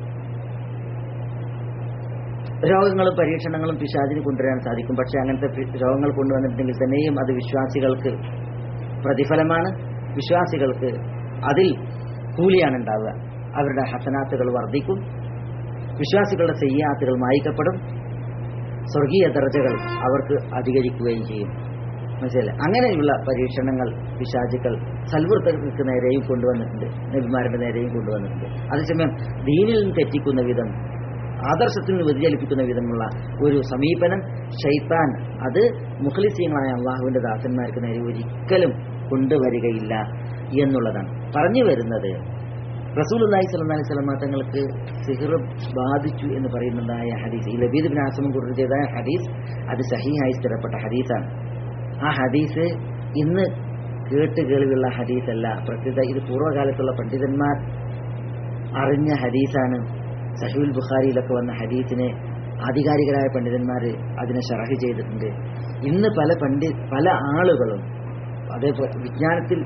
രോഗങ്ങളും പരീക്ഷണങ്ങളും പിശാദിന് കൊണ്ടുവരാൻ സാധിക്കും പക്ഷെ അങ്ങനത്തെ രോഗങ്ങൾ കൊണ്ടുവന്നിട്ടുണ്ടെങ്കിൽ തന്നെയും അത് വിശ്വാസികൾക്ക് പ്രതിഫലമാണ് വിശ്വാസികൾക്ക് അതിൽ കൂലിയാണ് ഉണ്ടാവുക അവരുടെ ഹസനാത്തുകൾ വർദ്ധിക്കും വിശ്വാസികളുടെ ചെയ്യാത്തുകൾ മായിക്കപ്പെടും സ്വർഗീയ ദർജകൾ അവർക്ക് അധികരിക്കുകയും ചെയ്യും മനസ്സിലായി അങ്ങനെയുള്ള പരീക്ഷണങ്ങൾ പിശാചുക്കൾ സൽവൃത്തങ്ങൾക്ക് നേരെയും കൊണ്ടുവന്നിട്ടുണ്ട് നബിമാരുടെ നേരെയും കൊണ്ടുവന്നിട്ടുണ്ട് അതേസമയം ദീനിൽ നിന്ന് തെറ്റിക്കുന്ന വിധം ആദർശത്തിൽ നിന്ന് വ്യതിചലിപ്പിക്കുന്ന വിധമുള്ള ഒരു സമീപനം ഷൈത്താൻ അത് മുഖലിസീങ്ങളായ അള്ളാഹുവിന്റെ ദാസന്മാർക്ക് നേരെ ഒരിക്കലും കൊണ്ടുവരികയില്ല എന്നുള്ളതാണ് പറഞ്ഞു വരുന്നത് റസൂൽ അള്ളാഹി സ്വലി സ്വലമ തങ്ങൾക്ക് സിഹിർ ബാധിച്ചു എന്ന് പറയുന്നതായ ഹദീസ് ഈ ലബീദ് ബിൻ ആസമം കുറിച്ച് ചെയ്ത ഹദീസ് അത് സഹിയായി സ്ഥിരപ്പെട്ട ഹദീസാണ് ആ ഹദീസ് ഇന്ന് കേട്ട് കേൾവിയുള്ള ഹദീസല്ല പ്രത്യേക ഇത് പൂർവ്വകാലത്തുള്ള പണ്ഡിതന്മാർ അറിഞ്ഞ ഹദീസാണ് സഹീൽ ബുഖാരിയിലൊക്കെ വന്ന ഹദീസിനെ ആധികാരികരായ പണ്ഡിതന്മാർ അതിനെ ഷറഹ് ചെയ്തിട്ടുണ്ട് ഇന്ന് പല പണ്ഡി പല ആളുകളും അതേപോലെ വിജ്ഞാനത്തിൽ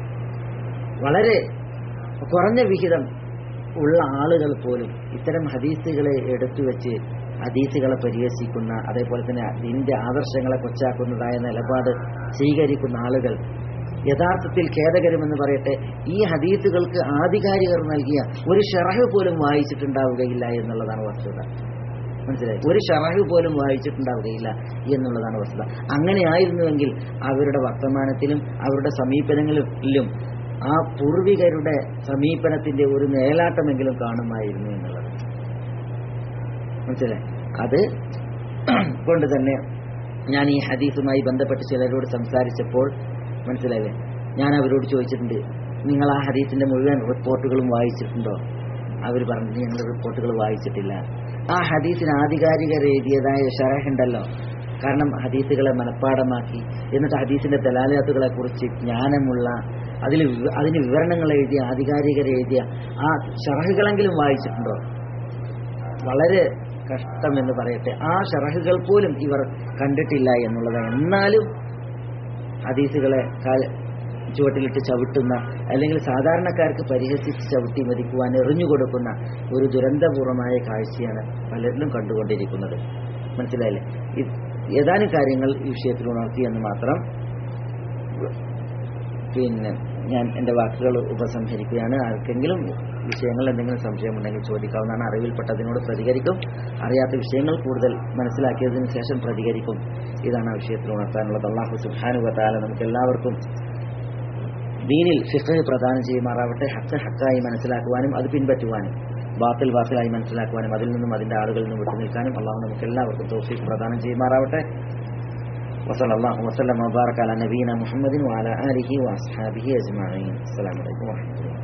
വളരെ കുറഞ്ഞ വിഹിതം ഉള്ള ആളുകൾ പോലും ഇത്തരം ഹദീസുകളെ എടുത്തു വെച്ച് ഹദീസുകളെ പരിഹസിക്കുന്ന അതേപോലെ തന്നെ ഇതിന്റെ ആദർശങ്ങളെ കൊച്ചാക്കുന്നതായ നിലപാട് സ്വീകരിക്കുന്ന ആളുകൾ യഥാർത്ഥത്തിൽ ഖേദകരമെന്ന് പറയട്ടെ ഈ ഹദീസുകൾക്ക് ആധികാരികർ നൽകിയ ഒരു ഷറഹ് പോലും വായിച്ചിട്ടുണ്ടാവുകയില്ല എന്നുള്ളതാണ് വസ്തുത മനസ്സിലായി ഒരു ഷറഹ് പോലും വായിച്ചിട്ടുണ്ടാവുകയില്ല എന്നുള്ളതാണ് വസ്തുത അങ്ങനെയായിരുന്നുവെങ്കിൽ അവരുടെ വർത്തമാനത്തിലും അവരുടെ സമീപനങ്ങളിലും ആ പൂർവികരുടെ സമീപനത്തിന്റെ ഒരു നേലാട്ടമെങ്കിലും കാണുമായിരുന്നു എന്നുള്ളത് മനസ്സിലായി അത് കൊണ്ട് തന്നെ ഞാൻ ഈ ഹദീസുമായി ബന്ധപ്പെട്ട് ചിലരോട് സംസാരിച്ചപ്പോൾ മനസ്സിലായില്ലേ ഞാൻ അവരോട് ചോദിച്ചിട്ടുണ്ട് നിങ്ങൾ ആ ഹദീസിന്റെ മുഴുവൻ റിപ്പോർട്ടുകളും വായിച്ചിട്ടുണ്ടോ അവർ പറഞ്ഞു ഞങ്ങൾ റിപ്പോർട്ടുകൾ വായിച്ചിട്ടില്ല ആ ഹദീസിന് ആധികാരികർ എഴുതിയതായ ഷറഹ് ഉണ്ടല്ലോ കാരണം ഹദീസുകളെ മനഃപ്പാടമാക്കി എന്നിട്ട് ഹദീസിന്റെ ദലാലത്തുകളെ കുറിച്ച് ജ്ഞാനമുള്ള അതിൽ വിവ- അതിന് വിവരണങ്ങൾ എഴുതിയ ആധികാരികർ എഴുതിയ ആ ഷറഹുകളെങ്കിലും വായിച്ചിട്ടുണ്ടോ വളരെ കഷ്ടമെന്ന് പറയട്ടെ ആ ഷറഹുകൾ പോലും ഇവർ കണ്ടിട്ടില്ല എന്നുള്ളതാണ് എന്നാലും ഹദീസുകളെ കാൽ ചുവട്ടിലിട്ട് ചവിട്ടുന്ന അല്ലെങ്കിൽ സാധാരണക്കാർക്ക് പരിഹസിച്ച് ചവിട്ടി മതിക്കുവാൻ എറിഞ്ഞു കൊടുക്കുന്ന ഒരു ദുരന്തപൂർവമായ കാഴ്ചയാണ് പലരിലും കണ്ടുകൊണ്ടിരിക്കുന്നത് മനസ്സിലായില്ലേ ഈ ഏതാനും കാര്യങ്ങൾ ഈ വിഷയത്തിൽ ഉണർത്തി എന്ന് മാത്രം പിന്നെ ഞാൻ എൻ്റെ വാക്കുകൾ ഉപസംഹരിക്കുകയാണ് ആർക്കെങ്കിലും വിഷയങ്ങൾ എന്തെങ്കിലും സംശയമുണ്ടെങ്കിൽ ചോദിക്കാവുന്നതാണ് അറിവിൽപ്പെട്ടതിനോട് പ്രതികരിക്കും അറിയാത്ത വിഷയങ്ങൾ കൂടുതൽ മനസ്സിലാക്കിയതിനു ശേഷം പ്രതികരിക്കും ഇതാണ് ആ വിഷയത്തിൽ ഉണർത്താനുള്ളത് അള്ളാഹു സുഹാനുവത്താല നമുക്ക് എല്ലാവർക്കും ദീനിൽ ഫിഖ് പ്രദാനം ചെയ്യുമാറാവട്ടെ ഹക്ക് ഹക്കായി മനസ്സിലാക്കുവാനും അത് പിൻപറ്റുവാനും ബാത്തിൽ ബാത്തിലായി മനസ്സിലാക്കുവാനും അതിൽ നിന്നും അതിന്റെ ആളുകളിൽ നിന്നും വിട്ടുനിൽക്കാനും അള്ളാഹു നമുക്ക് എല്ലാവർക്കും തോഫീക്ക് പ്രദാനം ചെയ്യുമാറാവട്ടെ وصلى الله وسلم وبارك على نبينا محمد وعلى آله وأصحابه أجمعين السلام عليكم ورحمة الله